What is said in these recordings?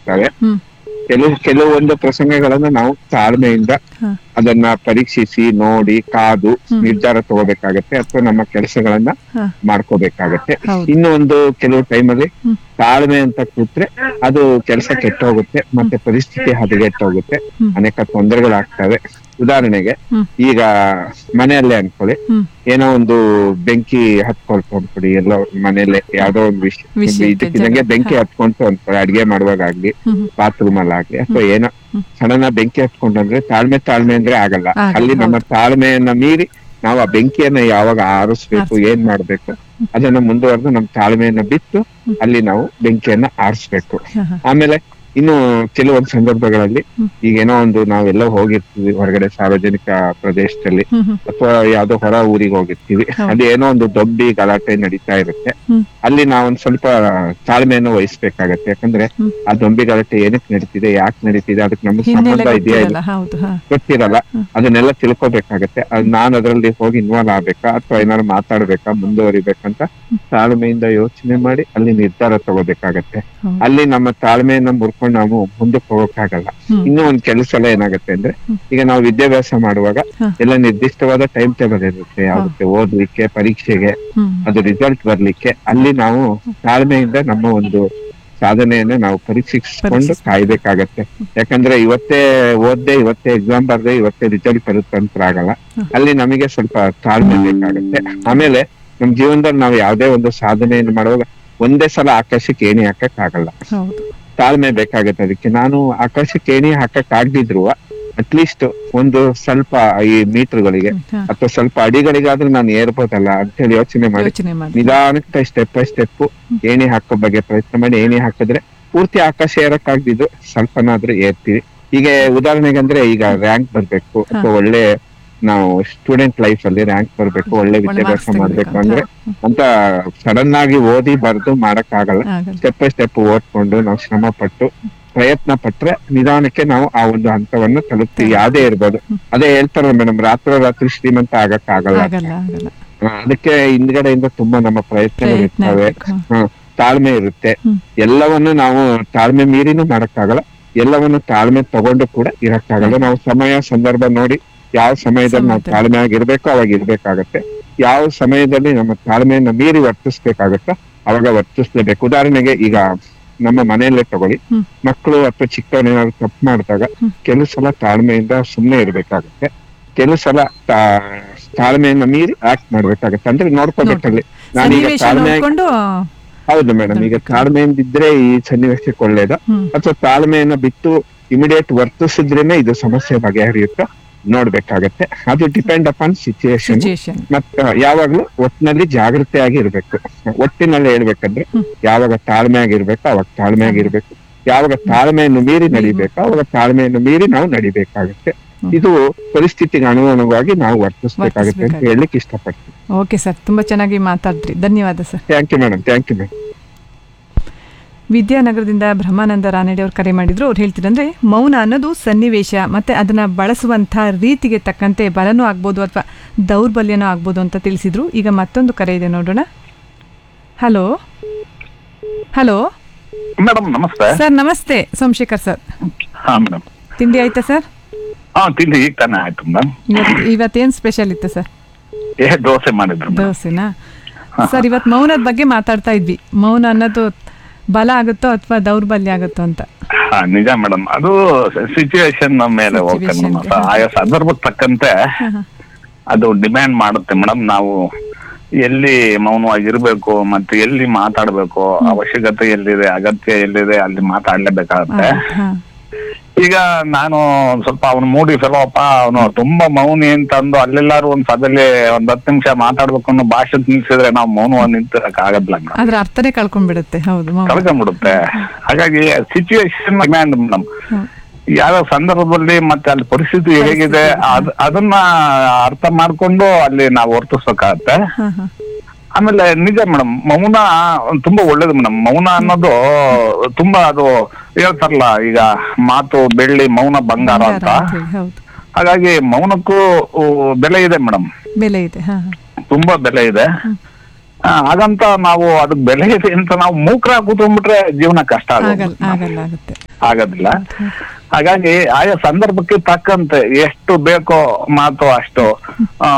ಇರ್ತವೆ ಹ್ಮ್ ಕೆಲವು ಕೆಲವೊಂದು ಪ್ರಸಂಗಗಳನ್ನ ನಾವು ತಾಳ್ಮೆಯಿಂದ ಹಾ. ಅದನ್ನ ಪರೀಕ್ಷಿಸಿ ನೋಡಿ ಕಾದು ಹ್ಮ್. ನಿರ್ಧಾರ ತಗೋಬೇಕಾಗತ್ತೆ ಅಥವಾ ನಮ್ಮ ಕೆಲಸಗಳನ್ನ ಹಾ. ಮಾಡ್ಕೋಬೇಕಾಗತ್ತೆ ಹೌದು. ಇನ್ನು ಒಂದು ಕೆಲವು ಟೈಮಲ್ಲಿ ಹ್ಮ್. ತಾಳ್ಮೆ ಅಂತ ಕೂತ್ರೆ ಅದು ಕೆಲಸ ಕೆಟ್ಟೋಗುತ್ತೆ ಮತ್ತೆ ಪರಿಸ್ಥಿತಿ ಹದಗೆಟ್ಟೋಗುತ್ತೆ ಹ್ಮ್. ಅನೇಕ ತೊಂದರೆಗಳಾಗ್ತವೆ ಉದಾಹರಣೆಗೆ ಹ್ಮ್. ಈಗ ಮನೆಯಲ್ಲೇ ಅನ್ಕೊಳ್ಳಿ ಹ್ಮ್ ಏನೋ ಒಂದು ಬೆಂಕಿ ಹತ್ಕೊಳ್ತು ಅನ್ಕೊಳ್ಳಿ ಎಲ್ಲೋ ಮನೇಲೆ ಯಾವ್ದೋ ಒಂದು ವಿಷಯ ವಿಷಯಕ್ಕೆ ಇದಕ್ಕಿದಂಗೆ ಜಗಳ. ಬೆಂಕಿ ಹಾ. ಹತ್ಕೊಂತು ಅನ್ಕೊಳ್ಳಿ ಅಡ್ಗೆ ಮಾಡುವಾಗ್ಲಿ ಹ್ಮ್ ಬಾತ್ರೂಮ್ ಅಲ್ಲಾಗ್ಲಿ ಅಥವಾ ಏನೋ ಹ್ಮ್. ಸಡನ್ ಆಗಿ ಬೆಂಕಿ ಹತ್ಕೊಂಡ್ರೆ ತಾಳ್ಮೆ ತಾಳ್ಮೆ ಅಂದ್ರೆ ಆಗಲ್ಲ ಆಗಲ್ಲ, ಅಲ್ಲಿ ನಮ್ಮ ಹೌದು. ತಾಳ್ಮೆಯನ್ನ ಮೀರಿ ನಾವು ಆ ಬೆಂಕಿಯನ್ನ ಯಾವಾಗ ಆರಿಸ್ಬೇಕು ಆರಿಸ್ಬೇಕು. ಏನ್ ಮಾಡ್ಬೇಕು ಅದನ್ನ ಮುಂದುವರೆದು ನಮ್ಮ ತಾಳ್ಮೆಯನ್ನ ಬಿಟ್ಟು ಅಲ್ಲಿ ನಾವು ಬೆಂಕಿಯನ್ನ ಆರಿಸ್ಬೇಕು ಹಾ, ಹಾ. ಆಮೇಲೆ ಇನ್ನು ಕೆಲವೊಂದು ಸಂದರ್ಭಗಳಲ್ಲಿ ಹ್ಮ್. ಈಗೇನೋ ಒಂದು ನಾವೆಲ್ಲೋ ಹೋಗಿರ್ತೀವಿ ಹೊರಗಡೆ ಸಾರ್ವಜನಿಕ ಪ್ರದೇಶದಲ್ಲಿ ಹ್ಮ್ ಹ್ಮ್ ಅಥವಾ ಯಾವ್ದೋ ಹೊರ ಊರಿಗೆ ಹೋಗಿರ್ತೀವಿ ಹೌದು. ಅಲ್ಲಿ ಏನೋ ಒಂದು ದೊಡ್ಡ ಗಲಾಟೆ ನಡೀತಾ ಇರುತ್ತೆ ಹ್ಮ್. ಅಲ್ಲಿ ನಾವೊಂದ್ ಸ್ವಲ್ಪ ತಾಳ್ಮೆಯನ್ನು ವಹಿಸ್ಬೇಕಾಗತ್ತೆ ಯಾಕಂದ್ರೆ ಹ್ಮ್. ಆ ದೊಂಬಿ ಗಲಾಟೆ ಏನಕ್ಕೆ ನಡೀತಿದೆ ಯಾಕೆ ನಡೀತಿದೆ ಅದಕ್ಕೆ ನಮ್ಗೆ ಹಿನ್ನೆಲೆ ಸಂಬಂಧ ಇದೆಯಾ ಇಲ್ಲ ಗೊತ್ತಿರಲ್ಲ ಹೌದು ಹಾ ಗೊತ್ತಿರಲ್ಲ ಹ್ಮ್. ಅದನ್ನೆಲ್ಲ ತಿಳ್ಕೊಬೇಕಾಗತ್ತೆ ಅದ್ ನಾನ್ ಅದ್ರಲ್ಲಿ ಹೋಗಿ ಇನ್ವಾಲ್ವ್ ಆಗ್ಬೇಕಾ ಅಥವಾ ಏನಾದ್ರು ಮಾತಾಡ್ಬೇಕಾ ಮುಂದುವರಿಬೇಕಂತ ತಾಳ್ಮೆಯಿಂದ ಯೋಚನೆ ಮಾಡಿ ಅಲ್ಲಿ ನಿರ್ಧಾರ ತಗೋಬೇಕಾಗತ್ತೆ ಹೌದು. ಅಲ್ಲಿ ನಮ್ಮ ತಾಳ್ಮೆಯನ್ನ ಮುರ್ಕೊಂಡು ನಾವು ಮುಂದಕ್ಕೆ ಹೋಗಕ್ಕಾಗಲ್ಲ ಹ್ಮ್. ಇನ್ನೂ ಒಂದ್ ಕೆಲಸ ಎಲ್ಲ ಏನಾಗುತ್ತೆ ಅಂದ್ರೆ ಹ್ಮ್. ಈಗ ನಾವು ವಿದ್ಯಾಭ್ಯಾಸ ಮಾಡುವಾಗ ಹ. ಎಲ್ಲ ನಿರ್ದಿಷ್ಟವಾದ ಟೈಮ್ ಟೇಬಲ್ ಇರುತ್ತೆ ಯಾವ್ದಕ್ಕೆ ಓದ್ಲಿಕ್ಕೆ ಪರೀಕ್ಷೆಗೆ ಹ್ಮ್ ಅದು ರಿಸಲ್ಟ್ ಬರ್ಲಿಕ್ಕೆ ಅಲ್ಲಿ ನಾವು ತಾಳ್ಮೆಯಿಂದ ನಮ್ಮ ಒಂದು ಸಾಧನೆಯನ್ನ ನಾವು ಪರೀಕ್ಷಿಸ್ಕೊಂಡು ಪರೀಕ್ಷಿಸ್ಬೇಕು. ಕಾಯ್ಬೇಕಾಗತ್ತೆ ಯಾಕಂದ್ರೆ ಇವತ್ತೇ ಓದ್ದೆ ಇವತ್ತೇ ಎಕ್ಸಾಮ್ ಬರ್ದೆ ಇವತ್ತೇ ರಿಸಲ್ಟ್ ಬರುತ್ತೆ ಅಂತ ಆಗಲ್ಲ ಹ. ಅಲ್ಲಿ ನಮಗೆ ಸ್ವಲ್ಪ ತಾಳ್ಮೆ ಬೇಕಾಗತ್ತೆ ಆಮೇಲೆ ನಮ್ ಜೀವನದಲ್ಲಿ ನಾವು ಯಾವ್ದೇ ಒಂದು ಸಾಧನೆಯನ್ನು ಮಾಡುವಾಗ ಒಂದೇ ಸಲ ಆಕಾಶಕ್ಕೆ ಏಣಿ ಹಾಕಕ್ ಆಗಲ್ಲ ಹೌದು ತಾಳ್ಮೆ ಬೇಕಾಗತ್ತೆ ಅದಕ್ಕೆ ನಾನು ಆಕಾಶಕ್ಕೆ ಏಣಿ ಹಾಕಕ್ ಆಗ್ದಿದ್ರು ಅಟ್ಲೀಸ್ಟ್ ಒಂದು ಸ್ವಲ್ಪ ಈ ಮೀಟರ್ಗಳಿಗೆ ಹ್ಮ್, ಹಾ. ಅಥವಾ ಸ್ವಲ್ಪ ಅಡಿಗಳಿಗಾದ್ರೂ ನಾನು ಏರ್ಬೋದಲ್ಲ ಅಂತ ಹೇಳಿ ಯೋಚನೆ ಮಾಡಿ ಯೋಚನೆ ಮಾಡಿ ನಿಧಾನಕ್ಕೆ ಸ್ಟೆಪ್ ಬೈ ಸ್ಟೆಪ್ ಏಣಿ ಹಾಕೋ ಬಗ್ಗೆ ಪ್ರಯತ್ನ ಮಾಡಿ ಏಣಿ ಹಾಕಿದ್ರೆ ಪೂರ್ತಿ ಆಕಾಶ ಏರಕ್ ಆಗ್ದಿದ್ದು ಸ್ವಲ್ಪನಾದ್ರೂ ಏರ್ತೀವಿ ಈಗ ಉದಾಹರಣೆಗೆ ಅಂದ್ರೆ ಈಗ ರ್ಯಾಂಕ್ ಬರ್ಬೇಕು ಅಥವಾ ಒಳ್ಳೆ ನಾವು ಸ್ಟೂಡೆಂಟ್ ಲೈಫ್ ಅಲ್ಲಿ ರ್ಯಾಂಕ್ ಬರ್ಬೇಕು ಒಳ್ಳೆ ಒಳ್ಳೆ ವಿದ್ಯಾಭ್ಯಾಸ marks ಮಾಡ್ಬೇಕು ತೆಗಿಬೇಕು ಅಂದ್ರೆ ಅಂತ. ಅಂತ ಸಡನ್ ಆಗಿ ಓದಿ ಬರ್ದು ಮಾಡಕ್ ಆಗಲ್ಲ ಆಗಲ್ಲ. ಸ್ಟೆಪ್ ಬೈ ಸ್ಟೆಪ್ ಓದ್ಕೊಂಡು ನಾವು ಶ್ರಮ ಪಟ್ಟು ಪ್ರಯತ್ನ ಪಟ್ರೆ ನಿಧಾನಕ್ಕೆ ನಾವು ಆ ಒಂದು ಹಂತವನ್ನು ತಲುಪ್ತೀವಿ ಯಾವ್ದೇ ಇರ್ಬೋದು ಅದೇ ಹೇಳ್ತಾರಲ್ಲ ಮೇಡಮ್ ರಾತ್ರೋ ರಾತ್ರಿ ಶ್ರೀಮಂತ ಆಗಕ್ ಆಗಲ್ಲ ಆಗಲ್ಲ ಆಗಲ್ಲ ಆ, ಅದಕ್ಕೆ ಹಿಂದ್ಗಡೆಯಿಂದ ತುಂಬಾ ನಮ್ಮ ಪ್ರಯತ್ನಗಳು ಪ್ರಯತ್ನ ಇರ್ತವೆ ಇರ್ಬೇಕು. ಹ, ತಾಳ್ಮೆ ಇರುತ್ತೆ ಹ್ಮ್. ಎಲ್ಲವನ್ನು ನಾವು ತಾಳ್ಮೆ ಮೀರಿನೂ ಮಾಡಕ್ಕಾಗಲ್ಲ ಎಲ್ಲವನ್ನು ತಾಳ್ಮೆ ತಗೊಂಡು ಕೂಡ ಇರಕ್ಕಾಗಲ್ಲ ನಾವು ಸಮಯ ಸಂದರ್ಭ ನೋಡಿ ಯಾವ ಸಮಯದಲ್ಲಿ ನಾವು ಸಮಯದಲ್ಲಿ. ತಾಳ್ಮೆ ಆಗಿರ್ಬೇಕು ಅವಾಗ ಇರ್ಬೇಕಾಗತ್ತೆ ಯಾವ ಸಮಯದಲ್ಲಿ ನಮ್ಮ ತಾಳ್ಮೆಯನ್ನ ಮೀರಿ ವರ್ತಿಸ್ಬೇಕಾಗತ್ತೋ ಅವಾಗ ವರ್ತಿಸ್ಲೇಬೇಕು ಉದಾಹರಣೆಗೆ ಈಗ ನಮ್ಮ ಮನೆಯಲ್ಲೇ ತಗೊಳ್ಳಿ ಹ್ಮ್. ಮಕ್ಕಳು ಅಥವಾ ಚಿಕ್ಕವನೇನಾದ್ರು ತಪ್ಪು ಮಾಡಿದಾಗ ಹ್ಮ್. ಕೆಲವು ಸಲ ತಾಳ್ಮೆಯಿಂದ ಸುಮ್ಮನೆ ಇರ್ಬೇಕಾಗತ್ತೆ ಕೆಲವು ಸಲ ತಾ- ತಾಳ್ಮೆಯನ್ನ ಮೀರಿ ಆಕ್ಟ್ ಮಾಡ್ಬೇಕಾಗತ್ತೆ ಅಂದ್ರೆ ನೋಡ್ಕೋಬೇಕಲ್ಲಿ ನಾನೀಗ ಸನ್ನಿವೇಶ ತಾಳ್ಮೆ ನೋಡ್ಕೊಂಡು ಹೌದು ಮೇಡಮ್ ಈಗ ತಾಳ್ಮೆಯಿಂದ ಇದ್ರೆ ಈ ಸನ್ನಿವೇಶಕ್ಕೆ ಒಳ್ಳೇದ ಹ್ಮ್ ಅಥವಾ ತಾಳ್ಮೆಯನ್ನ ಬಿಟ್ಟು ಇಮಿಡಿಯೇಟ್ ವರ್ತಿಸಿದ್ರೇನೆ ಇದು ಸಮಸ್ಯೆ ಬಗೆಹರಿಯುತ್ತ ನೋಡ್ಬೇಕಾಗತ್ತೆ ಅದು ಡಿಪೆಂಡ್ ಅಪಾನ್ ಸಿಚುಯೇಷನ್ ಸಿಚುಯೇಷನ್ ಮತ್ತ ಯಾವಾಗ್ಲೂ ಒಟ್ಟಿನಲ್ಲಿ ಜಾಗೃತೆಯಾಗಿ ಇರ್ಬೇಕು ಒಟ್ಟಿನಲ್ಲಿ ಹೇಳ್ಬೇಕಂದ್ರೆ ಹ್ಮ್. ಯಾವಾಗ ತಾಳ್ಮೆ ಆಗಿರ್ಬೇಕು ಅವಾಗ ತಾಳ್ಮೆ ಆಗಿರ್ಬೇಕು ಯಾವಾಗ ತಾಳ್ಮೆಯನ್ನು ಮೀರಿ ನಡಿಬೇಕು ಅವಾಗ ತಾಳ್ಮೆಯನ್ನು ಮೀರಿ ನಾವು ನಡಿಬೇಕಾಗತ್ತೆ ಹ್ಮ್. ಇದು ಪರಿಸ್ಥಿತಿಗೆ ಅನುಗುಣವಾಗಿ ನಾವು ವರ್ತಿಸ್ಬೇಕಾಗತ್ತೆ ಅಂತ ವರ್ತಿಸ್ಬೇಕಾಗತ್ತೆ. ಹೇಳಲಿಕ್ಕೆ ಇಷ್ಟಪಡ್ತೀನಿ ಓಕೆ ಸರ್ ತುಂಬಾ ಚೆನ್ನಾಗಿ ಮಾತಾಡಿದ್ರಿ ಧನ್ಯವಾದ sir thank you madam thank you madam ವಿದ್ಯಾನಗರದಿಂದ ಬ್ರಹ್ಮಾನಂದ ರಾನಡೆ ಅವ್ರು ಕರೆ ಮಾಡಿದ್ರು ಅವ್ರು ಹೇಳ್ತಿರಂದ್ರೆ ಮೌನ ಅನ್ನೋದು ಸನ್ನಿವೇಶ ಮತ್ತೆ ಅದನ್ನ ಬಳಸುವಂಥ ರೀತಿಗೆ ತಕ್ಕಂತೆ ಬಲನೂ ಆಗ್ಬೋದು ಅಥವಾ ದೌರ್ಬಲ್ಯನೂ ಆಗ್ಬೋದು ಅಂತ ತಿಳಿಸಿದ್ರು ಈಗ ಮತ್ತೊಂದು ಕರೆ ಇದೆ ನೋಡೋಣ ಹಲೋ ಹಲೋ ಮೇಡಮ್ ನಮಸ್ತೆ ಸರ್ ನಮಸ್ತೆ ಸೋಮಶೇಖರ್ ಸರ್ ಹಾ ಮೇಡಮ್ ತಿಂಡಿ ಆಯ್ತಾ ಸರ್ ಹಾ ತಿಂಡಿ ಈಗ ತಾನೇ ಆಯ್ತು ಮೇಡಮ್ ಇವತ್ತು ಇವತ್ತೇನು ಸ್ಪೆಷಲ್ ಇತ್ತು ಸರ್ ಏ ದೋಸೆ ಮಾಡಿದ್ರು ಮೇಡಮ್ ದೋಸೆನಾ ಸರ್ ಇವತ್ತು ಮೌನದ ಬಗ್ಗೆ ಮಾತಾಡ್ತಾ ಇದ್ವಿ ಮೌನ ಅನ್ನೋದು ಬಲ ಆಗುತ್ತೋ ಅಥವಾ ದೌರ್ಬಲ್ಯ ಆಗುತ್ತೋ ಅಂತ ಹಾ ನಿಜ ಮೇಡಮ್ ಅದು ಸಿಚುವೇಶನ್ ಮೇಲೆ ಹೋಗ್ತದೆ Situation ಮೇಡಮ್ ಗೆ, ಹಾ. ಆಯಾ ಸಂದರ್ಭಕ್ಕೆ ತಕ್ಕಂತೆ ಅದು ಡಿಮ್ಯಾಂಡ್ ಮಾಡುತ್ತೆ ಮೇಡಮ್ ನಾವು ಎಲ್ಲಿ ಮೌನವಾಗಿರ್ಬೇಕು ಮತ್ತೆ ಎಲ್ಲಿ ಮಾತಾಡ್ಬೇಕು ಅವಶ್ಯಕತೆ ಎಲ್ಲಿದೆ ಅಗತ್ಯ ಎಲ್ಲಿದೆ ಅಲ್ಲಿ ಮಾತಾಡ್ಲೇಬೇಕಾಗತ್ತೆ ಹಾ ಈಗ ನಾನು ಸ್ವಲ್ಪ ಅವನು ಮೂಡಿ ಫೆಲೋಪ್ಪ ಅವನು ತುಂಬಾ ಮೌನಿ ಅಂತ ಅಂದು ಅಲ್ಲೆಲ್ಲಾರು ಒಂದ್ ಸಭೆಯಲ್ಲಿ ಒಂದ್ ಹತ್ತು ನಿಮಿಷ ಮಾತಾಡ್ಬೇಕು ಅನ್ನೋ ಭಾಷೆ ನಿಲ್ಸಿದ್ರೆ ನಾವು ಮೌನವಾಗಿ ನಿಂತಿರಕ್ ಆಗಲ್ಲ ಮೇಡಮ್ ಅದ್ರ ಅರ್ಥನೇ ಕಳ್ಕೊಂಡ್ಬಿಡುತ್ತೆ ಹೌದು ಮೌನ. ಕಳ್ಕೊಂಡ್ಬಿಡುತ್ತೆ ಹಾಗಾಗಿ ಸಿಚುವೇಶನ್ ಡಿಮ್ಯಾಂಡ್ ಮೇಡಮ್ ಹ್ಮ್. ಯಾವ ಸಂದರ್ಭದಲ್ಲಿ ಮತ್ತೆ ಅಲ್ಲಿ ಪರಿಸ್ಥಿತಿ ಹೇಗಿದೆ ಅದ್ ಅದನ್ನ ಅರ್ಥ ಮಾಡ್ಕೊಂಡು ಅಲ್ಲಿ ನಾವು ವರ್ತಿಸ್ಬೇಕಾಗತ್ತೆ ಹಾ, ಹಾ. ಆಮೇಲೆ ನಿಜ ಮೇಡಮ್ ಮೌನ ತುಂಬಾ ಒಳ್ಳೇದು ಮೇಡಮ್ ಮೌನ ಅನ್ನೋದು ತುಂಬಾ ಅದು ಹೇಳ್ತಾರಲ್ಲ ಈಗ ಮಾತು ಬೆಳ್ಳಿ ಮೌನ ಬಂಗಾರ ಬಂಗಾರ ಅಂತ ಅಂತ ಹೇಳಿ, ಹೌದು ಹಾಗಾಗಿ ಮೌನಕ್ಕೂ ಉ, ಬೆಲೆ ಇದೆ ಮೇಡಮ್ ಬೆಲೆ ಇದೆ ಹಾ ಹಾ. ತುಂಬಾ ಬೆಲೆ ಇದೆ ಆ, ಹಾಗಂತ ನಾವು ಅದಕ್ಕೆ ಬೆಲೆ ಇದೆ ಅಂತ ನಾವು ಮೂಕ್ರ ಕೂತ್ಕೊಂಡ್ಬಿಟ್ರೆ ಜೀವನ ಕಷ್ಟ ಆಗಲ್ಲ ಆಗೋದು ಆಗಲ್ಲ ಆಗುತ್ತೆ ಆಗೋದಿಲ್ಲ ಹಾಗಾಗಿ ಆಯಾ ಸಂದರ್ಭಕ್ಕೆ ತಕ್ಕಂತೆ ಎಷ್ಟು ಬೇಕೋ ಮಾತು ಅಷ್ಟು ಆ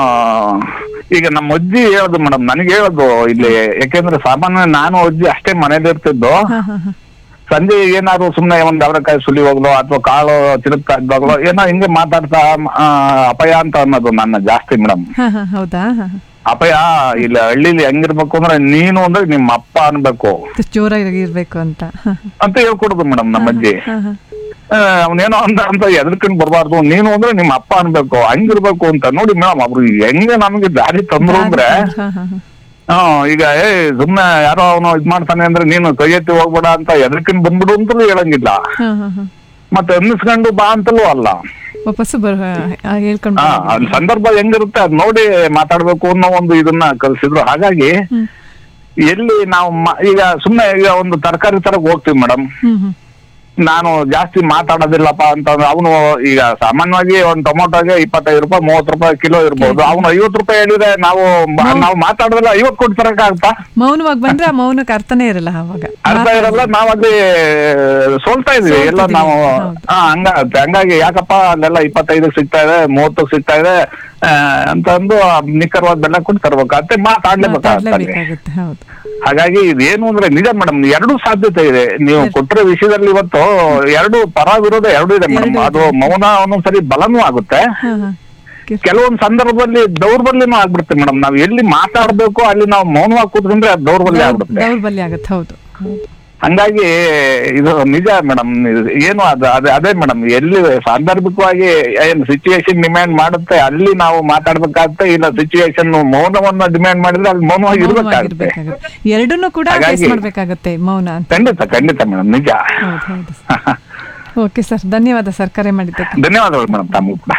ಈಗ ನಮ್ಮ ಅಜ್ಜಿ ಹೇಳುದು ಮೇಡಮ್ ನನಗೆ ಹೇಳೋದು ಇಲ್ಲಿ ಯಾಕೆಂದ್ರೆ ಸಾಮಾನ್ಯ ನಾನು ಅಜ್ಜಿ ಅಷ್ಟೇ ಮನೇಲಿ ಇರ್ತಿದ್ದು ಹಾ ಹಾ ಹಾ ಸಂಜೆ ಏನಾದ್ರು ಸುಮ್ನೆ ಒಂದ್ ಅವರೆಕಾಯಿ ಸುಲಿ ಹೋಗ್ಲೋ ಅಥವಾ ಕಾಳು ತಿರುಗ್ತಾ ಇದ್ದಾಗ್ಲೋ ಏನೋ ಹಿಂಗೆ ಮಾತಾಡ್ತಾ ಆ, ಅಪಾಯ ಅಂತ ಅನ್ನೋದು ನನ್ನ ಜಾಸ್ತಿ ಮೇಡಮ್ ಹಾ ಹಾ ಹೌದಾ ಹಾ ಹಾ. ಅಪಾಯ ಇಲ್ಲಿ ಹಳ್ಳಿಲಿ ಹೆಂಗಿರ್ಬೇಕು ಅಂದ್ರೆ ನೀನು ಅಂದ್ರೆ ನಿಮ್ಮ ಅಪ್ಪ ಅನ್ಬೇಕು ಇದು ಜೋರಾಗಿ ಇರ್ಬೇಕು ಅಂತ ಹಾ ಅಂತ ಹೇಳ್ಕೊಡುದು ಮೇಡಮ್ ನಮ್ಮ ಅಜ್ಜಿ ಹಾ ಹಾ ಅವನೇನೋ ಅಂತ ಅಂತ ಎದ್ರಕೊಂಡ್ ಬರಬಾರ್ದು ನೀನು ಅಂದ್ರೆ ನಿಮ್ಮ ಅಪ್ಪ ಅನ್ಬೇಕು ಹಂಗಿರ್ಬೇಕು ಅಂತ ನೋಡಿ ಮೇಡಮ್ ಅವ್ರು ಹೆಂಗೆ ನಮ್ಗೆ ದಾರಿ ತಂದ್ರು ಅಂದ್ರೆ ಹಾ ಹಾ ಹಾ ಹ್ಮ್ ಈಗ ಏ ಸುಮ್ನೆ ಯಾರೋ ಅವನು ಇದ್ ಮಾಡ್ತಾನೆ ಅಂದ್ರೆ ನೀನು ಕೈ ಎತ್ತಿ ಹೋಗ್ಬೇಡ ಅಂತ ಎದ್ರಕೊಂಡ್ ಬಂದ್ಬಿಡು ಅಂತಲೂ ಹೇಳಂಗಿಲ್ಲ ಹಾ ಹಾ ಹಾ ಮತ್ತೆ ಅನ್ನಿಸ್ಕೊಂಡು ಬಾ ಅಂತಲೂ ಅಲ್ಲ ವಾಪಸ್ಸು ಬರ ಆ, ಹೇಳ್ಕೊಂಡು ಹಾ ಅದ್ ಸಂದರ್ಭ ಹೆಂಗಿರುತ್ತೆ ಅದ್ ನೋಡಿ ಮಾತಾಡ್ಬೇಕು ಅನ್ನೋ ಒಂದು ಇದನ್ನ ಕಲ್ಸಿದ್ರು ಹಾಗಾಗಿ ಹ್ಮ್ ಎಲ್ಲಿ ನಾವು ಮ- ಈಗ ಸುಮ್ನೆ ಈಗ ಒಂದು ತರಕಾರಿ ತರಕ್ ಹೋಗ್ತೀವಿ ಮೇಡಮ್ ಹ್ಮ್ ಹ್ಮ್ ನಾನು ಜಾಸ್ತಿ ಮಾತಾಡೋದಿಲ್ಲಪ್ಪ ಅಂತಂದ್ರೆ ಅವನು ಈಗ ಸಾಮಾನ್ಯವಾಗಿ ಒಂದ್ ಟೊಮೊಟೊಗೆ ಇಪ್ಪತ್ತೈದು ರೂಪಾಯಿ ಮೂವತ್ತು ರೂಪಾಯಿ ಕಿಲೋ ಇರ್ಬೋದು ಅವನು ಐವತ್ತು ರೂಪಾಯಿ ಹೇಳಿದ್ರೆ ನಾವು ಬ- ನಾವು ಮಾತಾಡೋದಿಲ್ಲ ಐವತ್ತು ಕೊಟ್ಟು ತರಕ ಆಗ್ತಾ ಮೌನವಾಗಿ ಬಂದ್ರೆ ಆ ಮೌನಕ್ಕೆ ಅರ್ಥನೇ ಇರಲ್ಲ ಅವಾಗ ಅರ್ಥ ಇರಲ್ಲ ನಾವಲ್ಲಿ ಸೋಲ್ತಾ ಇದೀವಿ ಎಲ್ಲ ಸೋಲ್ತಿದೀವಿ, ನಾವು ಹೌದು. ಹಾ ಹಂಗಾಗುತ್ತೆ ಹಂಗಾಗಿ ಯಾಕಪ್ಪ ಅಲ್ಲೆಲ್ಲ ಇಪ್ಪತ್ತೈದಕ್ಕೆ ಸಿಗ್ತಾ ಇದೆ ಮೂವತ್ತಕ್ಕೆ ಸಿಗ್ತಾ ಇದೆ ಆ, ಅಂತಂದು ಆ ನಿಖರವಾದ ಬೆಲೆ ಕೊಟ್ಟು ತರ್ಬೇಕಾಗತ್ತೆ ಮಾತಾಡ್ಲೇಬೇಕಾಗತ್ತೆ ಅಲ್ಲಿ. ಮಾತಾಡ್ಲೇಬೇಕಾಗುತ್ತೆ ಹೌದು ಹಾಗಾಗಿ ಇದೇನು ಅಂದ್ರೆ ನಿಜ ಮೇಡಮ್ ಎರಡು ಸಾಧ್ಯತೆ ಇದೆ ನೀವು ಕೊಟ್ಟಿರೋ ವಿಷಯದಲ್ಲಿ ಇವತ್ತು ಎರಡು ಪರ ವಿರೋಧ ಎರಡು ಇದೆ ಮೇಡಮ್ ಅದು ಮೌನ ಒಂದೊಂದ್ಸರಿ ಬಲನೂ ಆಗುತ್ತೆ ಹಾ ಹಾ ಕೆಲವೊಂದು ಸಂದರ್ಭದಲ್ಲಿ ದೌರ್ಬಲ್ಯನೂ ಆಗ್ಬಿಡುತ್ತೆ ಮೇಡಮ್ ನಾವ್ ಎಲ್ಲಿ ಮಾತಾಡ್ಬೇಕು ಅಲ್ಲಿ ನಾವು ಮೌನವಾಗಿ ಕೂತ್ಕೊಂಡ್ರೆ ಅದು ದೌರ್ಬಲ್ಯ ಆಗ್ಬಿಡುತ್ತೆ ದೌರ್ಬಲ್ಯ ಆಗತ್ತೆ ಹೌದು ಹೌದು ಹಂಗಾಗಿ ಇದು ನಿಜ ಮೇಡಮ್ ಏನು ಅದು ಅದೇ ಅದೇ ಮೇಡಮ್ ಎಲ್ಲಿ ಸಾಂದರ್ಭಿಕವಾಗಿ ಏನು ಸಿಚುವೇಶನ್ ಡಿಮ್ಯಾಂಡ್ ಮಾಡುತ್ತೆ ಅಲ್ಲಿ ನಾವು ಮಾತಾಡ್ಬೇಕಾಗತ್ತೆ ಇಲ್ಲ ಸಿಚುವೇಶನ್ ಮೌನವನ್ನ ಡಿಮ್ಯಾಂಡ್ ಮಾಡಿದ್ರೆ ಅಲ್ಲಿ ಮೌನವಾಗಿ ಇರ್ಬೇಕಾಗುತ್ತೆ ಮೌನವಾಗಿರ್ಬೇಕಾಗತ್ತೆ ಎರಡನ್ನೂ ಕೂಡ ಹಾಗಾಗಿ- ಫೇಸ್ ಮಾಡ್ಬೇಕಾಗತ್ತೆ ಮೌನ ಅಂತ ಖಂಡಿತ ಖಂಡಿತ ಮೇಡಮ್ ನಿಜ ಹೌದು ಹೌದು ಓಕೆ ಸರ್ ಧನ್ಯವಾದ ಸರ್ ಕರೆ ಮಾಡಿದ್ದಕ್ಕೆ ಧನ್ಯವಾದಗಳು ಮೇಡಮ್ ತಮಗೂ ಕೂಡ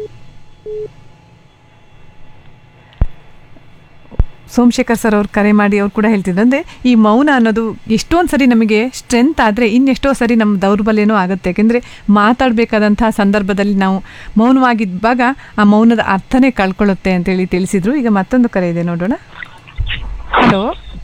ಸೋಮಶೇಖರ್ ಸರ್ ಅವ್ರು ಕರೆ ಮಾಡಿ ಅವ್ರು ಕೂಡ ಹೇಳ್ತಿದ್ರು ಅಂದ್ರೆ ಈ ಮೌನ ಅನ್ನೋದು ಎಷ್ಟೊಂದು ಸರಿ ನಮಗೆ ಸ್ಟ್ರೆಂತ್ ಆದರೆ ಇನ್ನೆಷ್ಟೋ ಸರಿ ನಮ್ಮ ದೌರ್ಬಲ್ಯನೂ ಆಗುತ್ತೆ ಯಾಕೆಂದರೆ ಮಾತಾಡಬೇಕಾದಂತಹ ಸಂದರ್ಭದಲ್ಲಿ ನಾವು ಮೌನವಾಗಿದ್ದಾಗ ಆ ಮೌನದ ಅರ್ಥನೇ ಕಳ್ಕೊಳ್ಳುತ್ತೆ ಅಂತೇಳಿ ತಿಳಿಸಿದ್ರು ಈಗ ಮತ್ತೊಂದು ಕರೆ ಇದೆ ನೋಡೋಣ ಹಲೋ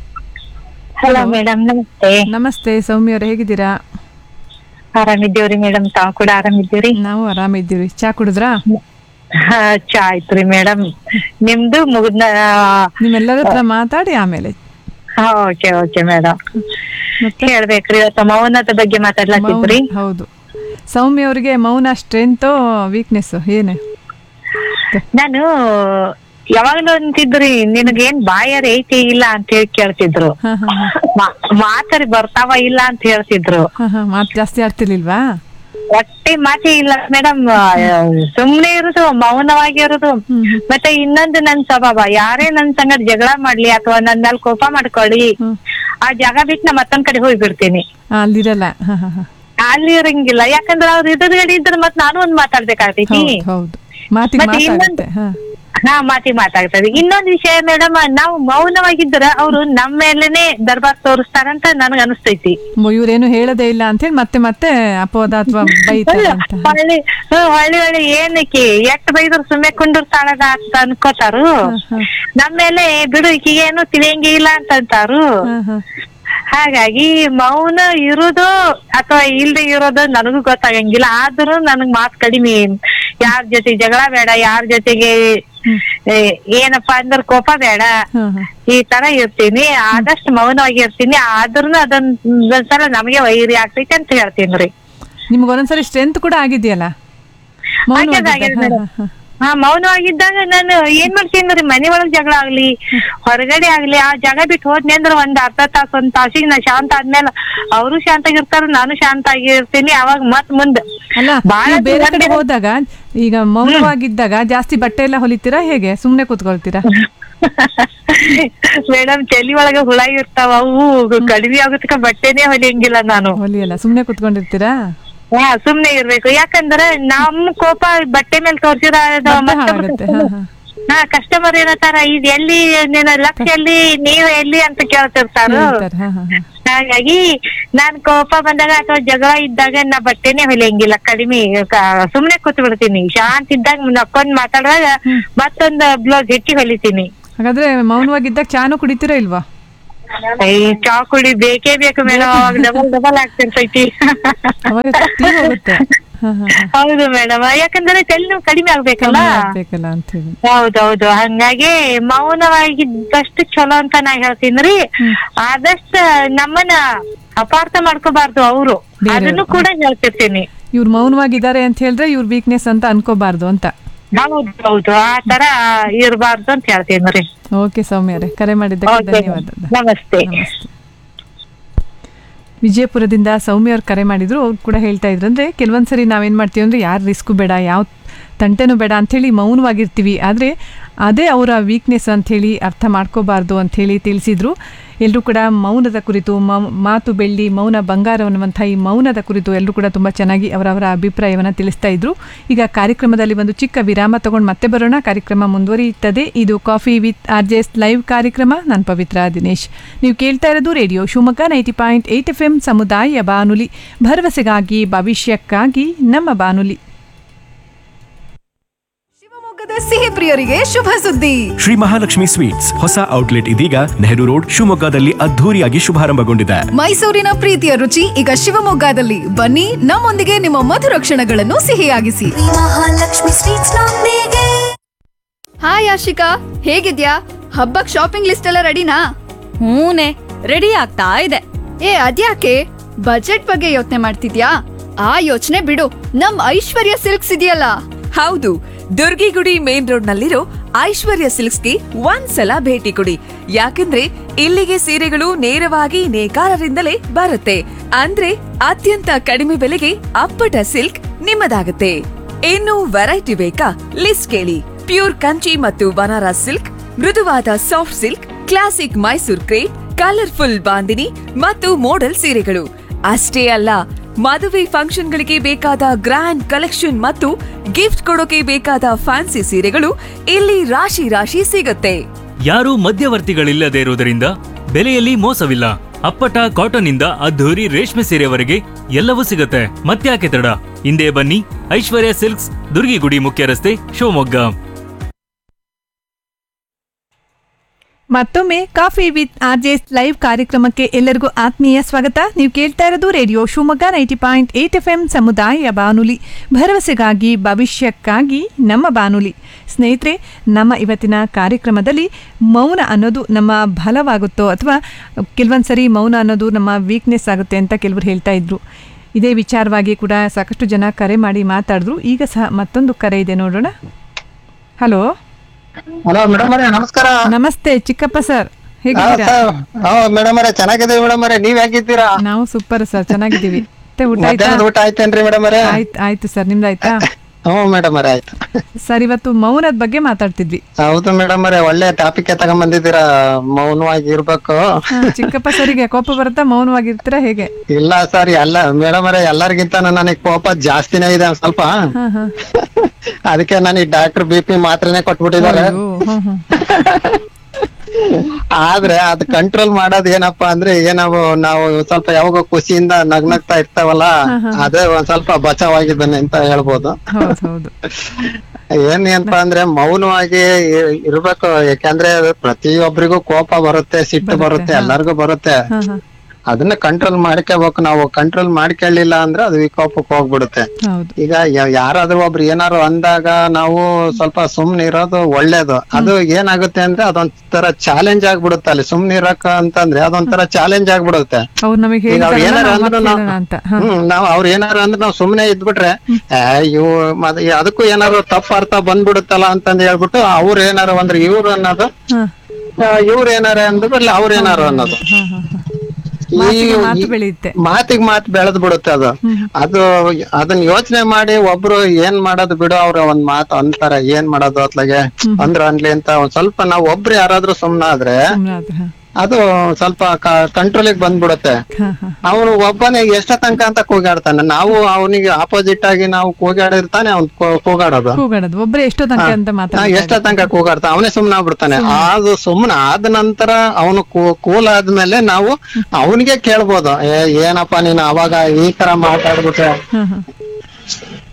ಹಲೋ ಮೇಡಮ್ ನಮಸ್ತೆ ನಮಸ್ತೆ ಸೌಮ್ಯ ಅವರೇ ಹೇಗಿದ್ದೀರಾ ಆರಾಮಿದ್ದೀವ್ರಿ ಮೇಡಮ್ ತಾವ್ ಕೂಡ ಆರಾಮಿದ್ದೀವ್ರಿ ನಾವು ಆರಾಮಿದ್ದೀವಿ ಚಾ ಕುಡಿದ್ರಾ ಹಾ, ಚಾ ಆಯ್ತ್ರಿ ಮೇಡಮ್ ನಿಮ್ದು ಮುಗಿದ ನಿಮ್ಮೆಲ್ಲರ ಹತ್ರ ಮಾತಾಡಿ ಆಮೇಲೆ ಓಕೆ ಓಕೆ ಮೇಡಮ್ ಮತ್ತೆ ಹೇಳ್ಬೇಕ್ರಿ ಇವತ್ತು ಮೌನದ ಬಗ್ಗೆ ಮಾತಾಡ್ಲತ್ತಿದ್ರಿ ಮೌನ- ಹೌದು ಸೌಮ್ಯ ಅವರಿಗೆ ಮೌನ ಸ್ಟ್ರೆಂತೋ ವೀಕ್ನೆಸ್ ಏನು ನಾನು ಯಾವಾಗ್ಲೂ ಅಂತಿದ್ರಿ ನಿನಗೇನ್ ಬಾಯರ್ ಐತಿ ಇಲ್ಲ ಅಂತ ಹೇಳಿ ಕೇಳ್ತಿದ್ರು ಹಾ ಹಾ ಹಾ ಮಾ- ಮಾತಾಡಿ ಬರ್ತಾವ ಇಲ್ಲ ಅಂತ ಹೇಳ್ತಿದ್ರು ಹಾ ಹಾ ಮಾತು ಜಾಸ್ತಿ ಆಡ್ತಿರ್ಲಿಲ್ವಾ ಒಟ್ಟೆ ಮಾತೇ ಇಲ್ಲ ಮೇಡಮ್ ಸುಮ್ನೆ ಇರುದು ಮೌನವಾಗಿ ಇರುದು ಹ್ಮ್ ಹ್ಮ್. ಮತ್ತೆ ಇನ್ನೊಂದು ನನ್ ಸ್ವಭಾವ ಯಾರೇ ನನ್ ಸಂಗಡ ಜಗಳ ಮಾಡ್ಲಿ ಅಥವಾ ನನ್ ಮೇಲೆ ಕೋಪ ಮಾಡ್ಕೊಳ್ಳಿ ಹ್ಮ್. ಆ ಜಾಗ ಬಿಟ್ಟು ನಾ ಮತ್ತೊಂದ್ ಕಡೆ ಹೋಗಿ ಬಿಡ್ತೀನಿ ಆ, ಅಲ್ಲಿರಲ್ಲ ಹಾ ಹಾ ಹಾ ಅಲ್ಲಿ ಇರಂಗಿಲ್ಲ ಯಾಕಂದ್ರೆ ಅವ್ರ ಎದುರುಗಡೆ ಇದ್ರೆ ಮತ್ ನಾನು ಒಂದ್ ಮಾತಾಡ್ಬೇಕಾಗ್ತೈತಿ ಹೌದು ಹೌದು ಮಾತಿಗೆ ಮತ್ತೆ ಮಾತಾಗುತ್ತೆ ಹಾ ನಾ ಮಾತಿ ಮಾತಾಡ್ತದೆ ಇನ್ನೊಂದ್ ವಿಷಯ ಮೇಡಮ್ ನಾವು ಮೌನವಾಗಿದ್ರ ಅವ್ರು ನಮ್ ಮೇಲೆನೆ ದರ್ಬಾರ್ ತೋರಿಸ್ತಾರಂತ ನನಗ್ ಅನಿಸ್ತೈತಿ ಮೊ- ಇವ್ರೇನು ಹೇಳದೇ ಇಲ್ಲ ಅಂತ ಹೇಳಿ ಮತ್ತೆ ಮತ್ತೆ ಅಪವಾದ ಅಥವಾ ಬೈತಾರೆ ಅಂತ ಹೊಳ್ಳಿ ಹ್ಮ್, ಹೊಳ್ಳಿ ಹೊಳ್ಳಿ ಏನಕ್ಕೆ ಎಷ್ಟ್ ಬೈದ್ರು ಸುಮ್ಮನೆ ಕುಂಡಿರ್ತಾಳದ ಅಂತ ಅನ್ಕೋತಾರು ಹಾ. ನಮ್ ಮೇಲೆ ಬಿಡು ಈಕಿಗೆ ಏನು ತಿಳಿಯಂಗೆ ಇಲ್ಲ ಅಂತ ಅಂತಾರು ಹಾ ಹಾ ಹಾಗಾಗಿ ಮೌನ ಇರುದು ಅಥವಾ ಇಲ್ದೆ ಇರೋದು ನನಗೂ ಗೊತ್ತಾಗಂಗಿಲ್ಲ ಆದ್ರೂ ನನಗ್ ಮಾತ್ ಕಡಿಮೆ ಯಾರ ಜೊತೆ ಜಗಳ ಬೇಡ ಯಾರ ಜೊತೆಗೆ ಏ, ಏನಪ್ಪಾ ಅಂದ್ರ ಕೋಪ ಬೇಡ ಹಾ ಹಾ ಈ ತರ ಇರ್ತೀನಿ ಆದಷ್ಟು ಮೌನವಾಗಿ ಇರ್ತೀನಿ ಆದ್ರೂ ಅದೊಂದ್ಸಲ ನಮಗೆ ವೈರಿ ಆಗ್ತೈತಿ ಅಂತ ಹೇಳ್ತೀನಿ ನಿಮ್ಗೆ ಒಂದೊಂದ್ಸರಿ ಸ್ಟ್ರೆಂತ್ ಕೂಡ ಆಗಿದೆಯಲ್ಲ ಆಗ್ಯದ, ಆಗ್ಯದ madam. ಹಾ ಮೌನವಾಗಿದ್ದಾಗ ನಾನು ಏನ್ ಮಾಡ್ತೀನಿ ಅಂದ್ರೆ ಮನೆ ಒಳಗ್ ಜಗಳ ಆಗ್ಲಿ ಹೊರಗಡೆ ಆಗ್ಲಿ ಆ ಜಾಗ ಬಿಟ್ಟು ಹೋದ್ನಿ ಅಂದ್ರೆ ಒಂದ್ ಅರ್ಧ ತಾಸ ಒಂದ್ ತಾಸಿಗೆ ನಾ ಶಾಂತ ಆದ್ಮೇಲೆ ಅವರು ಶಾಂತ ಆಗಿರ್ತಾರ ನಾನು ಶಾಂತ ಆಗಿರ್ತೀನಿ ಅವಾಗ ಮತ್ ಮುಂದ್ ಅಲ್ಲ ಬಾಳ ನೀವು ಬೇರೆ ಕಡೆ ದೂರ ಹೋದಾಗ ಈಗ ಮೌನವಾಗಿದ್ದಾಗ ಜಾಸ್ತಿ ಬಟ್ಟೆ ಎಲ್ಲ ಹೊಲಿತೀರಾ ಹೇಗೆ ಸುಮ್ನೆ ಕೂತ್ಕೊಳ್ತೀರಾ ಮೇಡಮ್ ತಲಿ ಒಳಗ ಹುಳ ಇರ್ತಾವ ಅವು ಕಡಿಮೆ ಆಗುತ್ತಕ ಬಟ್ಟೆನೇ ಹೊಲಿಯಂಗಿಲ್ಲ ನಾನು ಹೊಲಿಯಲ್ಲ ಸುಮ್ನೆ ಕೂತ್ಕೊಂಡಿರ್ತೀರಾ ಹಾ ಸುಮ್ನೆ ಇರ್ಬೇಕು ಯಾಕಂದ್ರೆ ನಮ್ ಕೋಪ ಬಟ್ಟೆ ಮೇಲೆ ತೋರ್ಸಿರ ಮತ್ತೆ ಹಾಳಾಗುತ್ತೆ ಹಾ ಹಾ ಹಾ ಕಸ್ಟಮರ್ ಏನತ್ತಾರ ಇದ್ ಎಲ್ಲಿ ನಿನ್ನ ಲಕ್ಷ ಎಲ್ಲಿ ನೀವ್ ಎಲ್ಲಿ ಅಂತ ಕೇಳ್ತಿರ್ತಾರು ಹೇಳ್ತಾರೆ ಹಾ ಹಾ ಹಾ ಹಾಗಾಗಿ ನಾನ್ ಕೋಪ ಬಂದಾಗ ಅಥವಾ ಜಗಳ ಇದ್ದಾಗ ನಾ ಬಟ್ಟೆನೆ ಹೊಲಿಯಂಗಿಲ್ಲ ಕಡಿಮೆ ಕ- ಸುಮ್ನೆ ಕೂತ್ ಬಿಡ್ತೀನಿ ಶಾಂತ ಇದ್ದಾಗ ನಕ್ಕೊಂಡ್ ಮಾತಾಡುವಾಗ ಮತ್ತೊಂದ್ ಬ್ಲೌಸ್ ಹೆಚ್ಚಿ ಹೊಲಿತೀನಿ ಹಾಗಾದ್ರೆ ಮೌನವಾಗಿದ್ದಾಗ ಚಾನು ಕುಡಿತೀರಾ ಇಲ್ವಾ ಈ ಚಾ ಕುಡಿ ಬೇಕೇ ಬೇಕು ಮೇಡಮ್ ಅವಾಗ ಡಬಲ್ ಡಬಲ್ ಆಗ್ತಿರ್ತೈತಿ ಅವಾಗ ಟೀ ಹೋಗುತ್ತೆ ಹಾ ಹಾ ಹಾ ಹೌದು ಮೇಡಮ್ ಯಾಕಂದ್ರೆ ತಲೆನೋವು ಕಡಿಮೆ ಆಗ್ಬೇಕಲ್ಲ ಬೇಕಲ್ಲ ಅಂತ ಹೇಳಿ ಹೌದೌದು ಹಂಗಾಗಿ ಮೌನವಾಗಿದ್ದಷ್ಟು ಚಲೋ ಅಂತ ನಾ ಹೇಳ್ತೀನ್ರಿ ಆದಷ್ಟ ನಮ್ಮನ್ನ ಅಪಾರ್ಥ ಮಾಡ್ಕೋಬಾರ್ದು ಅವರು ಬೇರೆಯವ್ರು. ಅದನ್ನು ಕೂಡ ಹೇಳ್ತಿರ್ತೀನಿ ಇವ್ರು ಮೌನವಾಗಿದ್ದಾರೆ ಅಂತ ಹೇಳಿದ್ರೆ ಇವ್ರ ವೀಕ್ನೆಸ್ ಅಂತ ಅನ್ಕೋಬಾರ್ದು ಅಂತ ಹೌದು ಹೌದು ಆ ತರ ಇರ್ಬಾರ್ದು ಅಂತ ಹೇಳ್ತೀನಿ ಓಕೆ ಸೌಮ್ಯರೇ ಕರೆ ಮಾಡಿದ್ದಕ್ಕೆ ಓಕೆ ಧನ್ಯವಾದ ನಮಸ್ತೆ ನಮಸ್ತೆ ವಿಜಯಪುರದಿಂದ ಸೌಮ್ಯ ಅವ್ರು ಕರೆ ಮಾಡಿದ್ರು ಅವ್ರು ಕೂಡ ಹೇಳ್ತಾ ಇದ್ರು ಅಂದರೆ ಕೆಲವೊಂದ್ಸರಿ ನಾವೇನು ಮಾಡ್ತೀವಿ ಅಂದರೆ ಯಾರು ರಿಸ್ಕು ಬೇಡ ಯಾವ ತಂಟೆನೂ ಬೇಡ ಅಂಥೇಳಿ ಮೌನವಾಗಿರ್ತೀವಿ ಆದರೆ ಅದೇ ಅವರ ವೀಕ್ನೆಸ್ ಅಂಥೇಳಿ ಅರ್ಥ ಮಾಡ್ಕೋಬಾರ್ದು ಅಂಥೇಳಿ ತಿಳಿಸಿದ್ರು ಎಲ್ಲರೂ ಕೂಡ ಮೌನದ ಕುರಿತು ಮೌ ಮಾತು ಬೆಳ್ಳಿ ಮೌನ ಬಂಗಾರ ಅನ್ನುವಂಥ ಈ ಮೌನದ ಕುರಿತು ಎಲ್ಲರೂ ಕೂಡ ತುಂಬ ಚೆನ್ನಾಗಿ ಅವರವರ ಅಭಿಪ್ರಾಯವನ್ನು ತಿಳಿಸ್ತಾ ಇದ್ರು ಈಗ ಕಾರ್ಯಕ್ರಮದಲ್ಲಿ ಒಂದು ಚಿಕ್ಕ ವಿರಾಮ ತಗೊಂಡು ಮತ್ತೆ ಬರೋಣ ಕಾರ್ಯಕ್ರಮ ಮುಂದುವರಿಯುತ್ತದೆ ಇದು coffee with R J S live ಕಾರ್ಯಕ್ರಮ ನಾನು ಪವಿತ್ರ ದಿನೇಶ್ ನೀವು ಕೇಳ್ತಾ ಇರೋದು radio Shivamogga ninety point eight F M ಸಮುದಾಯ ಬಾನುಲಿ ಭರವಸೆಗಾಗಿ ಭವಿಷ್ಯಕ್ಕಾಗಿ ನಮ್ಮ ಬಾನುಲಿ ಶಿವಮೊಗ್ಗದ ಸಿಹಿ ಪ್ರಿಯರಿಗೆ ಶುಭ ಸುದ್ದಿ ಶ್ರೀ ಮಹಾಲಕ್ಷ್ಮಿ ಸ್ವೀಟ್ಸ್ ಹೊಸ ಔಟ್ಲೆಟ್ ಇದೀಗ ನೆಹರು ರೋಡ್ ಶಿವಮೊಗ್ಗದಲ್ಲಿ ಅದ್ಧೂರಿಯಾಗಿ ಶುಭಾರಂಭಗೊಂಡಿದೆ ಮೈಸೂರಿನ ಪ್ರೀತಿಯ ರುಚಿ ಈಗ ಶಿವಮೊಗ್ಗದಲ್ಲಿ ಬನ್ನಿ ನಮ್ಮೊಂದಿಗೆ ನಿಮ್ಮ ಮಧುರ ಕ್ಷಣಗಳನ್ನು ಸಿಹಿಯಾಗಿಸಿ ಮಹಾಲಕ್ಷ್ಮಿ ಸ್ವೀಟ್ಸ್ ನೊಂದಿಗೆ ಹಾಯ್ ಆಶಿಕಾ ಹೇಗಿದ್ಯಾ ಹಬ್ಬಕ್ ಶಾಪಿಂಗ್ ಲಿಸ್ಟ್ ಎಲ್ಲ ರೆಡಿನಾ ಹೂನೆ ರೆಡಿ ಆಗ್ತಾ ಇದೆ ಏ ಅದ್ಯಾಕೆ ಬಜೆಟ್ ಬಗ್ಗೆ ಯೋಚನೆ ಮಾಡ್ತಿದ್ಯಾ ಆ ಯೋಚನೆ ಬಿಡು ನಮ್ ಐಶ್ವರ್ಯ ಸಿಲ್ಕ್ಸ್ ಇದೆಯಲ್ಲ ಹೌದು ದುರ್ಗಿಗುಡಿ ಮೇನ್ ರೋಡ್ ನಲ್ಲಿರೋ ಐಶ್ವರ್ಯ ಸಿಲ್ಕ್ಸ್ಗೆ ಒಂದ್ಸಲ ಭೇಟಿ ಕೊಡಿ ಯಾಕಂದ್ರೆ ಇಲ್ಲಿಗೆ ಸೀರೆಗಳು ನೇರವಾಗಿ ನೇಕಾರರಿಂದಲೇ ಬರುತ್ತೆ ಅಂದ್ರೆ ಅತ್ಯಂತ ಕಡಿಮೆ ಬೆಲೆಗೆ ಅಪ್ಪಟ ಸಿಲ್ಕ್ ನಿಮ್ಮದಾಗುತ್ತೆ ಇನ್ನು ವೆರೈಟಿ ಬೇಕಾ ಲಿಸ್ಟ್ ಕೇಳಿ ಪ್ಯೂರ್ ಕಂಚಿ ಮತ್ತು ಬನಾರಸ್ ಸಿಲ್ಕ್ ಮೃದುವಾದ soft silk classic Mysore crepe colourful bandhani ಮತ್ತು ಮೋಡಲ್ ಸೀರೆಗಳು ಅಷ್ಟೇ ಅಲ್ಲ ಮದುವೆ ಫಂಕ್ಷನ್ಗಳಿಗೆ ಬೇಕಾದ ಗ್ರ್ಯಾಂಡ್ ಕಲೆಕ್ಷನ್ ಮತ್ತು ಗಿಫ್ಟ್ ಕೊಡೋಕೆ ಬೇಕಾದ ಫ್ಯಾನ್ಸಿ ಸೀರೆಗಳು ಇಲ್ಲಿ ರಾಶಿ ರಾಶಿ ಸಿಗುತ್ತೆ ಯಾರೂ ಮಧ್ಯವರ್ತಿಗಳಿಲ್ಲದೆ ಇರುವುದರಿಂದ ಬೆಲೆಯಲ್ಲಿ ಮೋಸವಿಲ್ಲ ಅಪ್ಪಟ ಕಾಟನ್ ಇಂದ ಅದ್ಧೂರಿ ರೇಷ್ಮೆ ಸೀರೆವರೆಗೆ ಎಲ್ಲವೂ ಸಿಗುತ್ತೆ ಮತ್ತ್ಯಾಕೆ ತಡ ಹಿಂದೆ ಬನ್ನಿ ಐಶ್ವರ್ಯ ಸಿಲ್ಕ್ಸ್ ದುರ್ಗಿಗುಡಿ ಮುಖ್ಯ ರಸ್ತೆ ಶಿವಮೊಗ್ಗ ಮತ್ತೊಮ್ಮೆ coffee with R J S live ಕಾರ್ಯಕ್ರಮಕ್ಕೆ ಎಲ್ಲರಿಗೂ ಆತ್ಮೀಯ ಸ್ವಾಗತ ನೀವು ಕೇಳ್ತಾ ಇರೋದು radio Shivamogga ninety point eight F M ಸಮುದಾಯ ಬಾನುಲಿ ಭರವಸೆಗಾಗಿ ಭವಿಷ್ಯಕ್ಕಾಗಿ ನಮ್ಮ ಬಾನುಲಿ ಸ್ನೇಹಿತರೆ ನಮ್ಮ ಇವತ್ತಿನ ಕಾರ್ಯಕ್ರಮದಲ್ಲಿ ಮೌನ ಅನ್ನೋದು ನಮ್ಮ ಬಲವಾಗುತ್ತೋ ಅಥವಾ ಕೆಲವೊಂದು ಸರಿ ಮೌನ ಅನ್ನೋದು ನಮ್ಮ ವೀಕ್ನೆಸ್ ಆಗುತ್ತೆ ಅಂತ ಕೆಲವರು ಹೇಳ್ತಾ ಇದ್ರು ಇದೇ ವಿಚಾರವಾಗಿ ಕೂಡ ಸಾಕಷ್ಟು ಜನ ಕರೆ ಮಾಡಿ ಮಾತಾಡಿದ್ರು ಈಗ ಸಹ ಮತ್ತೊಂದು ಕರೆ ಇದೆ ನೋಡೋಣ ಹಲೋ ಹಲೋ ಮೇಡಮ್ ಅವರೇ ನಮಸ್ಕಾರ ನಮಸ್ತೆ ಚಿಕ್ಕಪ್ಪ ಸರ್ ಹೇಗಿದ್ದೀರಾ ಮೇಡಮ್ ಅವರೇ ಚೆನ್ನಾಗಿದ್ದೀವಿ ಮೇಡಮ್ ಅವರೇ ನೀವ್ ಹೇಗಿದ್ದೀರಾ ನಾವು ಸೂಪರ್ ಸರ್ ಚೆನ್ನಾಗಿದ್ದೀವಿ ಮತ್ತೆ ಊಟ ಆಯ್ತಾ ಮಧ್ಯಾಹ್ನದ ಊಟ ಆಯ್ತೇನ್ರಿ ಮೇಡಮ್ ಅವರೇ ಆಯ್ತು ಆಯ್ತು ಸರ್ ನಿಮ್ದು ಆಯ್ತಾ ಹ್ಞೂ ಮೇಡಮ್ ಅವರೇ ಆಯ್ತು ಸರ್ ಇವತ್ತು ಮೌನದ ಬಗ್ಗೆ ಮಾತಾಡ್ತಿದ್ವಿ ಹೌದು ಮೇಡಮ್ ಅವರೇ ಒಳ್ಳೆ ಟಾಪಿಕ್ ತಗೊಂಡ್ ಬಂದಿದ್ದೀರಾ ಮೌನವಾಗಿ ಇರ್ಬೇಕು ಹಾ, ಚಿಕ್ಕಪ್ಪ ಸರಿಗೆ ಕೋಪ ಬರುತ್ತಾ ಮೌನವಾಗಿರ್ತೀರಾ ಹೇಗೆ ಇಲ್ಲ ಸರ್ ಎಲ್ಲ ಮೇಡಮ್ ಅವರೇ ಎಲ್ಲರಿಗಿಂತ ನನಗೆ ಕೋಪ ಜಾಸ್ತಿನೇ ಇದೆ ಒಂದ್ ಸ್ವಲ್ಪ ಹಾ ಹಾ ಅದಕ್ಕೆ ನನಗೆ ಡಾಕ್ಟರ್ ಬಿ ಪಿ ಮಾತ್ರನೇ ಕೊಟ್ಬಿಟ್ಟಿದ್ದಾರೆ ಅಯ್ಯೋ, ಹ್ಮ್ ಹ್ಮ್ ಆದ್ರೆ ಅದ್ ಕಂಟ್ರೋಲ್ ಮಾಡೋದ್ ಏನಪ್ಪಾ ಅಂದ್ರೆ ಏನವು ನಾವು ಸ್ವಲ್ಪ ಯಾವಾಗ ಖುಷಿಯಿಂದ ನಗ್ನಗ್ತಾ ಇರ್ತಾವಲ್ಲ ಅದೇ ಒಂದ್ ಸ್ವಲ್ಪ ಬಚಾವಾಗಿದ್ದಾನೆ ಅಂತ ಹೇಳ್ಬೋದು ಹೌದು ಹೌದು ಏನ್ ಏನಪ್ಪಾ ಅಂದ್ರೆ ಮೌನವಾಗಿ ಇ- ಇರ್ಬೇಕು ಯಾಕಂದ್ರೆ ಪ್ರತಿಯೊಬ್ಬರಿಗೂ ಕೋಪ ಬರುತ್ತೆ ಸಿಟ್ಟು ಬರುತ್ತೆ ಎಲ್ಲರಿಗೂ ಬರುತ್ತೆ ಹಾ ಹಾ ಅದನ್ನ ಕಂಟ್ರೋಲ್ ಮಾಡ್ಕೋಬೇಕು ನಾವು ಕಂಟ್ರೋಲ್ ಮಾಡ್ಕೊಳ್ಳಿಲ್ಲ ಅಂದ್ರೆ ಅದು ವಿಕೋಪಕ್ಕೆ ಹೋಗ್ಬಿಡುತ್ತೆ ಹೌದು ಈಗ ಯ- ಯಾರಾದ್ರೂ ಒಬ್ರು ಏನಾರು ಅಂದಾಗ ನಾವು ಸ್ವಲ್ಪ ಸುಮ್ನೆ ಇರೋದು ಒಳ್ಳೇದು ಅದು ಏನಾಗುತ್ತೆ ಅಂದ್ರೆ ಅದೊಂಥರ ಚಾಲೆಂಜ್ ಆಗ್ಬಿಡುತ್ತೆ ಅಲ್ಲಿ ಸುಮ್ನೆ ಇರಕ ಅಂತಂದ್ರೆ ಅದೊಂಥರ ಚಾಲೆಂಜ್ ಆಗ್ಬಿಡುತ್ತೆ ಅವ್ರು ನಮಗೆ ಈಗ ಅವ್ರು ಏನಾರು ಹೇಳಿದಾರಲ್ಲ ಅಂದ್ರು ನಾವು ನಾವು ಅಂತ ಹಾ ಹ್ಮ್ ನಾವ್ ಅವ್ರು ಏನಾರು ಅಂದ್ರೆ ನಾವ್ ಸುಮ್ನೆ ಇದ್ಬಿಟ್ರೆ ಏ ಇವ್ ಮತ್ ಅದಕ್ಕೂ ಏನಾರು ತಪ್ಪ ಅರ್ಥ ಬಂದ್ಬಿಡುತ್ತಲ್ಲ ಅಂತಂದ್ ಹೇಳ್ಬಿಟ್ಟು ಅವ್ರ ಏನಾರು ಅಂದ್ರೆ ಇವ್ರು ಅನ್ನೋದು ಹಾ ಇವ್ರ ಏನಾರ ಅಂದ್ಬಿಟ್ಲೆ ಅವ್ರ ಏನಾರು ಅನ್ನೋದು ಹಾ ಹಾ ಹಾ ಈ- ಮಾತಿಗೆ ಮಾತು ಬೆಳೆಯುತ್ತೆ ಮಾತಿಗೆ ಮಾತು ಬೆಳೆದ್ ಬಿಡುತ್ತೆ ಅದು ಅದು ಅದನ್ನ ಯೋಚನೆ ಮಾಡಿ ಒಬ್ರು ಏನ್ ಮಾಡೋದು ಬಿಡು ಅವ್ರ ಒಂದ್ ಮಾತು ಅಂತಾರ ಏನ್ ಮಾಡೋದು ಅತ್ಲಾಗೆ ಅಂದ್ರ ಅನ್ಲಿ ಅಂತ ಒಂದ್ ಸ್ವಲ್ಪ ನಾವ್ ಒಬ್ರು ಯಾರಾದ್ರೂ ಸುಮ್ನಾದ್ರೆ ಸುಮ್ನೆ ಆದ್ರೆ, ಹಾ. ಅದು ಸ್ವಲ್ಪ ಕಂಟ್ರೋಲಿಗೆ ಬಂದ್ಬಿಡುತ್ತೆ ಹಾ ಹಾ ಅವನು ಒಬ್ಬನೇ ಎಷ್ಟ ತನಕ ಅಂತ ಕೂಗಾಡ್ತಾನೆ ನಾವು ಅವನಿಗೆ ಆಪೋಸಿಟ್ ಆಗಿ ನಾವು ಕೂಗಾಡಿರ್ತಾನೆ ಅವ್ನ್ ಕೂ- ಕೂಗಾಡೋದು ಕೂಗಾಡೋದು ಒಬ್ಬರೇ ಎಷ್ಟೋ ತನಕ ಅಂತ ಹಾ, ಮಾತಾಡ ಎಷ್ಟ ತನಕ ಕೂಗಾಡ್ತಾನೆ ಅವನೇ ಸುಮ್ನ ಆಗ್ಬಿಡ್ತಾನೆ ಅದು ಸುಮ್ನ ಆದ ನಂತರ ಅವನು ಕೂಲ್ ಆದ್ಮೇಲೆ ನಾವು ಅವನಿಗೆ ಕೇಳ್ಬೋದು ಏ ಏನಪ್ಪ ನೀನು ಅವಾಗ ಈ ತರ ಮಾತಾಡ್ಬಿಟ್ಟೆ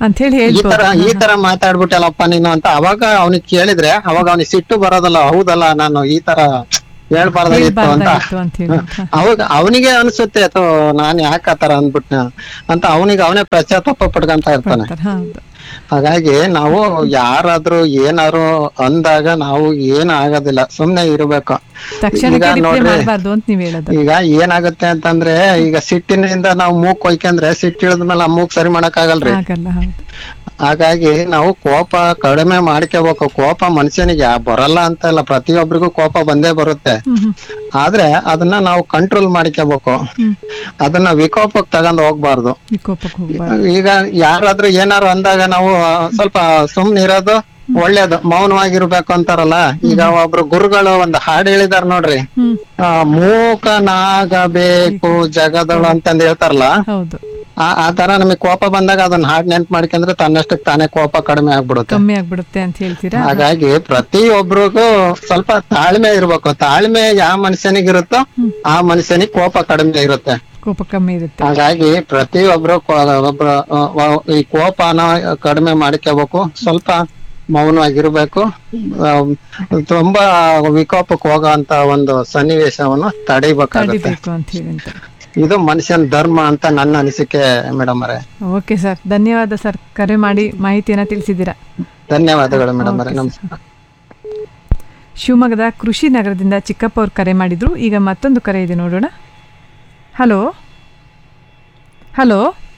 ಅಂತ ಹೇಳಿ ಈ ಹೇಳ್ಬೋದು ತರ ಈ ತರ ಮಾತಾಡ್ಬಿಟ್ಟಲ್ಲಪ್ಪ ನೀನು ಅಂತ ಅವಾಗ ಅವನಿಗೆ ಕೇಳಿದ್ರೆ ಅವಾಗ ಅವನಿಗೆ ಸಿಟ್ಟು ಬರೋದಲ್ಲ ಹೌದಲ್ಲ ನಾನು ಈ ತರ ಹೇಳ್ಬಾರ್ದಾಗಿತ್ತು ಅಂತ ಹೇಳ್ಬಾರ್ದಾಗಿತ್ತು ಅಂತ ಹೇಳಿ ಹ. ಅವಾಗ ಅವನಿಗೆ ಅನ್ಸುತ್ತೆ ಅಥವಾ ನಾನ್ ಯಾಕೆ ಆತರ ಅಂದ್ಬಿಟ್ನ ಅಂತ ಅವನಿಗೆ ಅವನೇ ಪಶ್ಚಾತ್ತಾಪ ಪಡ್ಕೊಂತ ಇರ್ತಾನೆ ಪಡ್ತಾರೆ, ಹೌದು ಹಾಗಾಗಿ ನಾವು ಯಾರಾದ್ರೂ ಏನಾದ್ರು ಅಂದಾಗ ನಾವು ಏನ್ ಆಗೋದಿಲ್ಲ ಸುಮ್ನೆ ಇರ್ಬೇಕು ತಕ್ಷಣಕ್ಕೆ ಈಗ ರಿಪ್ಲೈ ನೋಡ್ರಿ ಮಾಡಬಾರ್ದು ಅಂತ ನೀವ್ ಹೇಳೋದು ಈಗ ಏನಾಗುತ್ತೆ ಅಂತಂದ್ರೆ ಈಗ ಸಿಟ್ಟಿನಿಂದ ನಾವು ಮೂಗ್ ಕೊಯ್ಕಂದ್ರೆ ಸಿಟ್ಟು ಇಳಿದ್ಮೇಲೆ ಆ ಮೂಗ್ ಸರಿ ಮಾಡಕ್ ಆಗಲ್ರಿ ಆಗಲ್ಲ ಹೌದು ಹಾಗಾಗಿ ನಾವು ಕೋಪ ಕಡಿಮೆ ಮಾಡ್ಕೋಬೇಕು ಕೋಪ ಮನುಷ್ಯನಿಗೆ ಬರಲ್ಲ ಅಂತ ಇಲ್ಲ ಪ್ರತಿಯೊಬ್ಬರಿಗೂ ಕೋಪ ಬಂದೇ ಬರುತ್ತೆ ಆದ್ರೆ ಅದನ್ನ ನಾವು ಕಂಟ್ರೋಲ್ ಮಾಡ್ಕೋಬೇಕು ಅದನ್ನ ವಿಕೋಪಕ್ಕೆ ತಗೊಂಡ್ ಹೋಗ್ಬಾರ್ದು ವಿಕೋಪಕ್ಕೆ ಹೋಗ್ಬಾರ್ದು ಈಗ ಯಾರಾದ್ರೂ ಏನಾರು ಅಂದಾಗ ನಾವು ಆ, ಸ್ವಲ್ಪ ಸುಮ್ನೆ ಇರೋದು ಒಳ್ಳೇದು ಮೌನವಾಗಿರ್ಬೇಕು ಅಂತಾರಲ್ಲ ಈಗ ಒಬ್ರು ಗುರುಗಳು ಒಂದು ಹಾಡು ಹೇಳಿದಾರ ನೋಡ್ರಿ ಹ್ಮ್ ಆ, ಮೂಕನಾಗಬೇಕು ಜಗದಳು ಅಂತಂದ್ ಹೇಳ್ತಾರಲ್ಲ ಹೌದು ಆ ಆ ತರ ನಮಗೆ ಕೋಪ ಬಂದಾಗ ಅದನ್ನ ಹಾಡ್ ನೆನ್ಪ್ ಮಾಡ್ಕೊಂಡ್ರೆ ತನ್ನಷ್ಟಕ್ಕೆ ತಾನೇ ಕೋಪ ಕಡಿಮೆ ಆಗ್ಬಿಡುತ್ತೆ ಕಮ್ಮಿ ಆಗ್ಬಿಡುತ್ತೆ ಅಂತ ಹೇಳ್ತೀರಾ ಹಾಗಾಗಿ ಪ್ರತಿಯೊಬ್ಬರಿಗೂ ಸ್ವಲ್ಪ ತಾಳ್ಮೆ ಇರ್ಬೇಕು ತಾಳ್ಮೆ ಯಾವ ಮನುಷ್ಯನಿಗಿರುತ್ತೋ ಆ ಮನುಷ್ಯನಿಗೆ ಕೋಪ ಕಡಿಮೆ ಇರುತ್ತೆ ಕೋಪ ಕಮ್ಮಿ ಇರುತ್ತೆ ಹಾಗಾಗಿ ಪ್ರತಿಯೊಬ್ರು ಕೋ- ಒಬ್ರ ಆ, ವ- ಈ ಕೋಪನ ಕಡಿಮೆ ಮಾಡ್ಕೋಬೇಕು ಸ್ವಲ್ಪ ಮೌನವಾಗಿರ್ಬೇಕು ಆ, ತುಂಬಾ ವಿಕೋಪಕ್ಕೆ ಹೋಗೋ ಅಂತ ಒಂದು ಸನ್ನಿವೇಶವನ್ನು ತಡಿಬೇಕಾಗುತ್ತೆ ತಡಿಬೇಕು ಅಂತ ಹೇಳಿ ಅಂತ ಇದು ಮನುಷ್ಯನ ಧರ್ಮ ಅಂತ ನನ್ನ ಅನಿಸಿಕೆ ಮೇಡಮ್ ಅವರೇ ಓಕೆ ಸರ್ ಧನ್ಯವಾದ ಸರ್ ಕರೆ ಮಾಡಿ ಮಾಹಿತಿಯನ್ನ ತಿಳಿಸಿದ್ದೀರಾ ಧನ್ಯವಾದಗಳು ಮೇಡಮ್ ಅವರೇ Okay, ನಮಸ್ಕಾರ ಶಿವಮೊಗ್ಗದ ಕೃಷಿ ನಗರದಿಂದ ಚಿಕ್ಕಪ್ಪ ಅವ್ರು ಕರೆ ಮಾಡಿದ್ರು ಈಗ ಮತ್ತೊಂದು ಕರೆ ಇದೆ ನೋಡೋಣ ಹಲೋ ಹಲೋ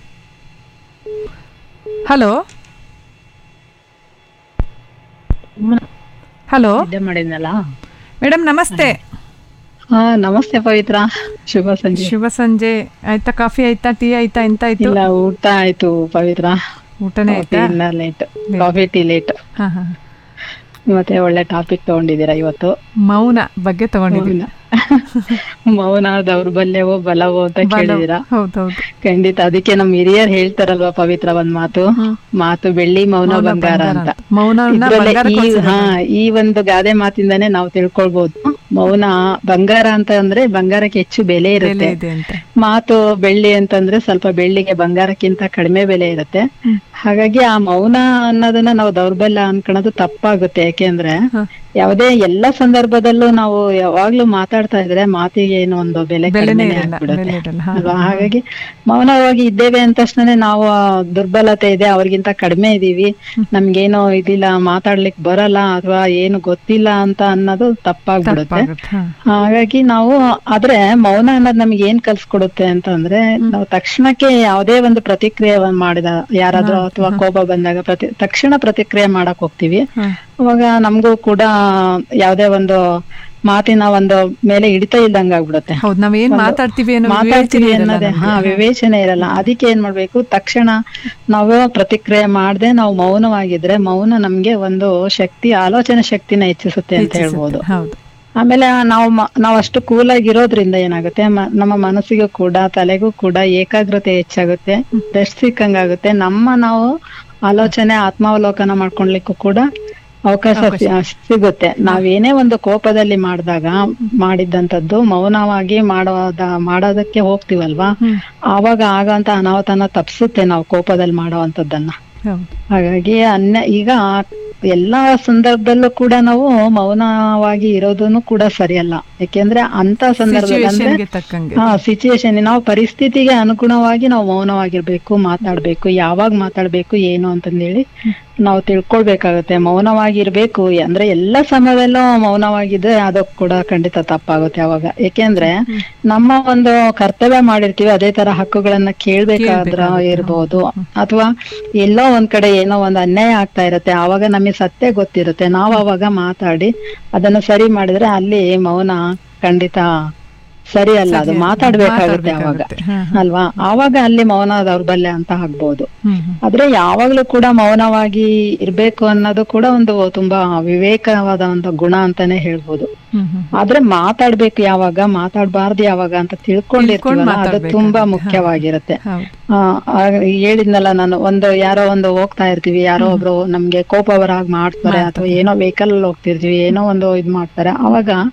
ಹಲೋ ಹಲೋ ನಿದ್ದೆ ಮಾಡಿದ್ನಲ್ಲ ಮೇಡಮ್ ನಮಸ್ತೆ ಹಾ ನಮಸ್ತೆ ಪವಿತ್ರ ಶುಭ ಸಂಜೆ ಶುಭ ಸಂಜೆ ಆಯ್ತಾ ಕಾಫಿ ಆಯ್ತಾ ಟೀ ಆಯ್ತಾ ಎಂತ ಆಯ್ತು ಇಲ್ಲ ಊಟ ಆಯ್ತು ಪವಿತ್ರ ಊಟನೇ ಕಾಫಿ ಆಯ್ತಾ ಇಲ್ಲ ಲೇಟ್ ಕಾಫಿ ಟೀ ಲೇಟ್ ಹಾ ಹಾ ಮತ್ತೆ ಒಳ್ಳೆ ಟಾಪಿಕ್ ತಗೊಂಡಿದ್ದೀರಾ ಇವತ್ತು ಮೌನ ಬಗ್ಗೆ ತಗೊಂಡಿದ್ದೀನಿ ಮೌನ ದೌರ್ಬಲ್ಯವೋ ಬಲವೋ ಅಂತ ಬಲ- ಕೇಳಿದೀರಾ ಹೌದೌದು ಖಂಡಿತ ಅದಕ್ಕೆ ನಮ್ ಹಿರಿಯರ್ ಹೇಳ್ತಾರಲ್ವಾ ಪವಿತ್ರ ಒಂದ್ ಮಾತು ಮಾತು ಬೆಳ್ಳಿ ಮೌನ ಮೌನ ಬಂಗಾರ ಬಂಗಾರ ಅಂತ ಅಂತ. ಮೌನವನ್ನ ಇದ್ರಲ್ಲೇ ಬಂಗಾರಕ್ಕೆ ಈ ಹೋಲ್ಸಿರೋದು. ಹಾ ಈ ಒಂದು ಗಾದೆ ಮಾತಿಂದಾನೇ ನಾವು ತಿಳ್ಕೊಳ್ಬಹುದು ಮೌನ ಬಂಗಾರ ಅಂತ ಅಂದ್ರೆ ಬಂಗಾರಕ್ಕೆ ಹೆಚ್ಚು ಬೆಲೆ ಬೆಲೆ ಇರುತ್ತೆ ಇದೆ ಅಂತ ಮಾತು ಬೆಳ್ಳಿ ಅಂತಂದ್ರೆ ಸ್ವಲ್ಪ ಬೆಳ್ಳಿಗೆ ಬಂಗಾರಕ್ಕಿಂತ ಕಡಿಮೆ ಬೆಲೆ ಇರುತ್ತೆ ಹಾಗಾಗಿ ಆ ಮೌನ ಅನ್ನೋದನ್ನ ನಾವು ದೌರ್ಬಲ್ಯ ಅನ್ಕೊಳ್ಳೋದು ತಪ್ಪಾಗುತ್ತೆ ಯಾಕೆಂದ್ರೆ ಯಾವುದೇ ಎಲ್ಲ ಸಂದರ್ಭದಲ್ಲೂ ನಾವು ಯಾವಾಗ್ಲೂ ಮಾತಾಡ್ತಾ ಇದ್ರೆ ಮಾತಿಗೆ ಏನೋ ಒಂದು ಬೆಲೆ ಬೆಲೆನೇ ಕಡಿಮೆನೇ ಇರಲ್ಲ ಆಗ್ಬಿಡುತ್ತೆ ಬೆಲೆ ಇರಲ್ಲ ಹಾ. ಅಲ್ವಾ ಹಾಗಾಗಿ ಮೌನವಾಗಿ ಇದ್ದೇವೆ ಅಂದ ತಕ್ಷಣ ನಾವು ಆ ದುರ್ಬಲತೆ ಇದೆ ಅವ್ರಿಗಿಂತ ಕಡಿಮೆ ಇದೀವಿ ನಮ್ಗೇನೋ ಇದಿಲ್ಲ ಮಾತಾಡ್ಲಿಕ್ ಬರಲ್ಲ ಅಥವಾ ಏನು ಗೊತ್ತಿಲ್ಲ ಅಂತ ಅನ್ನೋದು ತಪ್ಪಾಗ್ಬಿಡುತ್ತೆ ತಪ್ಪಾಗುತ್ತೆ, ಹಾ. ಹಾಗಾಗಿ ನಾವು ಆದ್ರೆ ಮೌನ ಅನ್ನೋದು ನಮ್ಗೆ ಏನ್ ಕಲ್ಸ್ಕೊಡುತ್ತೆ ಅಂತಂದ್ರೆ ನಾವು ತಕ್ಷಣಕ್ಕೆ ಯಾವುದೇ ಒಂದು ಪ್ರತಿಕ್ರಿಯೆ ಮಾಡಿದ ಯಾರಾದ್ರೂ ಅಥವಾ ಕೋಪ ಬಂದಾಗ ಪ್ರತಿ ತಕ್ಷಣ ಪ್ರತಿಕ್ರಿಯೆ ಮಾಡಕ್ ಹೋಗ್ತೀವಿ ಅವಾಗ ನಮಗೂ ಕೂಡ ಯಾವುದೇ ಒಂದು ಮಾತಿನ ಒಂದು ಮೇಲೆ ಹಿಡಿತ ಇಲ್ದಂಗ ಆಗ್ಬಿಡುತ್ತೆ ಹೌದು ನಾವೇನ್ ಒಂದು ಮಾತಾಡ್ತೀವಿ ಅನ್ನೋ ಮಾತಾಡ್ತೀವಿ ವಿವೇಚನೆ ಇರಲ್ಲ ಅನ್ನೋದೇ ನಮ್ಗೆ. ಹಾ ವಿವೇಚನೆ ಇರಲ್ಲ ಅದಕ್ಕೆ ಏನ್ ಮಾಡ್ಬೇಕು ತಕ್ಷಣ ನಾವು ಪ್ರತಿಕ್ರಿಯೆ ಮಾಡದೆ ನಾವು ಮೌನವಾಗಿದ್ರೆ ಮೌನ ನಮ್ಗೆ ಒಂದು ಶಕ್ತಿ ಆಲೋಚನೆ ಶಕ್ತಿನ ಹೆಚ್ಚಿಸುತ್ತೆ ಅಂತ ಹೆಚ್ಚಿಸುತ್ತೆ, ಹೇಳ್ಬೋದು ಹೌದು ಆಮೇಲೆ ನಾವು ಮ- ನಾವು ಅಷ್ಟು ಕೂಲ್ ಆಗಿರೋದ್ರಿಂದ ಏನಾಗುತ್ತೆ ಮ- ನಮ್ಮ ಮನಸ್ಸಿಗೂ ಕೂಡ ತಲೆಗೂ ಕೂಡ ಏಕಾಗ್ರತೆ ಹೆಚ್ಚಾಗುತ್ತೆ ರೆಸ್ಟ್ ಸಿಕ್ಕಂಗಾಗುತ್ತೆ ನಮ್ಮ ನಾವು ಆಲೋಚನೆ ಆತ್ಮಾವಲೋಕನ ಮಾಡ್ಕೊಳ್ಲಿಕ್ಕೂ ಕೂಡ ಅವಕಾಶ ಸಿ- ಸಿಗುತ್ತೆ ನಾವೇನೇ ಒಂದು ಕೋಪದಲ್ಲಿ ಮಾಡಿದಾಗ ಮಾಡಿದ್ದಂಥದ್ದು ಮೌನವಾಗಿ ಮಾಡೋದ ಮಾಡೋದಕ್ಕೆ ಹೋಗ್ತೀವಲ್ವಾ ಆವಾಗ ಆಗಂತ ಅನಾಹುತನ ತಪ್ಸುತ್ತೆ ನಾವು ಕೋಪದಲ್ಲಿ ಮಾಡೋವಂಥದ್ದನ್ನ ಹೌದು ಹಾಗಾಗಿ ಅನ್ನ ಈಗ ಎಲ್ಲಾ ಸಂದರ್ಭದಲ್ಲೂ ಕೂಡ ನಾವು ಮೌನವಾಗಿ ಇರೋದನ್ನು ಕೂಡ ಸರಿಯಲ್ಲ ಯಾಕೆಂದ್ರೆ ಅಂತ ಸಂದರ್ಭದಲ್ಲಿ ಅಂದ್ರೆ Situation ಗೆ ತಕ್ಕಂಗೆ ಹಾ ಸಿಚುಯೇಷನ್ ನಾವು ಪರಿಸ್ಥಿತಿಗೆ ಅನುಗುಣವಾಗಿ ನಾವು ಮೌನವಾಗಿರ್ಬೇಕು ಮಾತಾಡ್ಬೇಕು ಯಾವಾಗ ಮಾತಾಡ್ಬೇಕು ಏನು ಅಂತಂದೇಳಿ ನಾವು ತಿಳ್ಕೊಳ್ಬೇಕಾಗುತ್ತೆ ಮೌನವಾಗಿರ್ಬೇಕು ಅಂದ್ರೆ ಎಲ್ಲ ಸಮಯದಲ್ಲೂ ಮೌನವಾಗಿದ್ರೆ ಅದಕ್ಕೆ ಕೂಡ ಖಂಡಿತ ತಪ್ಪಾಗುತ್ತೆ ಅವಾಗ ಯಾಕೆಂದ್ರೆ ನಮ್ಮ ಒಂದು ಕರ್ತವ್ಯ ಮಾಡಿರ್ತೀವಿ ಅದೇ ತರ ಹಕ್ಕುಗಳನ್ನ ಕೇಳ್ಬೇಕಾದ್ರ ಇರ್ಬೋದು ಅಥವಾ ಎಲ್ಲೋ ಒಂದ್ ಕಡೆ ಏನೋ ಒಂದ್ ಅನ್ಯಾಯ ಆಗ್ತಾ ಇರುತ್ತೆ ಆವಾಗ ನಮಗೆ ಸತ್ಯ ಗೊತ್ತಿರುತ್ತೆ ನಾವು ಅವಾಗ ಮಾತಾಡಿ ಅದನ್ನ ಸರಿ ಮಾಡಿದ್ರೆ ಅಲ್ಲಿ ಮೌನ ಖಂಡಿತ ಸರಿ ಅಲ್ಲ ಅದು ಸರಿ ಅಲ್ಲ. ಮಾತಾಡ್ಬೇಕಾಗುತ್ತೆ ಅವಾಗ ಮಾತಾಡ್ಬೇಕಾಗುತ್ತೆ. ಹಾ, ಅಲ್ವಾ ಆವಾಗ ಅಲ್ಲಿ ಮೌನ ದೌರ್ಬಲ್ಯ ಅಂತ ಆಗ್ಬೋದು ಹ್ಮ್ ಹ್ಮ್. ಆದ್ರೆ ಯಾವಾಗ್ಲೂ ಕೂಡ ಮೌನವಾಗಿ ಇರ್ಬೇಕು ಅನ್ನೋದು ಕೂಡ ಒಂದು ತುಂಬಾ ವಿವೇಕವಾದ ಒಂದು ಗುಣ ಅಂತಾನೆ ಹೇಳ್ಬೋದು ಹ್ಮ್ ಹ್ಮ್. ಆದ್ರೆ ಮಾತಾಡ್ಬೇಕು ಯಾವಾಗ ಮಾತಾಡ್ಬಾರ್ದು ಯಾವಾಗ ಅಂತ ತಿಳ್ಕೊಂಡಿರ್ತೀವಲ್ಲ ಅದು ಮಾತಾಡ್ಬೇಕು ತುಂಬಾ ಅಂತ. ಮುಖ್ಯವಾಗಿರುತ್ತೆ ಹೌದು. ಆ, ಆ, ಹೇಳಿದ್ನಲ್ಲ ನಾನು ಒಂದು ಯಾರೋ ಒಂದು ಹೋಗ್ತಾ ಇರ್ತೀವಿ ಯಾರೋ ಒಬ್ರು ನಮ್ಗೆ ಕೋಪ ಬರಾಗ್ ಮಾಡ್ತಾರೆ ಅಥವಾ ಏನೋ ವೆಹಿಕಲ್ ಹೋಗ್ತಿರ್ತೀವಿ ಏನೋ ಒಂದು ಇದ್ ಮಾಡ್ತಾರೆ ಅವಾಗ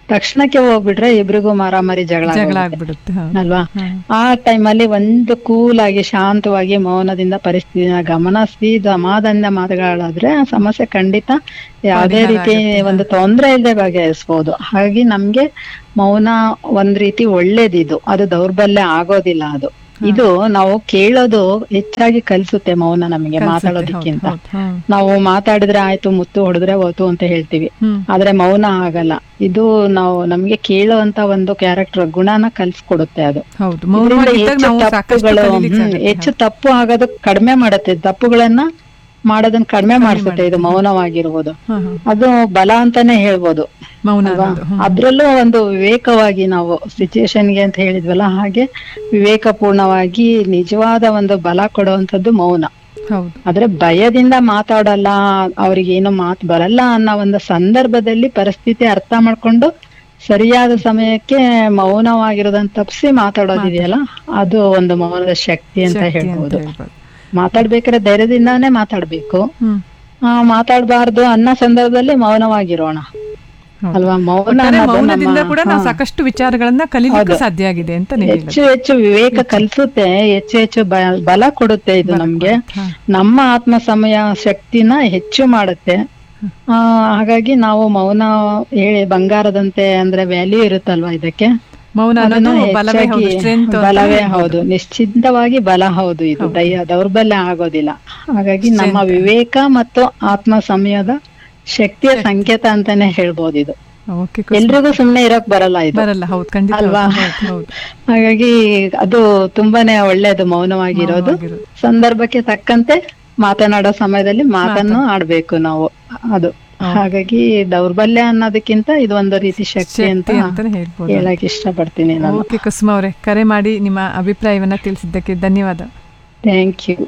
ತಕ್ಷಣಕ್ಕೆ ಹೋಗ್ಬಿಟ್ರೆ ಇಬ್ರಿಗೂ ಮಾರಾಮಾರಿ ಜಗಳ ಜಗಳ ಆಗೋಗುತ್ತೆ. ಆಗ್ಬಿಡುತ್ತೆ ಹೌದು. ಅಲ್ವಾ ಹ್ಮ್. ಆ ಟೈಮಲ್ಲಿ ಒಂದು ಕೂಲ್ ಆಗಿ ಶಾಂತವಾಗಿ ಮೌನದಿಂದ ಪರಿಸ್ಥಿತಿನ ಗಮನಿಸಿ ಸಮಾಧಾನದ ಮಾತುಗಳಾದ್ರೆ ಆ ಸಮಸ್ಯೆ ಖಂಡಿತ ಯಾವುದೇ ಪರಿಹಾರ ರೀತಿ ಆಗುತ್ತೆ, ಹಾ. ಒಂದು ತೊಂದರೆ ಇಲ್ಲದೆ ಬಗೆಹರಿಸಬಹುದು ಹಾಗಾಗಿ ನಮ್ಗೆ ಮೌನ ಒಂದ್ ರೀತಿ ಒಳ್ಳೇದಿದು ಅದು ದೌರ್ಬಲ್ಯ ಆಗೋದಿಲ್ಲ ಅದು ಇದು ನಾವು ಕೇಳೋದು ಹೆಚ್ಚಾಗಿ ಕಲಿಸುತ್ತೆ ಮೌನ ನಮಗೆ ಕಲ್ಸುತ್ತೆ, ಮಾತಾಡೋದಕ್ಕಿಂತ ಹೌದು, ಹೌದು, ಹ್ಮ್. ನಾವು ಮಾತಾಡಿದ್ರೆ ಆಯ್ತು ಮುತ್ತು ಹೊಡೆದ್ರೆ ಹೋತು ಅಂತ ಹೇಳ್ತೀವಿ ಹ್ಮ್. ಆದ್ರೆ ಮೌನ ಆಗಲ್ಲ ಇದು ನಾವು ನಮ್ಗೆ ಕೇಳುವಂತ ಒಂದು ಕ್ಯಾರೆಕ್ಟರ್ ಗುಣನ ಕಲ್ಸ್ಕೊಡುತ್ತೆ ಅದು ಹೌದು ಇದರಿಂದ ಮೌನವಾಗಿದ್ದಾಗ ಹೆಚ್ಚು ನಾವು ಸಾಕಷ್ಟು ತಪ್ಪುಗಳು ಕಲೀಲಿಕ್ಕೆ ಹ್ಮ್, ಸಾಗುತ್ತೆ. ಹೆಚ್ಚು ತಪ್ಪು ಆಗೋದು ಕಡಿಮೆ ಮಾಡುತ್ತೆ ತಪ್ಪುಗಳನ್ನ ಮಾಡೋದನ್ನ ಕಡಿಮೆ ಮಾಡಿಸುತ್ತೆ ಇದು ಮೌನವಾಗಿರುವುದು ಹಾ, ಹಾ. ಅದು ಬಲ ಅಂತಾನೆ ಹೇಳ್ಬೋದು ಮೌನ ಅಲ್ವಾ? ಅನ್ನೋದು, ಹ್ಮ್. ಅದ್ರಲ್ಲೂ ಒಂದು ವಿವೇಕವಾಗಿ ನಾವು ಸಿಚುಯೇಷನ್ಗೆ ಅಂತ ಹೇಳಿದ್ವಲ್ಲ ಹಾಗೆ ವಿವೇಕಪೂರ್ಣವಾಗಿ ನಿಜವಾದ ಒಂದು ಬಲ ಕೊಡುವಂತದ್ದು ಮೌನ ಹೌದು ಆದ್ರೆ ಭಯದಿಂದ ಮಾತಾಡಲ್ಲ ಅವ್ರಿಗೆ ಏನು ಮಾತು ಬರಲ್ಲ ಅನ್ನೋ ಒಂದು ಸಂದರ್ಭದಲ್ಲಿ ಪರಿಸ್ಥಿತಿ ಅರ್ಥ ಮಾಡ್ಕೊಂಡು ಸರಿಯಾದ ಸಮಯಕ್ಕೆ ಮೌನವಾಗಿರೋದನ್ನ ತಪ್ಪಿಸಿ ಮಾತಾಡೋದಿದೆಯಲ್ಲ ಅದು ಒಂದು ಮೌನದ ಶಕ್ತಿ ಅಂತ ಶಕ್ತಿ ಅಂತ ಹೇಳ್ಬೋದು ಹೇಳ್ಬೋದು. ಮಾತಾಡ್ಬೇಕಾದ್ರೆ ಧೈರ್ಯದಿಂದಾನೇ ಮಾತಾಡ್ಬೇಕು ಹ್ಮ್. ಆ ಮಾತಾಡಬಾರ್ದು ಅನ್ನೋ ಸಂದರ್ಭದಲ್ಲಿ ಮೌನವಾಗಿರೋಣ ಹೌದು. ಅಲ್ವಾ ಮೌನ ಒಟ್ಟಾರೆ ಅನ್ನೋದು ಮೌನದಿಂದ ನಮ್ಮ- ಕೂಡ ನಾವು ಹಾ. ಸಾಕಷ್ಟು ವಿಚಾರಗಳನ್ನ ಕಲೀಲಿಕ್ಕೆ ಹೌದು. ಸಾಧ್ಯ ಆಗಿದೆ ಅಂತ ನೀವು ಹೆಚ್ಚು ಹೆಚ್ಚು ವಿವೇಕ ಕಲ್ಸುತ್ತೆ ಹೆಚ್ಚು ಹೆಚ್ಚು ಬ- ಬಲ ಕೊಡುತ್ತೆ ಇದು ನಮ್ಗೆ ನಮ್ಮ ಆತ್ಮ ಸಮಯ ಶಕ್ತಿನ ಹೆಚ್ಚು ಮಾಡುತ್ತೆ ಆ ಹಾಗಾಗಿ ನಾವು ಮೌನ ಹೇಳಿ ಬಂಗಾರದಂತೆ ಅಂದ್ರೆ ವ್ಯಾಲ್ಯೂ ಇರುತ್ತಲ್ವಾ ಇದಕ್ಕೆ ಮೌನ ಅದನ್ನ ಅನ್ನೋದು ಬಲವೇ ಹೌದು ಹೆಚ್ಚಾಗಿ- ಸ್ಟ್ರೆಂತ್ ಬಲವೇ ಹೌದು ನಿಶ್ಚಿತವಾಗಿ ಬಲ ಹೌದು ಇದು ದಯ ದೌರ್ಬಲ್ಯ ಆಗೋದಿಲ್ಲ ಹಾಗಾಗಿ ನಮ್ಮ ವಿವೇಕ ಮತ್ತು ಆತ್ಮ ಸಮಯದ ಶಕ್ತಿಯ ಸಂಕೇತ ಅಂತಾನೆ ಹೇಳ್ಬೋದು ಇದು ಓಕೆ ಎಲ್ರಿಗೂ ಸುಮ್ನೆ ಇರಕ್ ಬರಲ್ಲ ಇದು ಬರಲ್ಲ ಹೌದು ಖಂಡಿತ ಅಲ್ವಾ ಹೌದು, ಹೌದು ಹಾಗಾಗಿ ಅದು ತುಂಬಾನೇ ಒಳ್ಳೇದು ಮೌನವಾಗಿರೋದು ಮೌನವಾಗಿರೋದು. ಸಂದರ್ಭಕ್ಕೆ ತಕ್ಕಂತೆ ಮಾತನಾಡೋ ಸಮಯದಲ್ಲಿ ಮಾತನ್ನು ಆಡ್ಬೇಕು ನಾವು ಅದು ಹಾಗಾಗಿ ದೌರ್ಬಲ್ಯ ಅನ್ನೋದಕ್ಕಿಂತ ಇದು ಒಂದು ರೀತಿ ಶಕ್ತಿ ಅಂತ ಶಕ್ತಿ ಅಂತಾನೆ ಹೇಳ್ಬೋದು. ಹೇಳಕ್ ಇಷ್ಟಪಡ್ತೀನಿ ನಾನು ಓಕೆ ಕುಸುಮ ಅವರೇ ಕರೆ ಮಾಡಿ ನಿಮ್ಮ ಅಭಿಪ್ರಾಯವನ್ನ ತಿಳಿಸಿದ್ದಕ್ಕೆ ಧನ್ಯವಾದ ಥ್ಯಾಂಕ್ ಯು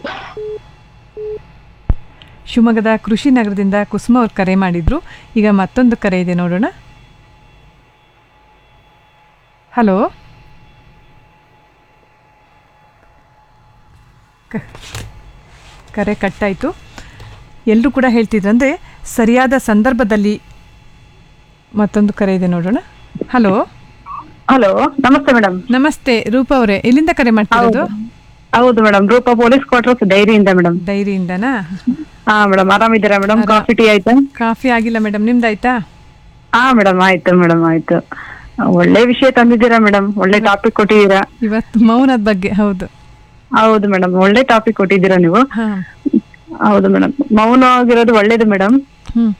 ಶಿವಮೊಗ್ಗದ ಕೃಷಿ ನಗರದಿಂದ ಕುಸುಮ ಅವ್ರು ಕರೆ ಮಾಡಿದ್ರು ಈಗ ಮತ್ತೊಂದು ಕರೆ ಇದೆ ನೋಡೋಣ ಹಲೋ ಕ- ಕರೆ ಕಟ್ಟಾಯಿತು ಎಲ್ಲರೂ ಕೂಡ ಹೇಳ್ತಿದ್ರಂದ್ರೆ ಸರಿಯಾದ ಸಂದರ್ಭದಲ್ಲಿ ಮತ್ತೊಂದು ಕರೆ ಇದೆ ನೋಡೋಣ ಹಲೋ ಹಲೋ ನಮಸ್ತೆ ಮೇಡಮ್ ನಮಸ್ತೆ ರೂಪಾ ಅವರೇ ಎಲ್ಲಿಂದ ಕರೆ ಮಾಡ್ತಿರೋದು ಹೌದು ಮೇಡಮ್ ರೂಪಾ ಪೊಲೀಸ್ ಕ್ವಾರ್ಟರ್ಸ್ ಡೈರಿಯಿಂದ ಮೇಡಮ್ ಡೈರಿಯಿಂದನಾ ಹಾ ಮೇಡಮ್ ಆರಾಮಿದ್ದೀರಾ ಮೇಡಮ್ ಕಾಫಿ ಟೀ ಆಯ್ತಾ ಕಾಫಿ ಆಗಿಲ್ಲ ಮೇಡಮ್ ನಿಮ್ದಾಯ್ತಾ ಹಾ ಮೇಡಮ್ ಆಯ್ತು ಮೇಡಮ್ ಆಯ್ತು ಒಳ್ಳೆ ವಿಷಯ ತಂದಿದ್ದೀರಾ ಮೇಡಮ್ ಒಳ್ಳೆ ಟಾಪಿಕ್ ಕೊಟ್ಟಿದ್ದೀರಾ ಇವತ್ತು ಮೌನದ ಬಗ್ಗೆ ಹೌದು ಹೌದು ಮೇಡಮ್ ಒಳ್ಳೆ ಟಾಪಿಕ್ ಕೊಟ್ಟಿದ್ದೀರಾ ನೀವು ಹಾ ಹೌದು ಮೇಡಮ್ ಮೌನ ಆಗಿರೋದು ಒಳ್ಳೇದು ಮೇಡಮ್ ಹ್ಮ್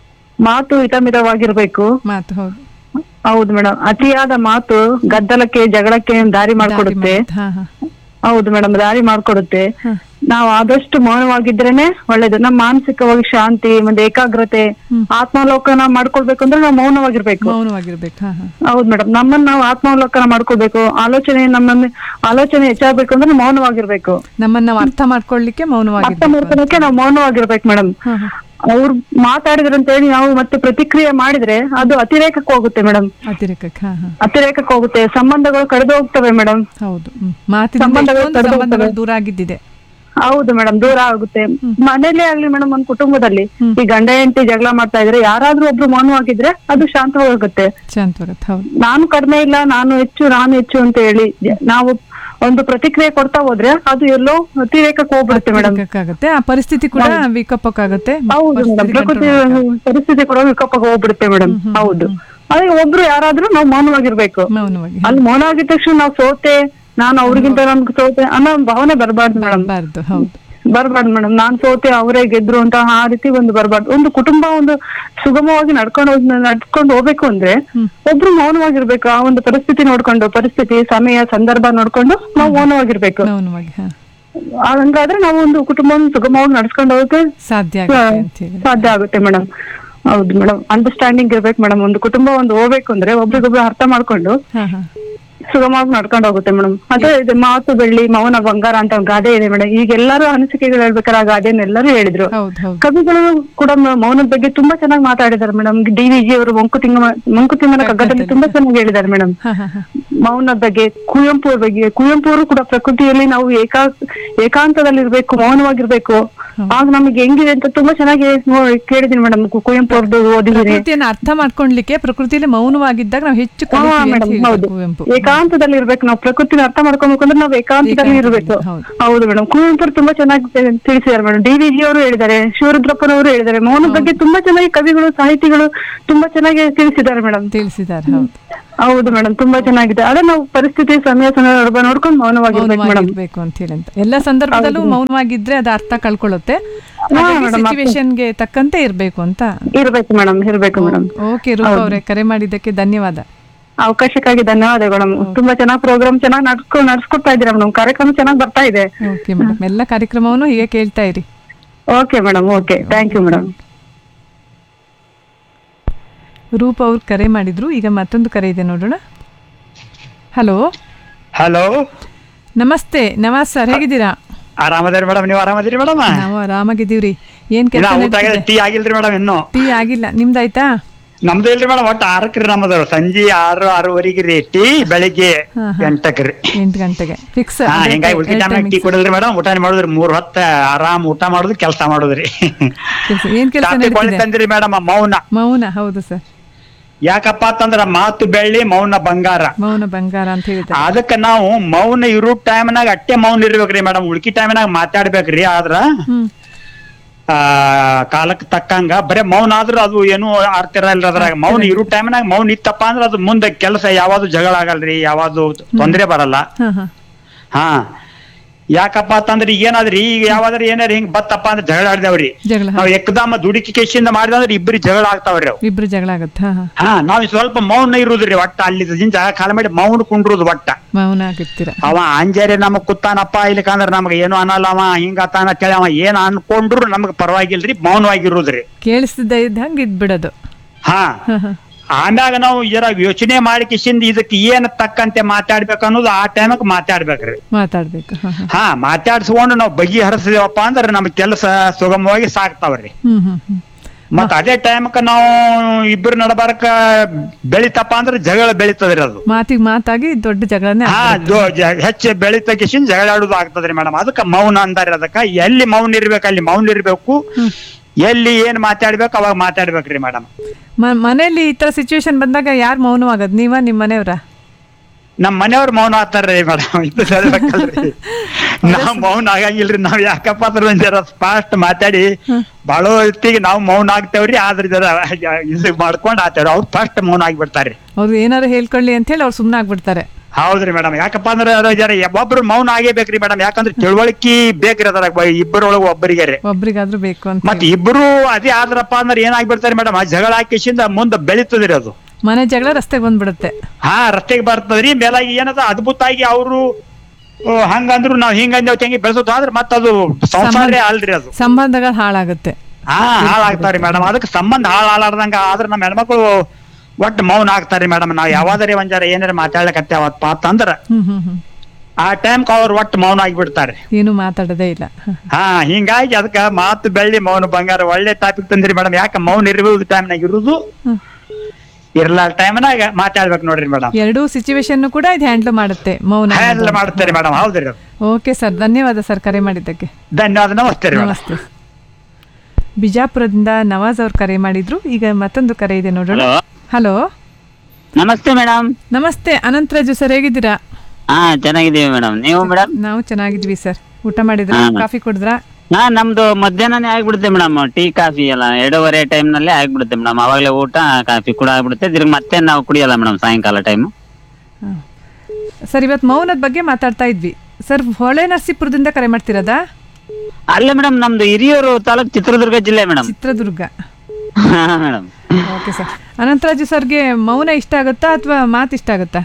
ಮಾತು ಹಿತಮಿತವಾಗಿರ್ಬೇಕು ಮಾತು ಹೌದು ಹೌದು ಮೇಡಮ್ ಅತಿಯಾದ ಮಾತು ಗದ್ದಲಕ್ಕೆ ಜಗಳಕ್ಕೆ ದಾರಿ ಮಾಡ್ಕೊಡುತ್ತೆ ಹಾ ಹಾ ಹೌದು ಮೇಡಮ್ ದಾರಿ ಮಾಡ್ಕೊಡುತ್ತೆ ನಾವು ಆದಷ್ಟು ಮೌನವಾಗಿದ್ರೇನೆ ಒಳ್ಳೇದು ನಮ್ಮ ಮಾನಸಿಕವಾಗಿ ಶಾಂತಿ ಮತ್ತೆ ಏಕಾಗ್ರತೆ ಆತ್ಮಾವಲೋಕನ ಮಾಡ್ಕೊಳ್ಬೇಕು ಅಂದ್ರೆ ನಾವು ಮೌನವಾಗಿರ್ಬೇಕು ಮೌನವಾಗಿರ್ಬೇಕು ಹಾ ಹಾ ಹೌದು ಮೇಡಮ್ ನಮ್ಮನ್ನ ನಾವು ಆತ್ಮಾವಲೋಕನ ಮಾಡ್ಕೊಳ್ಬೇಕು ಆಲೋಚನೆ ನಮ್ಮನ್ನ ಆಲೋಚನೆ ಹೆಚ್ಚಾಗ್ಬೇಕು ಅಂದ್ರೆ ನಾವು ಮೌನವಾಗಿರ್ಬೇಕು ನಮ್ಮನ್ನ ನಾವು ಅರ್ಥ ಮಾಡ್ಕೊಳ್ಳಿಕ್ಕೆ ಅರ್ಥ ಮೌನವಾಗಿರ್ಬೇಕು ಮಾಡ್ಕೊಳಕ್ಕೆ ನಾವು ಮೌನವಾಗಿರ್ಬೇಕು ಮೇಡಮ್ ಅವ್ರು ಮಾತಾಡಿದ್ರು ಅಂತ ಹೇಳಿ ನಾವು ಮತ್ತೆ ಪ್ರತಿಕ್ರಿಯೆ ಮಾಡಿದ್ರೆ ಅದು ಅತಿರೇಕಕ್ಕೆ ಹೋಗುತ್ತೆ ಮೇಡಮ್ ಅತಿರೇಕಕ್ಕೆ ಹಾ ಹಾ ಅತಿರೇಕಕ್ಕೆ ಹೋಗುತ್ತೆ ಸಂಬಂಧಗಳು ಕಳೆದು ಹೋಗ್ತವೆ ಮೇಡಮ್ ಹೌದು ಹ್ಮ್. ಮಾತಿನಿಂದ ಸಂಬಂಧಗಳು ಎಷ್ಟೊಂದು ಕಡ್ದು ಸಂಬಂಧಗಳು ಹೋಗ್ತವೆ. ದೂರ ಆಗಿದ್ದಿದೆ ಹೌದು ಮೇಡಮ್ ದೂರ ಆಗುತ್ತೆ ಮನೇಲೇ ಆಗ್ಲಿ ಮೇಡಮ್ ಒಂದ್ ಕುಟುಂಬದಲ್ಲಿ ಈ ಗಂಡ ಹೆಂಡತಿ ಜಗಳ ಮಾಡ್ತಾ ಇದ್ರೆ ಯಾರಾದ್ರೂ ಒಬ್ರು ಮೌನವಾಗಿದ್ರೆ ಅದು ಶಾಂತವಾಗುತ್ತೆ ಶಾಂತವರತ್ ಹೌದು ನಾನು ಕಡಿಮೆ ಇಲ್ಲ ನಾನು ಹೆಚ್ಚು ನಾನು ಹೆಚ್ಚು ಅಂತ ಹೇಳಿ ಜ- ನಾವು ಒಂದು ಪ್ರತಿಕ್ರಿಯೆ ಕೊಡ್ತಾ ಹೋದ್ರೆ ಅದು ಎಲ್ಲೋ ಅತಿರೇಕಕ್ಕೆ ಹೋಗ್ಬಿಡುತ್ತೆ ಮೇಡಮ್ ಆಗುತ್ತೆ ಆ ಪರಿಸ್ಥಿತಿ ಕೂಡ ವಿಕೋಪಕ್ಕಾಗುತ್ತೆ ಹೌದು ಮೇಡಮ್ ಪ್ರಕೃತಿ ಪರಿಸ್ಥಿತಿ ಕೂಡ ವಿಕೋಪಕ್ಕೆ ಹೋಗ್ಬಿಡುತ್ತೆ ಮೇಡಮ್ ಹೌದು ಅದೇ ಒಬ್ರು ಯಾರಾದ್ರೂ ನಾವು ಮೌನವಾಗಿರ್ಬೇಕು ಮೌನವಾಗಿ ಅಲ್ಲಿ ಮೌನ ಆಗಿದ ತಕ್ಷಣ ನಾವು ಸೋತೆ ನಾನು ಅವ್ರಿಗಿಂತ ನನ್ಗೆ ಸೋತೆ ಅನ್ನೋ ಭಾವನೆ ಬರಬಾರ್ದು ಮೇಡಮ್ ಬಾರ್ದು ಹೌದು ಬರ್ಬಾರ್ದು ಮೇಡಮ್ ನಾನ್ ಸೋತೆ ಅವರೇ ಗೆದ್ರು ಅಂತ ಆ ರೀತಿ ಒಂದು ಬರ್ಬಾರ್ದು ಒಂದು ಕುಟುಂಬ ಒಂದು ಸುಗಮವಾಗಿ ನಡ್ಕೊಂಡು ಹೋಗ್ ನಡ್ಕೊಂಡು ಹೋಗ್ಬೇಕು ಅಂದ್ರೆ ಒಬ್ರು ಮೌನವಾಗಿರ್ಬೇಕು ಆ ಒಂದು ಪರಿಸ್ಥಿತಿ ನೋಡ್ಕೊಂಡು ಪರಿಸ್ಥಿತಿ ಸಮಯ ಸಂದರ್ಭ ನೋಡ್ಕೊಂಡು ನಾವು ಮೌನವಾಗಿರ್ಬೇಕು ಮೌನವಾಗಿ ಹಾ ಹಂಗಾದ್ರೆ ನಾವು ಒಂದು ಕುಟುಂಬವನ್ನು ಸುಗಮವಾಗಿ ನಡ್ಸ್ಕೊಂಡು ಹೋಗಕ್ಕೆ ಸಾಧ್ಯ ಆಗುತ್ತೆ ಅಂತ ಹೇಳಿ ಸಾಧ್ಯ ಆಗುತ್ತೆ ಮೇಡಮ್ ಹೌದು ಮೇಡಮ್ ಅಂಡರ್ಸ್ಟ್ಯಾಂಡಿಂಗ್ ಇರ್ಬೇಕು ಮೇಡಮ್ ಒಂದು ಕುಟುಂಬ ಒಂದು ಹೋಗ್ಬೇಕು ಅಂದ್ರೆ ಒಬ್ರಿಗೊಬ್ರು ಅರ್ಥ ಮಾಡ್ಕೊಂಡು ಹಾ ಹಾ ಸುಗಮವಾಗಿ ನಡ್ಕೊಂಡು ಹೋಗುತ್ತೆ ಮೇಡಮ್ ಅದೇ ಇದು ಮಾತು ಬೆಳ್ಳಿ ಮೌನ ಬಂಗಾರ ಅಂತ ಒಂದ್ ಗಾದೆ ಇದೆ ಮೇಡಮ್ ಈಗ ಎಲ್ಲರೂ ಅನಿಸಿಕೆಗಳು ಹೇಳ್ಬೇಕಾದ್ರೆ ಆ ಗಾದೆನ ಎಲ್ಲರೂ ಹೇಳಿದ್ರು ಹೌದು ಹೌದು ಕವಿಗಳು ಕೂಡ ಮ- ಮೌನದ ಬಗ್ಗೆ ತುಂಬಾ ಚೆನ್ನಾಗಿ ಮಾತಾಡಿದ್ದಾರೆ ಮೇಡಮ್ ಡಿ ವಿ ಜಿ ಅವರು ಮಂಕುತಿಮ್ಮ ಮಂಕುತಿಮ್ಮನ ಕಗ್ಗದಲ್ಲಿ ತುಂಬಾ ಚೆನ್ನಾಗಿ ಹೇಳಿದ್ದಾರೆ ಮೇಡಮ್ ಹಾ ಹಾ ಹಾ ಮೌನದ ಬಗ್ಗೆ ಕುವೆಂಪು ಅವ್ರ ಬಗ್ಗೆ ಕುವೆಂಪು ಅವರು ಕೂಡ ಪ್ರಕೃತಿಯಲ್ಲಿ ನಾವು ಏಕಾ ಏಕಾಂತದಲ್ಲಿರ್ಬೇಕು ಮೌನವಾಗಿರ್ಬೇಕು ಆಗ ನಮಗೆ ಹೆಂಗಿದೆ ಅಂತ ತುಂಬಾ ಚೆನ್ನಾಗಿ ನೋಡಿ ಕೇಳಿದೀನಿ ಮೇಡಮ್ ಕುವೆಂಪು ಅವ್ರದ್ದು ಓದಿದ್ದೀನಿ ಪ್ರಕೃತಿಯನ್ನ ಅರ್ಥ ಮಾಡ್ಕೊಳ್ಲಿಕ್ಕೆ ಪ್ರಕೃತಿಯಲ್ಲಿ ಮೌನವಾಗಿದ್ದಾಗ ನಾವು ಹೆಚ್ಚು ಹಾ ಕಲಿತೀವಿ ಅಂತ ಮೇಡಮ್ ಹೇಳ್ತಾರೆ ಹೌದು ಕುವೆಂಪು ಏಕಾಂತದಲ್ಲಿ ಇರ್ಬೇಕು ನಾವು ಪ್ರಕೃತಿನ ಅರ್ಥ ಮಾಡ್ಕೊಬೇಕು ಅಂದ್ರೆ ನಾವು ಏಕಾಂತದಲ್ಲಿ ಇರ್ಬೇಕು ಹೌದು ಮೇಡಮ್ ಕುವೆಂಪು ಅವ್ರು ತುಂಬಾ ಚೆನ್ನಾಗಿ ತಿಳಿಸಿದ್ದಾರೆ ಮೇಡಮ್ ಡಿ ವಿ ಜಿ ಅವರು ಹೇಳಿದ್ದಾರೆ ಶಿವರುದ್ರಪ್ಪನವರು ಹೇಳಿದ್ದಾರೆ ಮೌನ ಬಗ್ಗೆ ತುಂಬಾ ಚೆನ್ನಾಗಿ ಕವಿಗಳು ಸಾಹಿತಿಗಳು ತುಂಬಾ ಚೆನ್ನಾಗಿ ತಿಳಿಸಿದ್ದಾರೆ ಮೇಡಮ್ ತಿಳಿಸಿದ್ದಾರೆ ಹೌದು ಹೌದು ಮೇಡಮ್ ತುಂಬಾ ಚೆನ್ನಾಗಿದೆ ಅದೇ ನಾವು ಪರಿಸ್ಥಿತಿ ಸಮಯ ಸಂದರ್ಭ ನೋಡ್ಕೊಂಡು ಮೌನವಾಗಿರ್ಬೇಕು ಮೇಡಮ್ ಮೌನವಾಗಿರ್ಬೇಕು ಅಂತ ಹೇಳಿ ಅಂತ ಎಲ್ಲ ಸಂದರ್ಭದಲ್ಲೂ ಮೌನವಾಗಿದ್ರೆ ಅದು ಅರ್ಥ ಕಳ್ಕೊಳ್ಳುತ್ತೆ ಹಾ, madam, ಸಿಚುವೇಶನ್ ಗೆ ತಕ್ಕಂತೆ ಇರ್ಬೇಕು ಅಂತ ಇರ್ಬೇಕು ಮೇಡಮ್ ಇರ್ಬೇಕು ಮೇಡಮ್ ಓಕೆ ರೂಪ ಅವರೇ ಕರೆ ಮಾಡಿದ್ದಕ್ಕೆ ಧನ್ಯವಾದ ಅವಕಾಶಕ್ಕಾಗಿ ಧನ್ಯವಾದಗಳು ಮೇಡಮ್ ತುಂಬಾ ಚೆನ್ನಾಗಿ ಪ್ರೋಗ್ರಾಮ್ ಚೆನ್ನಾಗಿ ನಡ್ಸ್ಕೊ ನಡ್ಸ್ಕೊಡ್ತಾ ಇದ್ದೀರಾ ಮೇಡಮ್ ಕಾರ್ಯಕ್ರಮ ಚೆನ್ನಾಗಿ ಬರ್ತಾ ಇದೆ ಓಕೆ ಮೇಡಮ್ ಎಲ್ಲ ಕಾರ್ಯಕ್ರಮವನ್ನು ಹೀಗೆ ಕೇಳ್ತಾ ಇರಿ okay madam okay thank you madam Rupa ಅವ್ರು ಕರೆ ಮಾಡಿದ್ರು ಈಗ ಮತ್ತೊಂದು ಕರೆ ಇದೆ ನೋಡೋಣ ಹಲೋ ಹಲೋ ನಮಸ್ತೆ ನವಾಜ್ ಸರ್ ಹೇಗಿದ್ದೀರಾ ಆರಾಮದಿರಿ ಮೇಡಮ್ ನೀವು ಆರಾಮದಿರಿ ಮೇಡಮ್ ನಾವು ಆರಾಮಾಗಿದ್ದೀವ್ರಿ ಏನ್ ಇನ್ನ ಕೆಲಸ ಊಟ ಆಗಿದೆ ಟೀ ಆಗಿಲ್ರಿ ಮೇಡಮ್ ಇನ್ನು ಟೀ ಆಗಿಲ್ಲ ನಿಮ್ದಾಯ್ತಾ ನಮ್ದು ಇಲ್ರಿ ಮೇಡಮ್ ಒಟ್ಟು ಆರಕ್ರಿ ನಮ್ಮದು ಸಂಜೆ ಆರು ಆರೂವರೆಗೆ ರೀ ಟೀ ಬೆಳಿಗ್ಗೆ ಹಾ, ಹಾ. ಎಂಟಕ್ರಿ ಎಂಟು ಗಂಟೆಗೆ ಫಿಕ್ಸ್ ಹಾ ಹಿಂಗಾಗಿ ಉಳ್ಕಿ ಟೈಮ್ನಾಗ ಟೀ ಕುಡಿದ್ರಿ ಮೇಡಮ್ ಊಟ ಮಾಡುದ್ರಿ ಮೂರ್ ಹೊತ್ತ ಆರಾಮ್ ಊಟ ಮಾಡುದು ಕೆಲಸ ಮಾಡುದ್ರಿ ಏನ್ ಕೆಲಸ ಟಾಪಿಕ್ ಒಳ್ಳೆ ನಡೀತಿದೆ ತಂದಿರಿ ಮೇಡಮ್ ಮೌನ ಮೌನ ಹೌದು ಸರ್ ಯಾಕಪ್ಪ ಅಂತಂದ್ರ ಮಾತು ಬೆಳ್ಳಿ ಮೌನ ಬಂಗಾರ ಮೌನ ಬಂಗಾರ ಅಂತ ಹೇಳಿದ್ದಾರೆ ಅದಕ್ಕ ನಾವು ಮೌನ ಇರೋ ಟೈಮ್ನಾಗ ಅಟ್ಟೆ ಮೌನ ಇರ್ಬೇಕ್ರಿ ಮೇಡಮ್ ಉಳ್ಕಿ ಟೈಮ್ನಾಗ ಮಾತಾಡ್ಬೇಕ್ರಿ ಆದ್ರ ಹ್ಮ್ ಆ ಕಾಲಕ್ಕೆ ತಕ್ಕಂಗ ಬರೇ ಮೌನ ಆದ್ರ ಅದು ಏನು ಅರ್ಥ ಇರಲ್ಲ ಅದ್ರಾಗ ಮೌನ ಇರೋ ಟೈಮ್ನಾಗ ಮೌನ ಇತ್ತಪ್ಪ ಅಂದ್ರ ಅದು ಮುಂದೆ ಕೆಲಸ ಯಾವ್ದು ಜಗಳ ಆಗಲ್ರಿ ಯಾವ್ದು ತೊಂದ್ರೆ ಬರಲ್ಲ ಹಾ ಹಾ ಹಾ ಯಾಕಪ್ಪ ಅಂತಂದ್ರೆ ಈಗ ಏನಾದ್ರಿ ಈಗ ಯಾವಾದ್ರಿ ಏನಾರ ಹಿಂಗ್ ಬತ್ತಪ್ಪ ಅಂದ್ರೆ ಜಗಳ ಆಡ್ದೇವ್ರಿ ಜಗಳ ನಾವ್ ಎಕ್ದಮ್ ದುಡುಕಿ ಕೇಸಿಂದ ಮಾಡಿದ್ರೆ ಇಬ್ಬರಿ ಜಗಳ ಆಗ್ತಾವ್ರಿ ಅವು ಇಬ್ರು ಜಗಳ ಆಗತ್ತ ಹಾ ಹಾ ಹಾ ನಾವ್ ಸ್ವಲ್ಪ ಮೌನ ಇರುದ್ರಿ ಒಟ್ಟ ಅಲ್ಲಿ ಜಾಗ ಕಾಲ ಮಾಡಿ ಮೌನ ಕುಂಡ್ರುದು ಒಟ್ಟ ಮೌನ ಆಗಿರ್ತೀರ ಅವ ಅಂಜಾರಿ ನಮಗ್ ಕುತ್ತಾನಪ್ಪ ಇಲ್ಲಿಕಂದ್ರ ನಮಗ ಏನು ಅನ್ನಲ್ಲ ಅವ ಹಿಂಗ ಆತಾನ ಕೇಳಿ ಅವ ಏನ್ ಅನ್ಕೊಂಡ್ರು ನಮಗ್ ಪರವಾಗಿಲ್ರಿ ಮೌನವಾಗಿರುದ್ರಿ ಕೇಳಿಸ್ತಿದ್ದ ಇದ್ದಂಗೆ ಇದ್ಬಿಡೋದು ಹಾ ಹಾ ಹಾ ಆಮ್ಯಾಗ ನಾವು ಜರ ಯೋಚನೆ ಮಾಡಿ ಕಿಶಿಂದ ಇದಕ್ಕೆ ಏನ್ ತಕ್ಕಂತೆ ಮಾತಾಡ್ಬೇಕು ಅನ್ನೋದು ಆ ಟೈಮಕ್ ಮಾತಾಡ್ಬೇಕ್ರಿ ಮಾತಾಡ್ಬೇಕು ಹಾ ಹಾ ಹಾ ಮಾತಾಡ್ಸ್ಕೊಂಡು ನಾವು ಬಗೆಹರಿಸಿದೇವಪ್ಪ ಅಂದ್ರೆ ನಮ್ ಕೆಲಸ ಸುಗಮವಾಗಿ ಸಾಕ್ತಾವ್ರಿ ಹ್ಮ್ ಹ್ಮ್ ಹ್ಮ್ ಮತ್ತ ಅದೇ ಟೈಮಕ್ಕ ನಾವು ಇಬ್ಬರು ನಡಬಾರಕ ಬೆಳಿತಪ್ಪ ಅಂದ್ರೆ ಜಗಳ ಬೆಳಿತದ್ರಿ ಅದು ಮಾತಿಗೆ ಮಾತಾಗಿ ದೊಡ್ಡ ಜಗಳನೇ ಹಾ ದೊ- ಜ- ಹೆಚ್ಚು ಬೆಳಿತ ಕಿಶಿನ್ ಜಗಳ ಆಡುದು ಆಗ್ತದ್ರಿ ಮೇಡಮ್ ಅದಕ್ಕ ಮೌನ ಅಂದಾರಿ ಅದಕ್ಕ ಎಲ್ಲಿ ಮೌನ ಇರ್ಬೇಕು ಅಲ್ಲಿ ಮೌನ ಇರ್ಬೇಕು ಎಲ್ಲಿ ಏನ್ ಮಾತಾಡ್ಬೇಕು ಅವಾಗ ಮಾತಾಡ್ಬೇಕ್ರಿ ಮೇಡಮ್ ಮ- ಮನೇಲಿ ಈ ತರ ಸಿಚುವೇಶನ್ ಬಂದಾಗ ಯಾರು ಮೌನವಾಗದ್ ನೀವ ನಿಮ್ ಮನೆಯವ್ರ ನಮ್ ಮನೆಯವ್ರ ಮೌನ ಆತಾರ್ರಿ ಮೇಡಮ್ ಇದು ಹೇಳ್ಬೇಕಲ್ರಿ ನಾವ್ ಮೌನ ಆಗಂಗಿಲ್ರಿ ನಾವ್ ಯಾಕಪ್ಪ ಅಂದ್ರೆ ಒಂದ್ ಜರ ಫಾಸ್ಟ್ ಮಾತಾಡಿ ಬಾಳ ಹೊತ್ತಿಗೆ ನಾವು ಮೌನ ಆಗ್ತೇವ್ರಿ ಆದ್ರ ಜರ ಇದು ಮಾಡ್ಕೊಂಡ್ ಆತೇವ್ರಿ ಅವ್ರು ಫಸ್ಟ್ ಮೌನ ಆಗಿಬಿಡ್ತಾರ್ರಿ ಅವ್ರು ಏನಾರು ಹೇಳ್ಕೊಳ್ಳಿ ಅಂತ ಹೇಳಿ ಅವ್ರು ಸುಮ್ನೆ ಆಗ್ಬಿಡ್ತಾರೆ ಹೌದ್ರಿ ಮೇಡಮ್ ಯಾಕಪ್ಪ ಅಂದ್ರೆ ಅದು ಜರ ಒಬ್ರು ಮೌನ ಆಗೇಬೇಕ್ರಿ ಮೇಡಮ್ ಯಾಕಂದ್ರೆ ತಿಳುವಳಿಕೆ ಬೇಕ್ರಿ ಅದ್ರಾಗ ಇಬ್ಬರೊಳಗ ಒಬ್ಬರಿಗೆ ರೀ ಒಬ್ರಿಗಾದ್ರೂ ಬೇಕು ಅಂತ ಮತ್ ಇಬ್ರು ಅದೇ ಆದ್ರಪ್ಪ ಅಂದ್ರೆ ಏನಾಗ್ಬಿಡ್ತಾರೆ ಮೇಡಮ್ ಆ ಜಗಳ ಹಾಕಿಸಿಂದ ಮುಂದೆ ಬೆಳಿತದ್ರಿ ಅದು ಮನೆ ಜಗಳ ರಸ್ತೆಗೆ ಬಂದ್ಬಿಡುತ್ತೆ ಹಾ ರಸ್ತೆಗೆ ಬರ್ತದ್ರಿ ಮೇಲಾಗಿ ಏನದ ಅದ್ಭುತ ಆಗಿ ಅವರು ಹಂಗಂದ್ರು ನಾವ್ ಹಿಂಗಂದೇವ್ ತೆಂಗಿ ಬೆಳೆಸೋದು ಆದ್ರೆ ಮತ್ತ ಅದು ಸಂಸಾರೇ ಅಲ್ರಿ ಅದು ಸಂಬಂಧಗಳು ಹಾಳಾಗುತ್ತೆ ಹಾ ಹಾಳಾಗ್ತಾವ್ರಿ ಮೇಡಮ್ ಅದಕ್ಕೆ ಸಂಬಂಧ ಹಾಳ್ ಹಾಳಾಡ್ದಂಗ ಆದ್ರ ನಮ್ಮ ಹೆಣ್ಮಕ್ಳು ಒಟ್ಟು ಮೌನ ಆಗ್ತಾರಿ ಮೇಡಮ್ ನಾವ್ ಯಾವಾದರೆ ಒಂದ್ ಜರ ಏನಾರ ಮಾತಾಡ್ಲಕತ್ತೇವಪ್ಪ ಅಂತಂದ್ರ ಹ್ಮ್ ಹ್ಮ್ ಹ್ಮ್ ಆ ಟೈಮ್ ಅವ್ರು ಒಟ್ಟು ಮೌನ ಆಗಿಬಿಡ್ತಾರೆ ಏನು ಮಾತಾಡೋದೇ ಇಲ್ಲ ಹಾ ಹಿಂಗಾಗಿ ಅದಕ್ಕ ಮಾತು ಬೆಳ್ಳಿ ಮೌನ ಬಂಗಾರ ಒಳ್ಳೆ ಟಾಪಿಕ್ ತಂದ್ರಿ ಮೇಡಮ್ ಯಾಕ ಮೌನ ಇರ್ಬೋದು ಟೈಮ್ನಾಗ ಇರುದು ಇರ್ಲಾರ ಟೈಮ್ನಾಗ ಮಾತಾಡ್ಬೇಕು ನೋಡ್ರಿ ಮೇಡಮ್ ಎರಡೂ ಸಿಚುವೇಶನ್ ಕೂಡ ಇದು ಹ್ಯಾಂಡಲ್ ಮಾಡುತ್ತೆ ಮೌನ ಹ್ಯಾಂಡಲ್ ಮಾಡ್ತಾರೆ ಮೇಡಮ್ ಹೌದ್ರಿ ಅದು. ಓಕೆ ಸರ್ ಧನ್ಯವಾದ ಸರ್ ಕರೆ ಮಾಡಿದ್ದಕ್ಕೆ ಧನ್ಯವಾದ ನಮಸ್ತೆ ರೀ ಮೇಡಮ್ ನಮಸ್ತೆ ಬಿಜಾಪುರದಿಂದ ನವಾಜ್ ಅವ್ರು ಕರೆ ಮಾಡಿದ್ರು ಈಗ ಮತ್ತೊಂದು ಕರೆ ಇದೆ ನೋಡೋಣ ಹಲೋ ನಮಸ್ತೆ ಮೇಡಮ್ ನಮಸ್ತೆ ಅನಂತರಾಜು ಸರ್ ಹೇಗಿದ್ದೀರಾ ಹಾ ಚೆನ್ನಾಗಿದ್ದೀವಿ ಮೇಡಮ್ ನೀವು ಮೇಡಮ್ ನಾವು ಚೆನ್ನಾಗಿದ್ವಿ ಸರ್ ಊಟ ಮಾಡಿದ್ರ ಹಾ. ಕಾಫಿ ಕುಡಿದ್ರಾ ಹಾ ನಮ್ದು ಮಧ್ಯಾಹ್ನನೇ ಆಗ್ಬಿಡುತ್ತೆ ಮೇಡಮ್ ಟೀ ಕಾಫಿ ಎಲ್ಲ ಎರಡೂವರೆ ಟೈಮ್ ನಲ್ಲೇ ಆಗ್ಬಿಡುತ್ತೆ ಮೇಡಮ್ ಅವಾಗಲೇ ಊಟ ಕಾಫಿ ಕೂಡ ಆಗ್ಬಿಡುತ್ತೆ ತಿರ್ಗಿ ಮತ್ತೆ ನಾವು ಕುಡಿಯಲ್ಲ ಮೇಡಮ್ ಸಾಯಂಕಾಲ ಟೈಮ್ ಸರ್ ಇವತ್ತು ಮೌನದ ಬಗ್ಗೆ ಮಾತಾಡ್ತಾ ಇದ್ವಿ ಸರ್ ಹೊಳೆ ನರಸೀಪುರದಿಂದ ಕರೆ ಮಾಡ್ತಿರೋದಾ ಅಲ್ಲ ಮೇಡಮ್ ನಮ್ದು ಹಿರಿಯೂರು ತಾಲೂಕ್ ಚಿತ್ರದುರ್ಗ ಜಿಲ್ಲೆ ಮೇಡಮ್ ಚಿತ್ರದುರ್ಗ ಹಾ ಮೇಡಮ್ ಓಕೆ ಸರ್ ಅನಂತರಾಜು ಸರ್ಗೆ ಮೌನ ಇಷ್ಟ ಆಗುತ್ತಾ ಅಥವಾ ಮಾತು ಇಷ್ಟ ಆಗುತ್ತಾ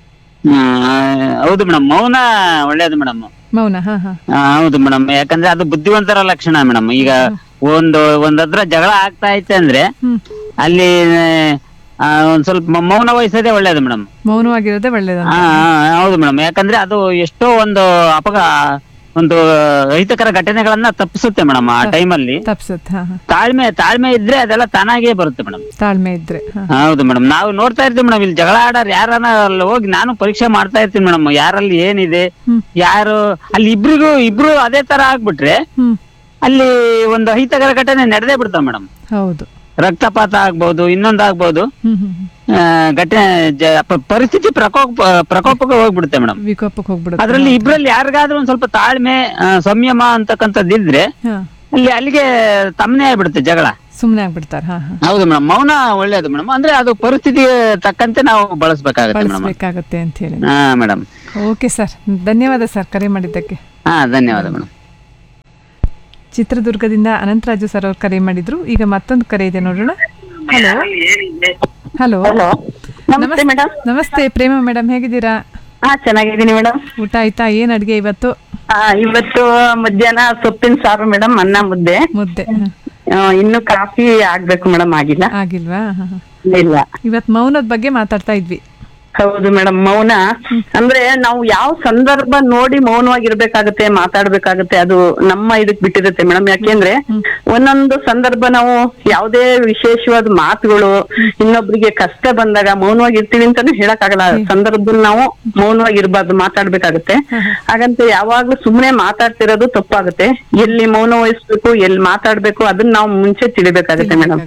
ಹೌದು ಮೇಡಮ್ ಮೌನ ಒಳ್ಳೇದು ಮೇಡಮ್ ಮೌನ ಹಾ ಹಾ ಹೌದು ಮೇಡಮ್ ಯಾಕಂದ್ರೆ ಅದು ಬುದ್ಧಿವಂತರ ಲಕ್ಷಣ ಮೇಡಮ್ ಈಗ ಒಂದು ಒಂದ್ ಹತ್ರ ಜಗಳ ಆಗ್ತಾ ಐತೆ ಅಂದ್ರೆ ಅಲ್ಲಿ ಆ, ಒಂದ್ ಸ್ವಲ್ಪ ಮ- ಮೌನ ವಹಿಸೋದೇ ಒಳ್ಳೇದು ಮೇಡಮ್ ಮೌನವಾಗಿರೋದೇ ಒಳ್ಳೇದು ಹಾ ಹಾ, ಹೌದು ಮೇಡಮ್ ಯಾಕಂದ್ರೆ ಅದು ಎಷ್ಟೋ ಒಂದು ಅಪಘ ಒಂದು ಅಹಿತಕರ ಘಟನೆಗಳನ್ನ ತಪ್ಪಿಸುತ್ತೆ ಮೇಡಮ್ ಆ ಟೈಮಲ್ಲಿ ತಪ್ಸುತ್ತೆ ಹಾ ಹಾ ತಾಳ್ಮೆ ತಾಳ್ಮೆ ಇದ್ರೆ ಅದೆಲ್ಲ ತಾನಾಗೇ ಬರುತ್ತೆ ಮೇಡಮ್ ತಾಳ್ಮೆ ಇದ್ರೆ ಹಾ ಹೌದು ಮೇಡಮ್ ನಾವು ನೋಡ್ತಾ ಇರ್ತೀವಿ ಮೇಡಮ್ ಇಲ್ಲಿ ಜಗಳ ಆಡೋರು ಯಾರನ್ನ ಅಲ್ಲಿ ಹೋಗಿ ನಾನು ಪರೀಕ್ಷೆ ಮಾಡ್ತಾ ಇರ್ತೀನಿ ಮೇಡಮ್ ಯಾರಲ್ಲಿ ಏನಿದೆ ಯಾರು ಅಲ್ಲಿ ಇಬ್ರಿಗೂ ಇಬ್ರು ಅದೇ ತರ ಆಗ್ಬಿಟ್ರೆ ಹ್ಮ್. ಅಲ್ಲಿ ಒಂದು ಅಹಿತಕರ ಘಟನೆ ನಡೆದೇ ಬಿಡ್ತಾವ ಮೇಡಮ್ ಹೌದು ರಕ್ತಪಾತ ಆಗ್ಬೋದು ಇನ್ನೊಂದ್ ಆಗ್ಬೋದು ಹ್ಮ್ ಹ್ಮ್ ಹ್ಮ್. ಆ, ಘಟನೆ ಜ- ಪ- ಪರಿಸ್ಥಿತಿ ಪ್ರಕೋಪ ಪ್ರಕೋಪಕ್ಕೆ ಹೋಗ್ಬಿಡುತ್ತೆ ಮೇಡಮ್ ವಿಕೋಪಕ್ಕೆ ಹೋಗ್ಬಿಡುತ್ತೆ ಅದ್ರಲ್ಲಿ ಇಬ್ರಲ್ಲಿ ಯಾರಿಗಾದ್ರೂ ಒಂದ್ ಸ್ವಲ್ಪ ತಾಳ್ಮೆ ಆ, ಸಂಯಮ ಅಂತಕ್ಕಂಥದ್ದಿದ್ರೆ ಹಾ ಅಲ್ಲಿ ಅಲ್ಲಿಗೆ ತಮ್ಮನೇ ಆಗ್ಬಿಡುತ್ತೆ ಜಗಳ ಸುಮ್ನೆ ಆಗ್ಬಿಡ್ತಾರೆ ಹಾ ಹಾ ಹೌದು ಮೇಡಮ್ ಮೌನ ಒಳ್ಳೇದು ಮೇಡಮ್ ಅಂದ್ರೆ ಅದು ಪರಿಸ್ಥಿತಿಗೆ ತಕ್ಕಂತೆ ನಾವು ಬಳಸ್ಬೇಕಾಗತ್ತೆ ಮೇಡಮ್ ಬಳಸ್ಬೇಕಾಗತ್ತೆ ಅಂತ ಹೇಳಿ ಹಾ ಮೇಡಮ್ ಓಕೆ ಸರ್ ಧನ್ಯವಾದ ಸರ್ ಕರೆ ಮಾಡಿದ್ದಕ್ಕೆ ಹಾ ಧನ್ಯವಾದ ಮೇಡಮ್ ಚಿತ್ರದುರ್ಗದಿಂದ ಅನಂತರಾಜು ಸರ್ ಅವ್ರು ಕರೆ ಮಾಡಿದ್ರು ಈಗ ಮತ್ತೊಂದು ಕರೆ ಇದೆ ನೋಡೋಣ ಹಲೋ ಹಲೋ ನಮಸ್ತೆ ಮೇಡಮ್ ನಮಸ್ತೆ ಪ್ರೇಮ ಮೇಡಮ್ ಹೇಗಿದ್ದೀರಾ ಹಾ ಚೆನ್ನಾಗಿದ್ದೀನಿ ಮೇಡಮ್ ಊಟ ಆಯ್ತಾ ಏನ್ ಅಡ್ಗೆ ಇವತ್ತು ಆ, ಇವತ್ತು ಮಧ್ಯಾಹ್ನ ಸೊಪ್ಪಿನ ಸಾರು ಮೇಡಮ್ ಅನ್ನ ಮುದ್ದೆ ಮುದ್ದೆ ಆ, ಇನ್ನು ಕಾಫಿ ಆಗ್ಬೇಕು ಮೇಡಮ್ ಆಗಿಲ್ಲ ಆಗಿಲ್ವಾ ಹ, ಹ. ಇಲ್ಲ ಇವತ್ ಮೌನದ ಬಗ್ಗೆ ಮಾತಾಡ್ತಾ ಇದ್ವಿ ಹೌದು ಮೇಡಮ್ ಮೌನ ಅಂದ್ರೆ ನಾವು ಯಾವ ಸಂದರ್ಭ ನೋಡಿ ಮೌನವಾಗಿರ್ಬೇಕಾಗತ್ತೆ ಮಾತಾಡ್ಬೇಕಾಗತ್ತೆ ಅದು ನಮ್ಮ ಇದಕ್ ಬಿಟ್ಟಿರುತ್ತೆ ಮೇಡಮ್ ಯಾಕೆಂದ್ರೆ ಒಂದೊಂದು ಸಂದರ್ಭ ನಾವು ಯಾವುದೇ ವಿಶೇಷವಾದ ಮಾತುಗಳು ಇನ್ನೊಬ್ರಿಗೆ ಕಷ್ಟ ಬಂದಾಗ ಮೌನವಾಗಿರ್ತೀವಿ ಅಂತಾನು ಹೇಳಕ್ಕಾಗಲ್ಲ ಸಂದರ್ಭದಲ್ಲಿ ನಾವು ಮೌನವಾಗಿರ್ಬಾರ್ದು ಮಾತಾಡ್ಬೇಕಾಗತ್ತೆ ಹಾಗಂತ ಯಾವಾಗ್ಲೂ ಸುಮ್ನೆ ಮಾತಾಡ್ತಿರೋದು ತಪ್ಪಾಗುತ್ತೆ ಎಲ್ಲಿ ಮೌನ ವಹಿಸ್ಬೇಕು ಎಲ್ಲಿ ಮಾತಾಡ್ಬೇಕು ಅದನ್ನ ನಾವು ಮುಂಚೆ ತಿಳಿಬೇಕಾಗತ್ತೆ ಮೇಡಮ್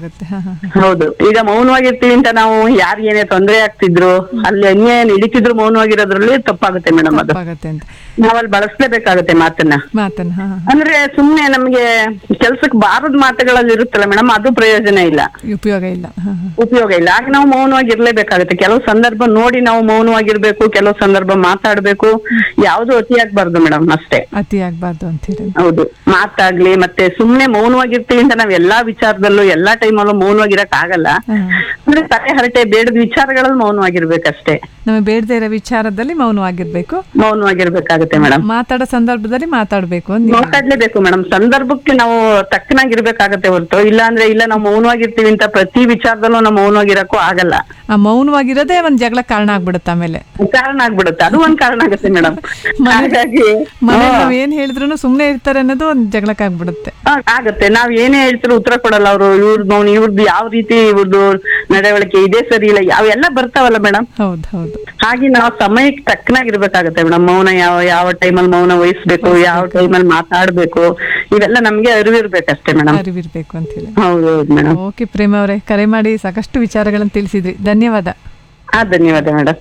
ಹೌದು ಈಗ ಮೌನವಾಗಿರ್ತೀವಿ ಅಂತ ನಾವು ಯಾರ್ ಏನೇ ತೊಂದ್ರೆ ಆಗ್ತಿದ್ರು ಅಲ್ಲಿ ಅನ್ಯಾಯ ನಡೀತಿದ್ರು ಮೌನವಾಗಿರೋದ್ರಲ್ಲಿ ತಪ್ಪಾಗುತ್ತೆ ಮೇಡಮ್ ಅದು ಆಗತ್ತೆ ಅಂತ ನಾವಲ್ಲಿ ಬಳಸ್ಲೇಬೇಕಾಗತ್ತೆ ಮಾತನ್ನ ಮಾತನ್ನ ಹಾ, ಹಾ. ಅಂದ್ರೆ ಸುಮ್ನೆ ನಮ್ಗೆ ಕೆಲ್ಸಕ್ ಬಾರದ ಮಾತುಗಳಲ್ಲಿ ಇರುತ್ತಲ್ಲ ಮೇಡಮ್ ಅದು ಪ್ರಯೋಜನ ಇಲ್ಲ ಉಪಯೋಗ ಇಲ್ಲ ಹಾ, ಹಾ. ಉಪಯೋಗ ಇಲ್ಲ ಆಗ ನಾವು ಮೌನವಾಗಿರ್ಲೇಬೇಕಾಗತ್ತೆ ಕೆಲವು ಸಂದರ್ಭ ನೋಡಿ ನಾವು ಮೌನವಾಗಿರ್ಬೇಕು ಕೆಲವು ಸಂದರ್ಭ ಮಾತಾಡ್ಬೇಕು ಯಾವ್ದು ಅತಿ ಆಗ್ಬಾರ್ದು ಮೇಡಮ್ ಅಷ್ಟೇ ಅತಿ ಆಗ್ಬಾರ್ದು ಅಂತ ಹೇಳಿ ಹೌದು ಮಾತಾಗ್ಲಿ ಮತ್ತೆ ಸುಮ್ನೆ ಮೌನವಾಗಿರ್ತೀವಿ ಅಂತ ನಾವ್ ಎಲ್ಲಾ ವಿಚಾರದಲ್ಲೂ ಎಲ್ಲಾ ಟೈಮಲ್ಲೂ ಮೌನವಾಗಿರಕ್ ಆಗಲ್ಲ ಅಂದ್ರೆ ತಲೆ ಹರಟೆ ಬೇಡದ ವಿಚಾರಗಳಲ್ಲಿ ಮೌನವಾಗಿರ್ಬೇಕಷ್ಟೇ ನಮಗೆ ಬೇಡದೇ ಇರೋ ವಿಚಾರದಲ್ಲಿ ಮೌನವಾಗಿರ್ಬೇಕು ಮೌನವಾಗಿರ್ಬೇಕಾಗತ್ತೆ ಮೇಡಮ್ ಮಾತಾಡೋ ಸಂದರ್ಭದಲ್ಲಿ ಮಾತಾಡ್ಬೇಕು ಅಂತ ನೀವು- ಮಾತಾಡ್ಲೇಬೇಕು ಮೇಡಮ್ ಸಂದರ್ಭಕ್ಕೆ ನಾವು ತಕ್ಕನಾಗಿರ್ಬೇಕಾಗತ್ತೆ ಹೊರತು ಇಲ್ಲ ಅಂದ್ರೆ ಇಲ್ಲ ನಾವು ಮೌನವಾಗಿರ್ತೀವಿ ಅಂತ ಪ್ರತಿ ವಿಚಾರದಲ್ಲೂ ನಾವು ಮೌನವಾಗಿರಕ್ಕೂ ಆಗಲ್ಲ ಆ ಮೌನವಾಗಿರೋದೇ ಒಂದ್ ಜಗಳ ಕಾರಣ ಆಗ್ಬಿಡುತ್ತೆ ಆಮೇಲೆ ಕಾರಣ ಆಗ್ಬಿಡುತ್ತೆ ಅದು ಒಂದ್ ಕಾರಣ ಆಗುತ್ತೆ ಮೇಡಮ್ ಹಾಗಾಗಿ ಮನೇಲಿ ನಾವ್ ಏನ್ ಹೇಳಿದ್ರು ಸುಮ್ನೆ ಇರ್ತಾರೆ ಅನ್ನೋದು ಒಂದ್ ಜಗಳಕ್ಕೆ ಆಗ್ಬಿಡುತ್ತೆ ಆ, ಆಗತ್ತೆ ನಾವ್ ಏನೇ ಹೇಳ್ತಿರೋ ಉತ್ತರ ಕೊಡಲ್ಲ ಅವರು ಇವ್ರ ಮೌನ ಇವ್ರದ್ದು ಯಾವ ರೀತಿ ಇವ್ರದ್ದು ನಡವಳಿಕೆ ಇದೇ ಸರಿ ಇಲ್ಲ ಅವೆಲ್ಲ ಬರ್ತಾವಲ್ಲ ಮೇಡಮ್ ಹೌದ್ ಹೌದು ಹಾಗೆ ನಾವು ಸಮಯಕ್ಕೆ ತಕ್ಕನಾಗಿರ್ಬೇಕಾಗತ್ತೆ ಮೇಡಮ್ ಮೌನ ಯಾವ ಯಾವ ಟೈಮಲ್ಲಿ ಮೌನ ವಹಿಸ್ಬೇಕು ಯಾವ ಟೈಮಲ್ಲಿ ಮಾತಾಡ್ಬೇಕು ಇವೆಲ್ಲ ನಮ್ಗೆ ಅರಿವಿರ್ಬೇಕಷ್ಟೇ ಮೇಡಮ್ ಅರಿವಿರ್ಬೇಕು ಅಂತ ಹೇಳಿ ಹೌದು ಹೌದು ಮೇಡಮ್ ಓಕೆ ಪ್ರೇಮ ಅವರೇ ಕರೆ ಮಾಡಿ ಸಾಕಷ್ಟು ವಿಚಾರಗಳನ್ನು ತಿಳಿಸಿದ್ರಿ ಧನ್ಯವಾದ ಹಾ ಧನ್ಯವಾದ ಮೇಡಮ್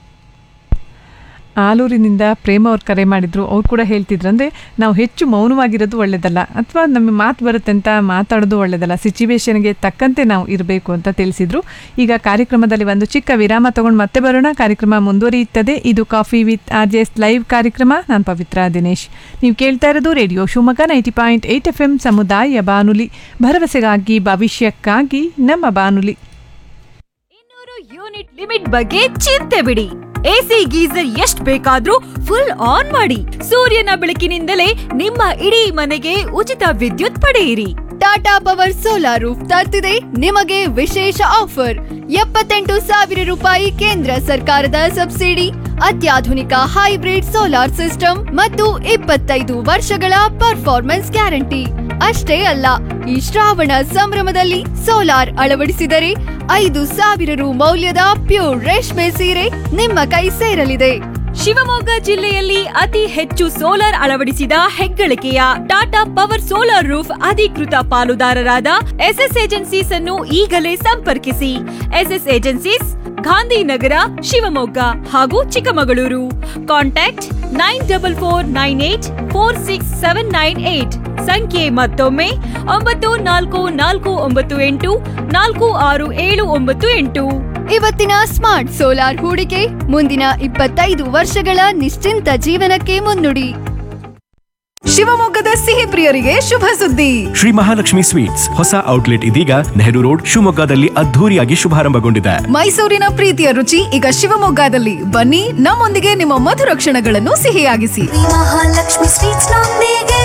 ಆಲೂರಿನಿಂದ ಪ್ರೇಮ ಅವ್ರು ಕರೆ ಮಾಡಿದ್ರು ಅವ್ರು ಕೂಡ ಹೇಳ್ತಿದ್ರು ಅಂದ್ರೆ ನಾವು ಹೆಚ್ಚು ಮೌನವಾಗಿರೋದು ಒಳ್ಳೇದಲ್ಲ ಅಥವಾ ನಮಗೆ ಮಾತು ಬರುತ್ತೆ ಅಂತ ಮಾತಾಡೋದು ಒಳ್ಳೇದಲ್ಲ ಸಿಚುವೇಶನ್ಗೆ ತಕ್ಕಂತೆ ನಾವು ಇರಬೇಕು ಅಂತ ತಿಳಿಸಿದ್ರು ಈಗ ಕಾರ್ಯಕ್ರಮದಲ್ಲಿ ಒಂದು ಚಿಕ್ಕ ವಿರಾಮ ತಗೊಂಡು ಮತ್ತೆ ಬರೋಣ ಕಾರ್ಯಕ್ರಮ ಮುಂದುವರಿಯುತ್ತದೆ ಇದು coffee with R J S live ಕಾರ್ಯಕ್ರಮ ನಾನು ಪವಿತ್ರ ದಿನೇಶ್ ನೀವು ಕೇಳ್ತಾ ಇರೋದು radio Shivamogga ninety point eight F M ಸಮುದಾಯ ಬಾನುಲಿ ಭರವಸೆಗಾಗಿ ಭವಿಷ್ಯಕ್ಕಾಗಿ ನಮ್ಮ ಬಾನುಲಿ ಯೂನಿಟ್ ಲಿಮಿಟ್ ಬಗ್ಗೆ ಚಿಂತೆ ಬಿಡಿ ಎಸಿ ಗೀಸರ್ ಎಷ್ಟ್ ಬೇಕಾದ್ರೂ ಫುಲ್ ಆನ್ ಮಾಡಿ ಸೂರ್ಯನ ಬೆಳಕಿನಿಂದಲೇ ನಿಮ್ಮ ಇಡೀ ಮನೆಗೆ ಉಚಿತ ವಿದ್ಯುತ್ ಪಡೆಯಿರಿ ಟಾಟಾ ಪವರ್ ಸೋಲಾರ್ ರೂಫ್ ತರ್ತಿದೆ ನಿಮಗೆ ವಿಶೇಷ ಆಫರ್ ಎಪ್ಪತ್ತೆಂಟು ಸಾವಿರ ರೂಪಾಯಿ ಕೇಂದ್ರ ಸರ್ಕಾರದ ಸಬ್ಸಿಡಿ ಅತ್ಯಾಧುನಿಕ ಹೈಬ್ರಿಡ್ ಸೋಲಾರ್ ಸಿಸ್ಟಮ್ ಮತ್ತು ಇಪ್ಪತ್ತೈದು ವರ್ಷಗಳ ಪರ್ಫಾರ್ಮೆನ್ಸ್ ಗ್ಯಾರಂಟಿ ಅಷ್ಟೇ ಅಲ್ಲ ಈ ಶ್ರಾವಣ ಸಂಭ್ರಮದಲ್ಲಿ ಸೋಲಾರ್ ಅಳವಡಿಸಿದರೆ ಐದು ಸಾವಿರ ರು ಮೌಲ್ಯದ ಪ್ಯೂರ್ ರೇಷ್ಮೆ ಸೀರೆ ನಿಮ್ಮ ಕೈ ಸೇರಲಿದೆ ಶಿವಮೊಗ್ಗ ಜಿಲ್ಲೆಯಲ್ಲಿ ಅತಿ ಹೆಚ್ಚು ಸೋಲಾರ್ ಅಳವಡಿಸಿದ ಹೆಗ್ಗಳಿಕೆಯ ಟಾಟಾ ಪವರ್ ಸೋಲಾರ್ ರೂಫ್ ಅಧಿಕೃತ ಪಾಲುದಾರರಾದ ಎಸ್ಎಸ್ ಏಜೆನ್ಸೀಸ್ ಅನ್ನು ಈಗಲೇ ಸಂಪರ್ಕಿಸಿ ಎಸ್ಎಸ್ ಏಜೆನ್ಸೀಸ್ ಗಾಂಧಿನಗರ ಶಿವಮೊಗ್ಗ ಹಾಗೂ Chikkamagaluru contact nine double four nine eight four six seven nine eight ಸಂಖ್ಯೆ ಮತ್ತೊಮ್ಮೆ ಒಂಬತ್ತು ನಾಲ್ಕು ನಾಲ್ಕು ಒಂಬತ್ತು ಎಂಟು ನಾಲ್ಕು ಆರು ಏಳು ಒಂಬತ್ತು ಎಂಟು ಇವತ್ತಿನ ಸ್ಮಾರ್ಟ್ ಸೋಲಾರ್ ಹೂಡಿಕೆ ಮುಂದಿನ ಇಪ್ಪತ್ತೈದು ವರ್ಷಗಳ ನಿಶ್ಚಿಂತ ಜೀವನಕ್ಕೆ ಮುನ್ನುಡಿ ಶಿವಮೊಗ್ಗದ ಸಿಹಿ ಪ್ರಿಯರಿಗೆ ಶುಭ ಸುದ್ದಿ ಶ್ರೀ ಮಹಾಲಕ್ಷ್ಮಿ ಸ್ವೀಟ್ಸ್ ಹೊಸ ಔಟ್ಲೆಟ್ ಇದೀಗ ನೆಹರು ರೋಡ್ ಶಿವಮೊಗ್ಗದಲ್ಲಿ ಅದ್ಧೂರಿಯಾಗಿ ಶುಭಾರಂಭಗೊಂಡಿದೆ ಮೈಸೂರಿನ ಪ್ರೀತಿಯ ರುಚಿ ಈಗ ಶಿವಮೊಗ್ಗದಲ್ಲಿ ಬನ್ನಿ ನಮ್ಮೊಂದಿಗೆ ನಿಮ್ಮ ಮಧುರ ಕ್ಷಣಗಳನ್ನು ಸಿಹಿಯಾಗಿಸಿ ಮಹಾಲಕ್ಷ್ಮಿ ಸ್ವೀಟ್ಸ್ ನೊಂದಿಗೆ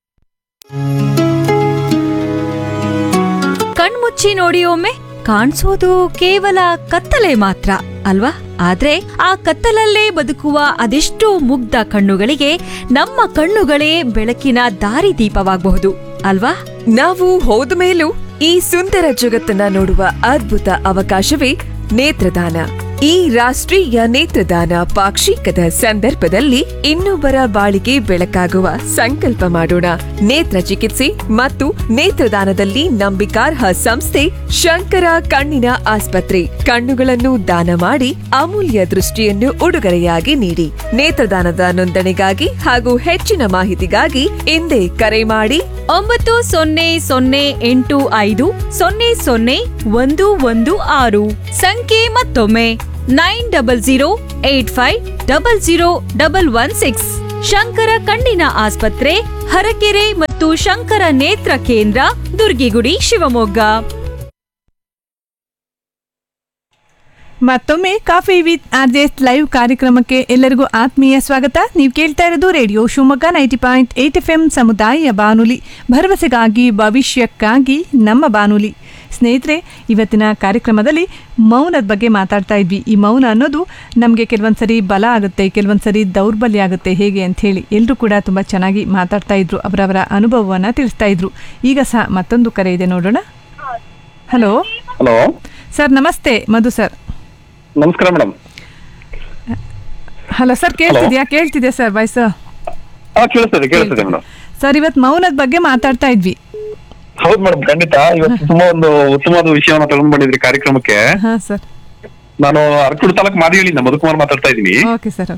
ಕಣ್ಮುಚ್ಚಿ ನೋಡಿ ಒಮ್ಮೆ ಕಾಣಿಸೋದು ಕೇವಲ ಕತ್ತಲೆ ಮಾತ್ರ ಅಲ್ವಾ ಆದ್ರೆ ಆ ಕತ್ತಲಲ್ಲೇ ಬದುಕುವ ಅದೆಷ್ಟೋ ಮುಗ್ಧ ಕಣ್ಣುಗಳಿಗೆ ನಮ್ಮ ಕಣ್ಣುಗಳೇ ಬೆಳಕಿನ ದಾರಿದೀಪವಾಗಬಹುದು ಅಲ್ವಾ ನಾವು ಹೋದ ಮೇಲೂ ಈ ಸುಂದರ ಜಗತ್ತನ್ನ ನೋಡುವ ಅದ್ಭುತ ಅವಕಾಶವೇ ನೇತ್ರದಾನ ಈ ರಾಷ್ಟ್ರೀಯ ನೇತ್ರದಾನ ಪಾಕ್ಷಿಕದ ಸಂದರ್ಭದಲ್ಲಿ ಇನ್ನೊಬ್ಬರ ಬಾಳಿಗೆ ಬೆಳಕಾಗುವ ಸಂಕಲ್ಪ ಮಾಡೋಣ ನೇತ್ರ ಚಿಕಿತ್ಸೆ ಮತ್ತು ನೇತ್ರದಾನದಲ್ಲಿ ನಂಬಿಕಾರ್ಹ ಸಂಸ್ಥೆ ಶಂಕರ ಕಣ್ಣಿನ ಆಸ್ಪತ್ರೆ ಕಣ್ಣುಗಳನ್ನು ದಾನ ಮಾಡಿ ಅಮೂಲ್ಯ ದೃಷ್ಟಿಯನ್ನು ಉಡುಗೊರೆಯಾಗಿ ನೀಡಿ ನೇತ್ರದಾನದ ನೋಂದಣಿಗಾಗಿ ಹಾಗೂ ಹೆಚ್ಚಿನ ಮಾಹಿತಿಗಾಗಿ ಹಿಂದೆ ಕರೆ ಮಾಡಿ ಒಂಬತ್ತು ಸೊನ್ನೆ ಸೊನ್ನೆ ಎಂಟು ಐದು ಸೊನ್ನೆ ಸೊನ್ನೆ ಒಂದು ಒಂದು ಆರು ಸಂಖ್ಯೆ ಮತ್ತೊಮ್ಮೆ nine double zero eight five double zero double one six Shankara ಕಣ್ಣಿನ ಆಸ್ಪತ್ರೆ ಹರಕೆರೆ ಮತ್ತು ಶಂಕರ ನೇತ್ರ ಕೇಂದ್ರ ದುರ್ಗಿಗುಡಿ ಶಿವಮೊಗ್ಗ ಮತ್ತೊಮ್ಮೆ coffee with R J live ಕಾರ್ಯಕ್ರಮಕ್ಕೆ ಎಲ್ಲರಿಗೂ ಆತ್ಮೀಯ ಸ್ವಾಗತ ನೀವು ಕೇಳ್ತಾ ಇರೋದು radio Shivamogga ninety point eight F M ಸಮುದಾಯ ಬಾನುಲಿ ಭರವಸೆಗಾಗಿ ಭವಿಷ್ಯಕ್ಕಾಗಿ ನಮ್ಮ ಬಾನುಲಿ ಸ್ನೇಹಿತರೆ ಇವತ್ತಿನ ಕಾರ್ಯಕ್ರಮದಲ್ಲಿ ಮೌನದ ಬಗ್ಗೆ ಮಾತಾಡ್ತಾ ಇದ್ವಿ ಈ ಮೌನ ಅನ್ನೋದು ನಮಗೆ ಕೆಲವೊಂದು ಸರಿ ಬಲ ಆಗುತ್ತೆ ಕೆಲವೊಂದು ಸರಿ ದೌರ್ಬಲ್ಯ ಆಗುತ್ತೆ ಹೇಗೆ ಅಂತ ಹೇಳಿ ಎಲ್ಲರೂ ಕೂಡ ತುಂಬ ಚೆನ್ನಾಗಿ ಮಾತಾಡ್ತಾ ಇದ್ರು ಅವರವರ ಅನುಭವವನ್ನು ತಿಳಿಸ್ತಾ ಇದ್ರು ಈಗ ಸಹ ಮತ್ತೊಂದು ಕರೆ ಇದೆ ನೋಡೋಣ ಹಲೋ ಹಲೋ ಸರ್ ನಮಸ್ತೆ ಮಧು ಸರ್ ನಮಸ್ಕಾರ ಮೇಡಮ್ ಹಲೋ ಸರ್ ಕೇಳ್ತಿದ್ಯಾ ಕೇಳ್ತಿದ್ಯಾ ಸರ್ ವಾಯ್ಸ್ ಹಾ ಕೇಳಿಸ್ತದೆ ಕೇಳಿಸ್ತದೆ ಮೇಡಮ್ ಸರ್ ಇವತ್ತು ಮೌನದ ಬಗ್ಗೆ ಮಾತಾಡ್ತಾ ಇದ್ವಿ ಹೌದು ಮೇಡಮ್ ಖಂಡಿತ ಇವತ್ತು ತುಂಬಾ ಒಂದು ಉತ್ತಮವಾದ ವಿಷಯವನ್ನ ತಗೊಂಡ್ ಬಂದಿದ್ರಿ ಕಾರ್ಯಕ್ರಮಕ್ಕೆ ಹಾ ಸರ್ ನಾನು ಅರಕೂರು ತಾಲೂಕು ಮಾದಿಗಳಿಂದ ಮಧುಕುಮಾರ್ ಮಾತಾಡ್ತಾ ಇದ್ದೀನಿ ಓಕೆ ಸರ್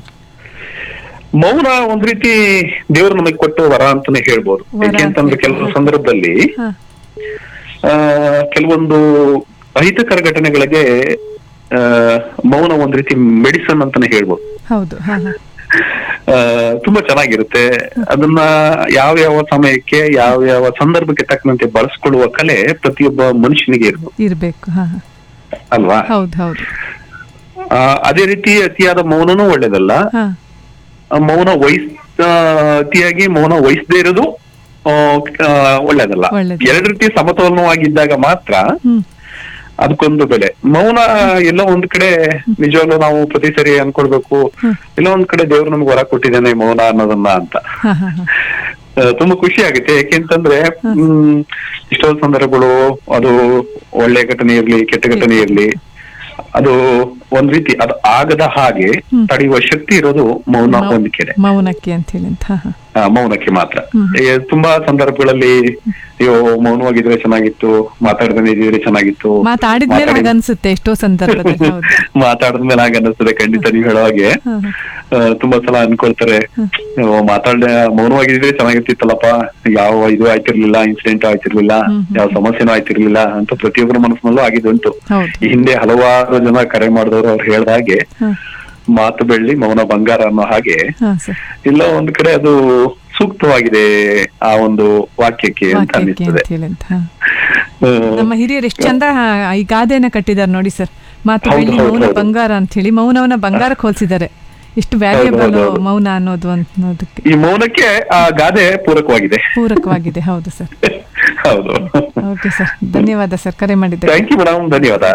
ಮೌನ ಒಂದ್ ರೀತಿ ದೇವರು ನಮಗೆ ಕೊಟ್ಟು ವರ ಅಂತಾನೆ ಹೇಳ್ಬೋದು ವರ ಯಾಕೆಂತಂದ್ರೆ ಕೆಲವು ಸಂದರ್ಭದಲ್ಲಿ ಹಾ ಆ, ಕೆಲವೊಂದು ಅಹಿತಕರ ಘಟನೆಗಳಿಗೆ ಆ, ಮೌನ ಒಂದ್ ರೀತಿ ಮೆಡಿಸನ್ ಅಂತಾನೆ ಹೇಳ್ಬೋದು ಹೌದು ಹಾ ಹಾ ಆ, ತುಂಬಾ ಚೆನ್ನಾಗಿರುತ್ತೆ ಅದನ್ನ ಯಾವ ಯಾವ ಸಮಯಕ್ಕೆ ಯಾವ ಯಾವ ಸಂದರ್ಭಕ್ಕೆ ತಕ್ಕಂತೆ ಬಳಸ್ಕೊಳ್ಳುವ ಕಲೆ ಪ್ರತಿಯೊಬ್ಬ ಮನುಷ್ಯನಿಗೆ ಇರ್ಬೋದು ಇರ್ಬೇಕು ಹಾ ಹಾ ಅಲ್ವಾ ಹೌದು ಹೌದು ಆ, ಅದೇ ರೀತಿ ಅತಿಯಾದ ಮೌನನೂ ಒಳ್ಳೇದಲ್ಲ ಹಾ ಆ, ಮೌನ ವಹಿಸ್ ಆ, ಅತಿಯಾಗಿ ಮೌನ ವಹಿಸದೇ ಇರೋದು ಆ, ಆ, ಒಳ್ಳೇದಲ್ಲ ಒಳ್ಳೇದು. ಎರಡ್ ರೀತಿ ಸಮತೋಲನವಾಗಿದ್ದಾಗ ಮಾತ್ರ ಹ್ಮ್ ಅದಕ್ಕೊಂದು ಬೆಲೆ ಮೌನ ಎಲ್ಲೋ ಒಂದ್ ಕಡೆ ನಿಜವಾಗ್ಲೂ ನಾವು ಪ್ರತಿ ಸರಿ ಅನ್ಕೊಳ್ಬೇಕು ಎಲ್ಲೋ ಒಂದ್ ಕಡೆ ದೇವ್ರು ನಮ್ಗೆ ಹೊರ ಕೊಟ್ಟಿದ್ದಾನೆ ಮೌನ ಅನ್ನೋದನ್ನ ಅಂತ ಹಾ ಹಾ ಹಾ ಆ, ತುಂಬಾ ಖುಷಿ ಆಗುತ್ತೆ ಯಾಕೆಂತಂದ್ರೆ ಹ್ಮ್ ಎಷ್ಟೋ ಸಂದರ್ಭಗಳು ಅದು ಒಳ್ಳೆ ಘಟನೆ ಇರ್ಲಿ ಕೆಟ್ಟ ಘಟನೆ ಇರ್ಲಿ ಅದು ಒಂದ್ ರೀತಿ ಅದು ಆಗದ ಹಾಗೆ ತಡೆಯುವ ಶಕ್ತಿ ಇರೋದು ಮೌನ ಒಂದ್ ಕಡೆ ಮೌನಕ್ಕೆ ಅಂತ ಹೇಳಿ ಅಂತ ಹಾ ಹಾ ಆ, ಮೌನಕ್ಕೆ ಮಾತ್ರ ಹ್ಮ್. ಏ, ತುಂಬಾ ಸಂದರ್ಭಗಳಲ್ಲಿ ಅಯ್ಯೋ ಮೌನವಾಗಿದ್ರೆ ಚೆನ್ನಾಗಿತ್ತು ಮಾತಾಡದೇ ಇದ್ರೆ ಚೆನ್ನಾಗಿತ್ತು ಮಾತಾಡಿದ್ಮೇಲೆ ಮಾತಾಡಿ- ಹಾಗೆ ಅನ್ಸುತ್ತೆ ಎಷ್ಟೋ ಸಂದರ್ಭದಲ್ಲಿ ಹೌದು ಮಾತಾಡಿದ್ಮೇಲೆ ಹಾಗೆ ಅನ್ನಿಸ್ತದೆ ಖಂಡಿತ ನೀವು ಹೇಳೋ ಹಾಗೆ ಹಾ ಹಾ ಆ, ತುಂಬಾ ಸಲ ಅನ್ಕೊಳ್ತಾರೆ ಅಯ್ಯೋ, ಮಾತಾಡ್ದೆ ಮೌನವಾಗಿದ್ರೆ ಚೆನ್ನಾಗಿರ್ತಿತ್ತಲ್ಲಪ್ಪ ಯಾವ ಇದು ಆಯ್ತಿರ್ಲಿಲ್ಲ ಇನ್ಸಿಡೆಂಟ್ ಆಯ್ತಿರ್ಲಿಲ್ಲ ಯಾವ ಸಮಸ್ಯೆನೂ ಆಯ್ತಿರ್ಲಿಲ್ಲ ಅಂತ ಪ್ರತಿಯೊಬ್ಬರ ಮನಸ್ಸಿನಲ್ಲೂ ಆಗಿದ್ದುಂಟು ಹೌದು ಈ ಹಿಂದೆ ಹಲವಾರು ಜನ ಕರೆ ಮಾಡಿದವರು ಅವ್ರು ಹೇಳ್ದ ಹಾಗೆ ಹಾ ಮಾತು ಬೆಳ್ಳಿ ಮೌನ ಬಂಗಾರ ಅನ್ನೋ ಹಾಗೆ ಹಾ ಸರ್ ಎಲ್ಲೋ ಒಂದ್ ಕಡೆ ಅದು ಸೂಕ್ತವಾಗಿದೆ ಆ ಒಂದು ವಾಕ್ಯಕ್ಕೆ ಅಂತ ವಾಕ್ಯಕ್ಕೆ ಅನ್ನಿಸ್ತದೆ ಅಂತ ಹೇಳಿ ಅಂತ ಹಾ. ಹ್ಮ್. ನಮ್ಮ ಹಿರಿಯರು ಎಷ್ಟು ಚಂದ ಹಾ, ಈ ಗಾದೆನ ಕಟ್ಟಿದ್ದಾರೆ ನೋಡಿ ಸರ್ ಮಾತು ಹೌದು, ಬೆಳ್ಳಿ ಹೌದು, ಮೌನ ಹೌದು. ಬಂಗಾರ ಅಂತ ಹೇಳಿ ಮೌನವನ್ನ ಬಂಗಾರಕ್ಕೆ ಹೋಲಿಸಿದ್ದಾರೆ ಎಷ್ಟು ವ್ಯಾಲ್ಯೂಬಲ್ ಹೌದು, ಹೌದು. ಮೌನ ಅನ್ನೋದು ಅನ್ನೋದಕ್ಕೆ ಈ ಮೌನಕ್ಕೆ ಆ ಗಾದೆ ಪೂರಕವಾಗಿದೆ ಪೂರಕವಾಗಿದೆ ಹೌದು ಸರ್ ಹೌದು ಓಕೆ ಸರ್ ಧನ್ಯವಾದ ಸರ್ ಕರೆ ಮಾಡಿದ್ದೆ ಥ್ಯಾಂಕ್ ಯು ಮೇಡಮ್ ಧನ್ಯವಾದ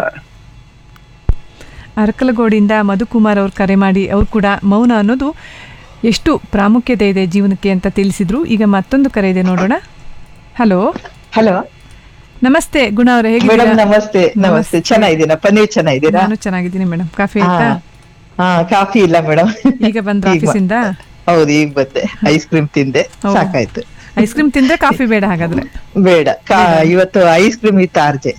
ಅರಕಲಗೋಡಿಂದ ಮಧುಕುಮಾರ್ ಅವ್ರು ಕರೆ ಮಾಡಿ ಅವ್ರು ಕೂಡ ಮೌನ ಅನ್ನೋದು ಎಷ್ಟು ಪ್ರಾಮುಖ್ಯತೆ ಇದೆ ಜೀವನಕ್ಕೆ ಅಂತ ತಿಳಿಸಿದ್ರು ಈಗ ಮತ್ತೊಂದು ಕರೆ ಇದೆ ನೋಡೋಣ ಹಲೋ ಹಲೋ ನಮಸ್ತೆ ಗುಣ ಅವರೇ ಹೇಗಿದ್ದೀರಾ ಮೇಡಮ್ ನಮಸ್ತೆ ನಮಸ್ತೆ ಚೆನ್ನಾಗಿದ್ದೀನಪ್ಪ ನೀವು ಚೆನ್ನಾಗಿದ್ದೀರಾ ನಾನು ಚೆನ್ನಾಗಿದ್ದೀನಿ ಮೇಡಮ್ ಕಾಫಿ ಹಾ. ಆಯ್ತಾ ಹಾ ಕಾಫಿ ಇಲ್ಲ ಮೇಡಮ್ ಈಗ ಬಂದು ಆಫೀಸಿಂದ ಹೌದು ಈಗ ಬಂದೆ ಐಸ್ ಕ್ರೀಮ್ ತಿಂದೆ ಓ. ಸಾಕಾಯ್ತು ಐಸ್ ಕ್ರೀಮ್ ತಿಂದ್ರೆ ಕಾಫಿ ಬೇಡ ಹಾಗಾದ್ರೆ ಬೇಡ ಕಾ- ಇವತ್ತು ಐಸ್ ಕ್ರೀಮ್ ಇತ್ತು ಆರ್ಜೆ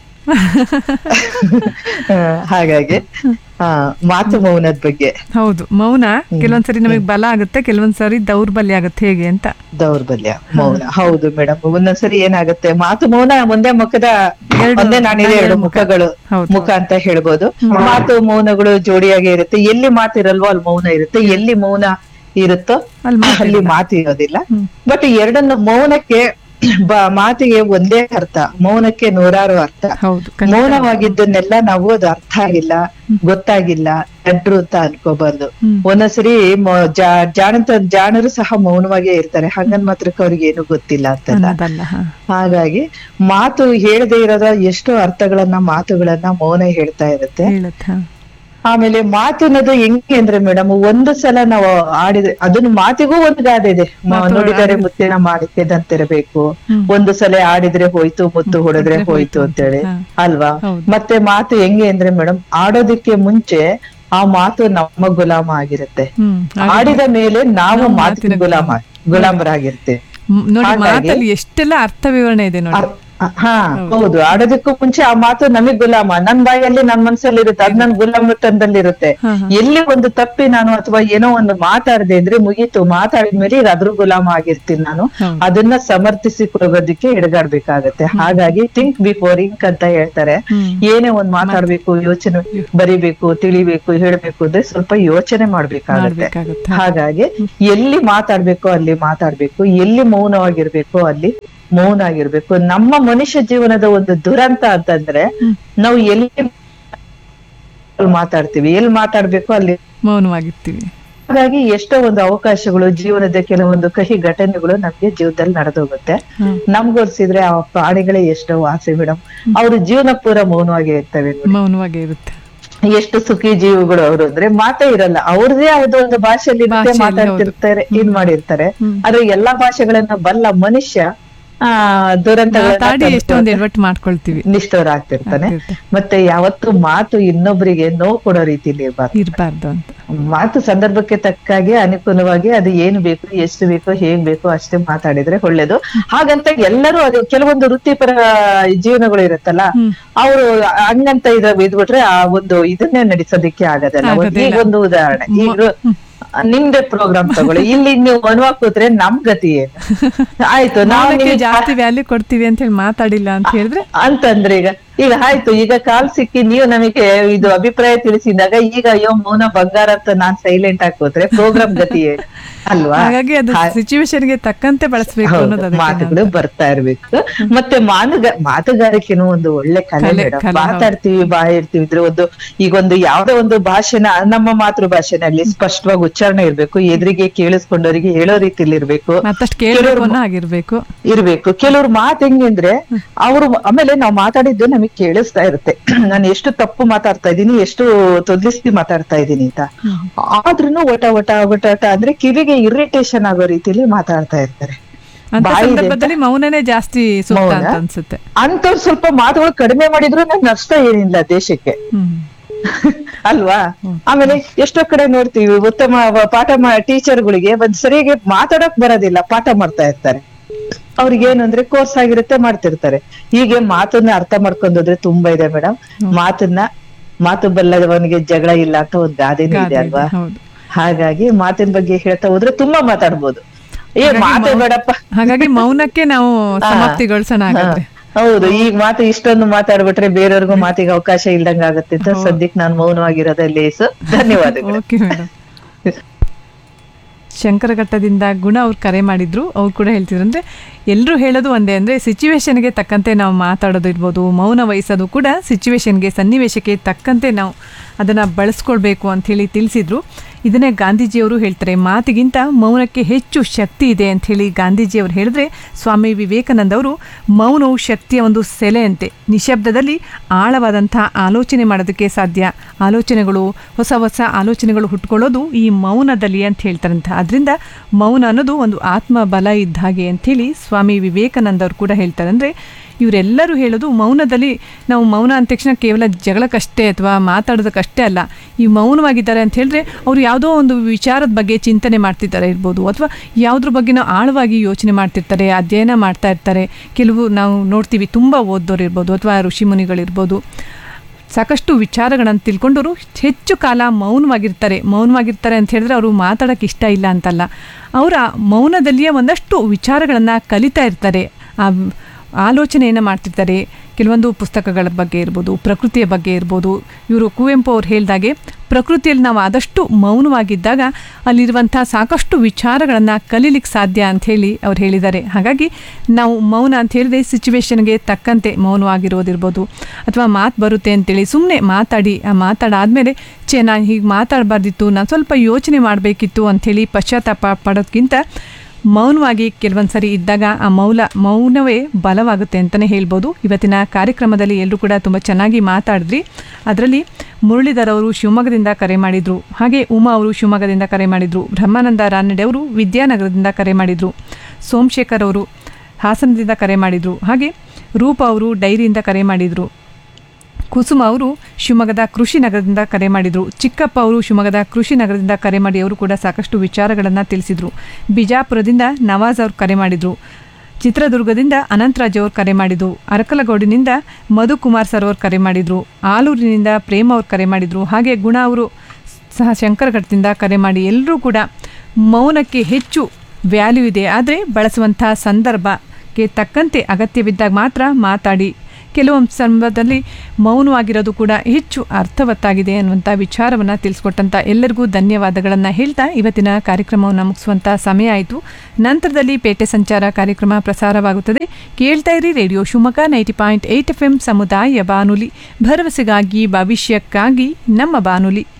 ಹಾ, ಹಾಗಾಗಿ ಹಾ ಮಾತು ಮೌನದ ಬಗ್ಗೆ ಹೌದು ಮೌನ ಕೆಲವೊಂದ್ಸರಿ ನಮಗೆ ಬಲ ಆಗುತ್ತೆ ಕೆಲವೊಂದ್ಸರಿ ದೌರ್ಬಲ್ಯ ಆಗುತ್ತೆ ಹೇಗೆ ಅಂತ ದೌರ್ಬಲ್ಯ ಮೌನ ಹೌದು ಮೇಡಮ್ ಒಂದೊಂದ್ಸರಿ ಏನಾಗುತ್ತೆ ಮಾತು ಮೌನ ಮುಂದೆ ಮುಖದ ಒಂದೇ ನಾಣಿದೆ ಎರಡು ಮುಖಗಳು ಮುಖ ಅಂತ ಹೇಳ್ಬೋದು ಮಾತು ಮೌನಗಳು ಜೋಡಿಯಾಗಿ ಇರುತ್ತೆ ಎಲ್ಲಿ ಮಾತು ಇರಲ್ವೋ ಅಲ್ಲಿ ಮೌನ ಇರುತ್ತೆ ಎಲ್ಲಿ ಮೌನ ಇರುತ್ತೋ ಅಲ್ಲಿ ಮಾತು ಇರೋದಿಲ್ಲ ಬಟ್ ಎರಡನ್ನು ಮೌನಕ್ಕೆ ಬ- ಮಾತಿಗೆ ಒಂದೇ ಅರ್ಥ ಮೌನಕ್ಕೆ ನೂರಾರು ಅರ್ಥ ಮೌನವಾಗಿದ್ದನ್ನೆಲ್ಲ ನಾವು ಅದು ಅರ್ಥ ಆಗಿಲ್ಲ ಗೊತ್ತಾಗಿಲ್ಲ ಜಡ್ರು ಅಂತ ಅನ್ಕೋಬಾರ್ದು ಒಂದೊಂದ್ಸರಿ ಮ- ಜಾ- ಜಾಣತ ಜಾಣರು ಸಹ ಮೌನವಾಗೇ ಇರ್ತಾರೆ ಹಂಗನ್ ಮಾತ್ರಕ್ಕೆ ಅವ್ರಿಗೆ ಏನು ಗೊತ್ತಿಲ್ಲ ಅಂತಲ್ಲ ಅನ್ನೋದಲ್ಲ ಹಾ. ಹಾಗಾಗಿ ಮಾತು ಹೇಳದೆ ಇರೋದ ಎಷ್ಟೋ ಅರ್ಥಗಳನ್ನ ಮಾತುಗಳನ್ನ ಮೌನ ಹೇಳ್ತಾ ಇರುತ್ತೆ ಹೇಳುತ್ತೆ ಹಾ. ಆಮೇಲೆ ಮಾತು ಅನ್ನೋದು ಹೆಂಗೆ ಅಂದ್ರೆ ಮೇಡಮ್ ಒಂದು ಸಲ ನಾವು ಆಡಿದ್ರೆ ಅದನ್ನ ಮಾತಿಗೂ ಒಂದು ಗಾದೆ ಇದೆ ಮ- ಮಾತು ನುಡಿದರೆ ಆಡಿದ್ರೆ- ಮುತ್ತಿನ ಮಾಡಿಕೆದಂತಿರಬೇಕು ಹ್ಮ್. ಒಂದು ಸಲ ಆಡಿದ್ರೆ ಹೋಯ್ತು ಮುತ್ತು ಹೊಡೆದ್ರೆ ಹೋಯ್ತು ಅಂತೇಳಿ ಅಲ್ವಾ ಮತ್ತೆ ಮಾತು ಹೆಂಗೆ ಅಂದ್ರೆ ಮೇಡಮ್ ಆಡೋದಕ್ಕೆ ಮುಂಚೆ ಆ ಮಾತು ನಮ್ಮ ಗುಲಾಮ ಆಗಿರುತ್ತೆ ಹ್ಮ್ ಹಾಗೆ- ಆಡಿದ ಮೇಲೆ ನಾವು ನಾವು ಮಾತಿನ ಮಾತಿನ ಗುಲಾಮ ಗುಲಾಮರಾಗಿರ್ತೀವಿ ಮ್, ನೋಡಿ ಹಾಗಾಗಿ- ಮಾತಲ್ಲಿ ಎಷ್ಟೆಲ್ಲ ಅರ್ಥ ವಿವರಣೆ ಇದೆ ನೋಡಿ ಹಾ ಹೌದು ಆಡೋದಕ್ಕೂ ಮುಂಚೆ ಆ ಮಾತು ನಮಗ್ ಗುಲಾಮ ನನ್ ಬಾಯಲ್ಲಿ ನನ್ ಮನ್ಸಲ್ಲಿ ಇರುತ್ತೆ ಅದ್ ನನ್ ಗುಲಾಮತನದಲ್ಲಿ ಇರುತ್ತೆ ಎಲ್ಲಿ ಒಂದು ತಪ್ಪಿ ನಾನು ಅಥವಾ ಏನೋ ಒಂದು ಮಾತಾಡದೆ ಅಂದ್ರೆ ಮುಗೀತು ಮಾತಾಡಿದ್ಮೇಲೆ ಈಗ ಅದ್ರ ಗುಲಾಮ ಆಗಿರ್ತೀನಿ ನಾನು ಅದನ್ನ ಸಮರ್ಥಿಸಿಕೊಳ್ಳೋದಕ್ಕೆ ಎಡಗಾಡ್ಬೇಕಾಗತ್ತೆ ಹಾಗಾಗಿ ಥಿಂಕ್ ಬಿಫೋರ್ ಇಂಕ್ ಅಂತ ಹೇಳ್ತಾರೆ ಏನೇ ಒಂದ್ ಮಾತಾಡ್ಬೇಕು ಯೋಚನೆ ಬರಿಬೇಕು ತಿಳಿಬೇಕು ಹೇಳ್ಬೇಕು ಅಂದ್ರೆ ಸ್ವಲ್ಪ ಯೋಚನೆ ಮಾಡ್ಬೇಕಾಗತ್ತೆ ಮಾಡ್ಬೇಕಾಗತ್ತೆ. ಹಾಗಾಗಿ ಎಲ್ಲಿ ಮಾತಾಡ್ಬೇಕು ಅಲ್ಲಿ ಮಾತಾಡ್ಬೇಕು ಎಲ್ಲಿ ಮೌನವಾಗಿರ್ಬೇಕು ಅಲ್ಲಿ ಮೌನ ಆಗಿರ್ಬೇಕು ನಮ್ಮ ಮನುಷ್ಯ ಜೀವನದ ಒಂದು ದುರಂತ ಅಂತಂದ್ರೆ ನಾವು ಎಲ್ಲಿ ಮಾತಾಡ್ತೀವಿ ಎಲ್ಲಿ ಮಾತಾಡ್ಬೇಕು ಅಲ್ಲಿ ಮೌನವಾಗಿರ್ತೀವಿ ಹಾಗಾಗಿ ಎಷ್ಟೋ ಒಂದು ಅವಕಾಶಗಳು ಜೀವನದ ಕೆಲವೊಂದು ಕಹಿ ಘಟನೆಗಳು ನಮ್ಗೆ ಜೀವನದಲ್ಲಿ ನಡೆದೋಗುತ್ತೆ ನಮ್ಗೋಲ್ಸಿದ್ರೆ ಆ ಪ್ರಾಣಿಗಳೇ ಎಷ್ಟೋ ಆಸೆ ಮೇಡಮ್ ಅವ್ರ ಜೀವನ ಪೂರ ಮೌನವಾಗಿ ಇರ್ತವೆ ನೋಡಿ. ಮೌನವಾಗೇ ಇರುತ್ತೆ ಎಷ್ಟು ಸುಖಿ ಜೀವಿಗಳು ಅವರು ಅಂದ್ರೆ ಮಾತೇ ಇರಲ್ಲ ಅವ್ರದೇ ಆದ ಒಂದು ಭಾಷೆಯಲ್ಲಿ ಇರುತ್ತೆ, ಭಾಷೆಯಲ್ಲಿ ಮಾತಾಡ್ತಿರ್ತಾರೆ ಇದ್ ಮಾಡಿರ್ತಾರೆ ಆದ್ರೆ ಎಲ್ಲಾ ಭಾಷೆಗಳನ್ನ ಬಲ್ಲ ಮನುಷ್ಯ ಆ ಮಾತಾಡಿ ಎಷ್ಟೊಂದು ದುರಂತ ಎಡವಟ್ಟು ಮಾಡ್ಕೊಳ್ತೀವಿ ನಿಷ್ಠರಾಗ್ತಿರ್ತಾನೆ ಮತ್ತೆ ಯಾವತ್ತು ಮಾತು ಇನ್ನೊಬ್ಬರಿಗೆ ನೋವು ಕೊಡೋ ರೀತಿಲಿ ಇರ್ಬಾರ್ದು ಇರಬಾರ್ದು ಅಂತ ಮಾತು ಸಂದರ್ಭಕ್ಕೆ ತಕ್ಕಾಗೆ ಅನುಕೂಲವಾಗಿ ಅದು ಏನು ಬೇಕು ಎಷ್ಟು ಬೇಕು ಹೇಗ್ ಬೇಕು ಅಷ್ಟೇ ಮಾತಾಡಿದ್ರೆ ಒಳ್ಳೇದು ಹಾಗಂತ ಎಲ್ಲರೂ ಅದು ಕೆಲವೊಂದು ವೃತ್ತಿಪರ ಜೀವನಗಳು ಇರುತ್ತಲ್ಲ ಅವರು ಹಂಗಂತ ಇದ ಇದ್ಬಿಟ್ರೆ ಆ ಒಂದು ಇದನ್ನೇ ನಡೆಸೋದಿಕ್ಕೆ ಆಗೋದಲ್ಲ ಒಂದ್- ಆಗೋದಿಲ್ಲ. ಈಗ ಒಂದು ಉದಾಹರಣೆ ಈಗ ನಿಮ್ದೇ ಪ್ರೋಗ್ರಾಮ್ ತಗೊಳ್ಳಿ ಇಲ್ಲಿ ನೀವು ಒಣವಾ ಕೂತ್ರೆ ನಮ್ ಗತಿ ಏನು ಆಯ್ತು ನಾವು ಮೌನಕ್ಕೆ ನಿಮಗೆ ಜಾಸ್ತಿ ವ್ಯಾಲ್ಯೂ ಕೊಡ್ತೀವಿ ಅಂತ ಹೇಳಿ ಮಾತಾಡಿಲ್ಲ ಅಂತ ಹೇಳಿದ್ರೆ ಅಂತಂದ್ರೆ ಈಗ ಈಗ ಆಯ್ತು ಈಗ ಕಾಲ್ ಸಿಕ್ಕಿ ನೀವು ನಮಗೆ ಇದು ಅಭಿಪ್ರಾಯ ತಿಳಿಸಿದಾಗ ಈಗ ಅಯ್ಯೋ ಮೌನ ಬಂಗಾರ ಅಂತ ನಾನ್ ಸೈಲೆಂಟ್ ಆಗಿ ಕೂತ್ರೆ ಪ್ರೋಗ್ರಾಮ್ ಗತಿ ಏನು? ಅಲ್ವಾ ಹಾಗಾಗಿ ಅದು ಸಿಚುವೇಶನ್ ಗೆ ತಕ್ಕಂತೆ ಬಳಸಬೇಕು ಹೌದು, ಅನ್ನೋದು ಅದಕ್ಕೆ ಮಾತುಗಳು ಬರ್ತಾ ಇರ್ಬೇಕು ಮತ್ತೆ ಮಾನುಗ ಮಾತುಗಾರಿಕೆನೂ ಒಂದು ಒಳ್ಳೆ ಕಲೆ ಕಲೆ, ಮೇಡಮ್ ಕಲೆ, ಹೌದು. ಮಾತಾಡ್ತೀವಿ ಬಾಯಿ ಇರ್ತೀವಿ ಇದ್ರೆ ಒಂದು ಈಗ ಒಂದು ಯಾವ್ದೋ ಒಂದು ಭಾಷೆನ ನಮ್ಮ ಮಾತೃ ಭಾಷೆನಲ್ಲಿ ಸ್ಪಷ್ಟವಾಗಿ ಉಚ್ಚಾರಣೆ ಇರ್ಬೇಕು ಎದುರಿಗೆ ಕೇಳಿಸ್ಕೊಂಡವರಿಗೆ ಹೇಳೋ ರೀತಿಲಿ ಇರ್ಬೇಕು ಮತ್ತಷ್ಟು ಕೇಳಬೇಕು ಅನ್ನೋ ಆಗಿರ್ಬೇಕು ಇರ್ಬೇಕು ಕೆಲವ್ರ ಮಾತು ಹೆಂಗಂದ್ರೆ ಅವರು ಆಮೇಲೆ ನಾವು ಮಾತಾಡಿದ್ದು ನಮಗೆ ಕೇಳಿಸ್ತಾ ಇರುತ್ತೆ ನಾನು ಎಷ್ಟು ತಪ್ಪು ಮಾತಾಡ್ತಾ ಇದ್ದೀನಿ ಎಷ್ಟು ತೊದಲಿಸಿ ಮಾತಾಡ್ತಾ ಇದ್ದೀನಿ ಅಂತ ಆದ್ರೂನು ಒಟ ಒಟ ಒಟ ಒಟ ಅಂದ್ರೆ ಕಿವಿಗೆ ಇರಿಟೇಷನ್ ಆಗೋ ರೀತಿಲಿ ಮಾತಾಡ್ತಾ ಇರ್ತಾರೆ ಅಂತ ಬಾಯಿ ಇದೆ ಸಂದರ್ಭದಲ್ಲಿ ಮೌನನೇ ಜಾಸ್ತಿ ಸೂಕ್ತ ಮೌನ? ಅಂತ ಅನ್ಸುತ್ತೆ ಅಂತವ್ರು ಸ್ವಲ್ಪ ಮಾತುಗಳು ಕಡಿಮೆ ಮಾಡಿದ್ರು ನಂಗೆ ನಷ್ಟ ಏನಿಲ್ಲ ದೇಶಕ್ಕೆ ಅಲ್ವಾ ಆಮೇಲೆ ಎಷ್ಟೋ ಕಡೆ ನೋಡ್ತೀವಿ ಉತ್ತಮ ವ- ಪಾಠ ಟೀಚರ್ಗಳಿಗೆ ಒಂದ್ ಸರಿಯಾಗಿ ಮಾತಾಡಕ್ ಬರೋದಿಲ್ಲ ಪಾಠ ಮಾಡ್ತಾ ಇರ್ತಾರೆ ಅವ್ರಿಗೆ ಏನು ಅಂದ್ರೆ ಕೋರ್ಸ್ ಆಗಿರುತ್ತೆ ಮಾಡ್ತಿರ್ತಾರೆ ಹೀಗೆ ಮಾತನ್ನ ಅರ್ಥ ಮಾಡ್ಕೊಂಡೋದ್ರೆ ತುಂಬಾ ಇದೆ ಮೇಡಮ್ ಮಾತನ್ನ ಮಾತು ಬಲ್ಲದವನಿಗೆ ಜಗಳ ಇಲ್ಲ ಅಂತ ಒಂದ್ ಗಾದೆನೂ ಇದೆ ಗಾದೆ ಇದೆ, ಅಲ್ವಾ ಹೌದು. ಹಾಗಾಗಿ ಮಾತಿನ ಬಗ್ಗೆ ಹೇಳ್ತಾ ಹೋದ್ರೆ ತುಂಬಾ ಮಾತಾಡ್ಬೋದು ಏ ಹಾಗಾಗಿ ಮಾತೇ ಮೌ- ಬೇಡಪ್ಪ ಹಾಗಾಗಿ ಮೌನಕ್ಕೆ ನಾವು ಹಾ. ಸಮಾಪ್ತಿಗೊಳಿಸೋಣ ಹಾಗಾದ್ರೆ ಹಾ, ಹೌದು ಈಗ ಮಾತು ಇಷ್ಟೊಂದು ಮಾತಾಡ್ಬಿಟ್ರೆ ಬೇರೆಯವ್ರಿಗೂ ಮಾತಿಗೆ ಅವಕಾಶ ಇಲ್ದಂಗ ಆಗುತ್ತೆ ಅಂತ ಸದ್ಯಕ್ಕೆ ನಾನು ಮೌನವಾಗಿರೋದೇ ಲೇಸು ಧನ್ಯವಾದಗಳು ಓಕೆ ಮೇಡಮ್ ಶಂಕರಘಟ್ಟದಿಂದ ಗುಣ ಅವ್ರು ಕರೆ ಮಾಡಿದ್ರು ಅವ್ರು ಕೂಡ ಹೇಳ್ತಿದ್ರು ಅಂದರೆ ಎಲ್ಲರೂ ಹೇಳೋದು ಒಂದೇ ಅಂದರೆ ಸಿಚುವೇಶನ್ಗೆ ತಕ್ಕಂತೆ ನಾವು ಮಾತಾಡೋದು ಇರ್ಬೋದು ಮೌನ ವಹಿಸೋದು ಕೂಡ ಸಿಚುವೇಶನ್ಗೆ ಸನ್ನಿವೇಶಕ್ಕೆ ತಕ್ಕಂತೆ ನಾವು ಅದನ್ನು ಬಳಸ್ಕೊಳ್ಬೇಕು ಅಂಥೇಳಿ ತಿಳಿಸಿದ್ರು ಇದನ್ನೇ ಗಾಂಧೀಜಿಯವರು ಹೇಳ್ತಾರೆ ಮಾತಿಗಿಂತ ಮೌನಕ್ಕೆ ಹೆಚ್ಚು ಶಕ್ತಿ ಇದೆ ಅಂಥೇಳಿ ಗಾಂಧೀಜಿಯವರು ಹೇಳಿದ್ರೆ ಸ್ವಾಮಿ ವಿವೇಕಾನಂದ ಅವರು ಮೌನವು ಶಕ್ತಿಯ ಒಂದು ಸೆಲೆಯಂತೆ ನಿಶಬ್ದದಲ್ಲಿ ಆಳವಾದಂಥ ಆಲೋಚನೆ ಮಾಡೋದಕ್ಕೆ ಸಾಧ್ಯ ಆಲೋಚನೆಗಳು ಹೊಸ ಹೊಸ ಆಲೋಚನೆಗಳು ಹುಟ್ಕೊಳ್ಳೋದು ಈ ಮೌನದಲ್ಲಿ ಅಂತ ಹೇಳ್ತಾರಂತ ಅದರಿಂದ ಮೌನ ಅನ್ನೋದು ಒಂದು ಆತ್ಮ ಬಲ ಇದ್ದ ಹಾಗೆ ಅಂಥೇಳಿ ಸ್ವಾಮಿ ವಿವೇಕಾನಂದ ಅವರು ಕೂಡ ಹೇಳ್ತಾರೆ ಅಂದರೆ ಇವರೆಲ್ಲರೂ ಹೇಳೋದು ಮೌನದಲ್ಲಿ ನಾವು ಮೌನ ಅಂದ ತಕ್ಷಣ ಕೇವಲ ಜಗಳಕ್ಕಷ್ಟೇ ಅಥವಾ ಮಾತಾಡೋದಕ್ಕಷ್ಟೇ ಅಲ್ಲ ಈ ಮೌನವಾಗಿದ್ದಾರೆ ಅಂತ ಹೇಳಿದ್ರೆ ಅವರು ಯಾವುದೋ ಒಂದು ವಿಚಾರದ ಬಗ್ಗೆ ಚಿಂತನೆ ಮಾಡ್ತಿದ್ದಾರೆ ಇರ್ಬೋದು ಅಥವಾ ಯಾವುದ್ರ ಬಗ್ಗೆನೋ ಆಳವಾಗಿ ಯೋಚನೆ ಮಾಡ್ತಿರ್ತಾರೆ ಅಧ್ಯಯನ ಮಾಡ್ತಾ ಇರ್ತಾರೆ ಕೆಲವು ನಾವು ನೋಡ್ತೀವಿ ತುಂಬ ಓದೋರು ಇರ್ಬೋದು ಅಥವಾ ಋಷಿಮುನಿಗಳಿರ್ಬೋದು ಸಾಕಷ್ಟು ವಿಚಾರಗಳನ್ನು ತಿಳ್ಕೊಂಡವರು ಹೆಚ್ಚು ಕಾಲ ಮೌನವಾಗಿರ್ತಾರೆ ಮೌನವಾಗಿರ್ತಾರೆ ಅಂತ ಹೇಳಿದ್ರೆ ಅವರು ಮಾತಾಡೋಕ್ಕೆ ಇಷ್ಟ ಇಲ್ಲ ಅಂತಲ್ಲ ಅವರ ಮೌನದಲ್ಲಿಯೇ ಒಂದಷ್ಟು ವಿಚಾರಗಳನ್ನು ಕಲಿತಾ ಇರ್ತಾರೆ ಆ ಆಲೋಚನೆಯನ್ನು ಮಾಡ್ತಿರ್ತಾರೆ ಕೆಲವೊಂದು ಪುಸ್ತಕಗಳ ಬಗ್ಗೆ ಇರ್ಬೋದು ಪ್ರಕೃತಿಯ ಬಗ್ಗೆ ಇರ್ಬೋದು ಇವರು ಕುವೆಂಪು ಅವ್ರು ಹೇಳ್ದಾಗೆ ಪ್ರಕೃತಿಯಲ್ಲಿ ನಾವು ಆದಷ್ಟು ಮೌನವಾಗಿದ್ದಾಗ ಅಲ್ಲಿರುವಂಥ ಸಾಕಷ್ಟು ವಿಚಾರಗಳನ್ನು ಕಲೀಲಿಕ್ಕೆ ಸಾಧ್ಯ ಅಂಥೇಳಿ ಅವ್ರು ಹೇಳಿದ್ದಾರೆ ಹಾಗಾಗಿ ನಾವು ಮೌನ ಅಂತ ಹೇಳಿದ್ರೆ ಸಿಚುವೇಶನ್ಗೆ ತಕ್ಕಂತೆ ಮೌನವಾಗಿರೋದಿರ್ಬೋದು ಅಥವಾ ಮಾತು ಬರುತ್ತೆ ಅಂತೇಳಿ ಸುಮ್ಮನೆ ಮಾತಾಡಿ ಆ ಮಾತಾಡಾದ್ಮೇಲೆ ಛೇ ನಾನು ಹೀಗೆ ಮಾತಾಡಬಾರ್ದಿತ್ತು ನಾನು ಸ್ವಲ್ಪ ಯೋಚನೆ ಮಾಡಬೇಕಿತ್ತು ಅಂಥೇಳಿ ಪಶ್ಚಾತ್ತಾಪ ಪಡೋದ್ಕಿಂತ ಮೌನವಾಗಿ ಕೆಲವೊಂದು ಸರಿ ಇದ್ದಾಗ ಆ ಮೌಲ ಮೌನವೇ ಬಲವಾಗುತ್ತೆ ಅಂತಲೇ ಹೇಳ್ಬೋದು ಇವತ್ತಿನ ಕಾರ್ಯಕ್ರಮದಲ್ಲಿ ಎಲ್ಲರೂ ಕೂಡ ತುಂಬ ಚೆನ್ನಾಗಿ ಮಾತಾಡಿದ್ರಿ ಅದರಲ್ಲಿ ಮುರಳೀಧರ್ ಅವರು ಶಿವಮೊಗ್ಗದಿಂದ ಕರೆ ಮಾಡಿದರು ಹಾಗೆ ಉಮಾ ಅವರು ಶಿವಮೊಗ್ಗದಿಂದ ಕರೆ ಮಾಡಿದರು ಬ್ರಹ್ಮಾನಂದ ರಾನಡೆ ಅವರು ವಿದ್ಯಾನಗರದಿಂದ ಕರೆ ಮಾಡಿದರು ಸೋಮಶೇಖರ್ ಅವರು ಹಾಸನದಿಂದ ಕರೆ ಮಾಡಿದರು ಹಾಗೆ ರೂಪ ಅವರು ಡೈರಿಯಿಂದ ಕರೆ ಮಾಡಿದರು ಕುಸುಮ ಅವರು ಶಿವಮೊಗ್ಗದ ಕೃಷಿ ನಗರದಿಂದ ಕರೆ ಮಾಡಿದರು ಚಿಕ್ಕಪ್ಪ ಅವರು ಶಿವಮೊಗ್ಗದ ಕೃಷಿ ನಗರದಿಂದ ಕರೆ ಮಾಡಿ ಅವರು ಕೂಡ ಸಾಕಷ್ಟು ವಿಚಾರಗಳನ್ನು ತಿಳಿಸಿದರು ಬಿಜಾಪುರದಿಂದ ನವಾಜ್ ಅವರು ಕರೆ ಮಾಡಿದರು ಚಿತ್ರದುರ್ಗದಿಂದ ಅನಂತರಾಜ್ ಅವರು ಕರೆ ಮಾಡಿದರು ಅರಕಲಗೌಡಿನಿಂದ ಮಧುಕುಮಾರ್ ಸರ್ ಅವರು ಕರೆ ಮಾಡಿದರು ಆಲೂರಿನಿಂದ ಪ್ರೇಮ ಅವರು ಕರೆ ಮಾಡಿದರು ಹಾಗೆ ಗುಣ ಅವರು ಸಹ ಶಂಕರಘಟ್ಟದಿಂದ ಕರೆ ಮಾಡಿ ಎಲ್ಲರೂ ಕೂಡ ಮೌನಕ್ಕೆ ಹೆಚ್ಚು ವ್ಯಾಲ್ಯೂ ಇದೆ ಆದರೆ ಬಳಸುವಂಥ ಸಂದರ್ಭಕ್ಕೆ ತಕ್ಕಂತೆ ಅಗತ್ಯವಿದ್ದಾಗ ಮಾತ್ರ ಮಾತಾಡಿ ಕೆಲವೊಂದು ಸಂದರ್ಭದಲ್ಲಿ ಮೌನವಾಗಿರೋದು ಕೂಡ ಹೆಚ್ಚು ಅರ್ಥವತ್ತಾಗಿದೆ ಅನ್ನುವಂಥ ವಿಚಾರವನ್ನು ತಿಳಿಸ್ಕೊಟ್ಟಂಥ ಎಲ್ಲರಿಗೂ ಧನ್ಯವಾದಗಳನ್ನು ಹೇಳ್ತಾ ಇವತ್ತಿನ ಕಾರ್ಯಕ್ರಮವನ್ನು ಮುಗಿಸುವಂಥ ಸಮಯ ಆಯಿತು ನಂತರದಲ್ಲಿ ಪೇಟೆ ಸಂಚಾರ ಕಾರ್ಯಕ್ರಮ ಪ್ರಸಾರವಾಗುತ್ತದೆ ಕೇಳ್ತಾ ಇರಿ radio Shivamogga ninety point eight F M ಸಮುದಾಯ ಬಾನುಲಿ ಭರವಸೆಗಾಗಿ ಭವಿಷ್ಯಕ್ಕಾಗಿ ನಮ್ಮ ಬಾನುಲಿ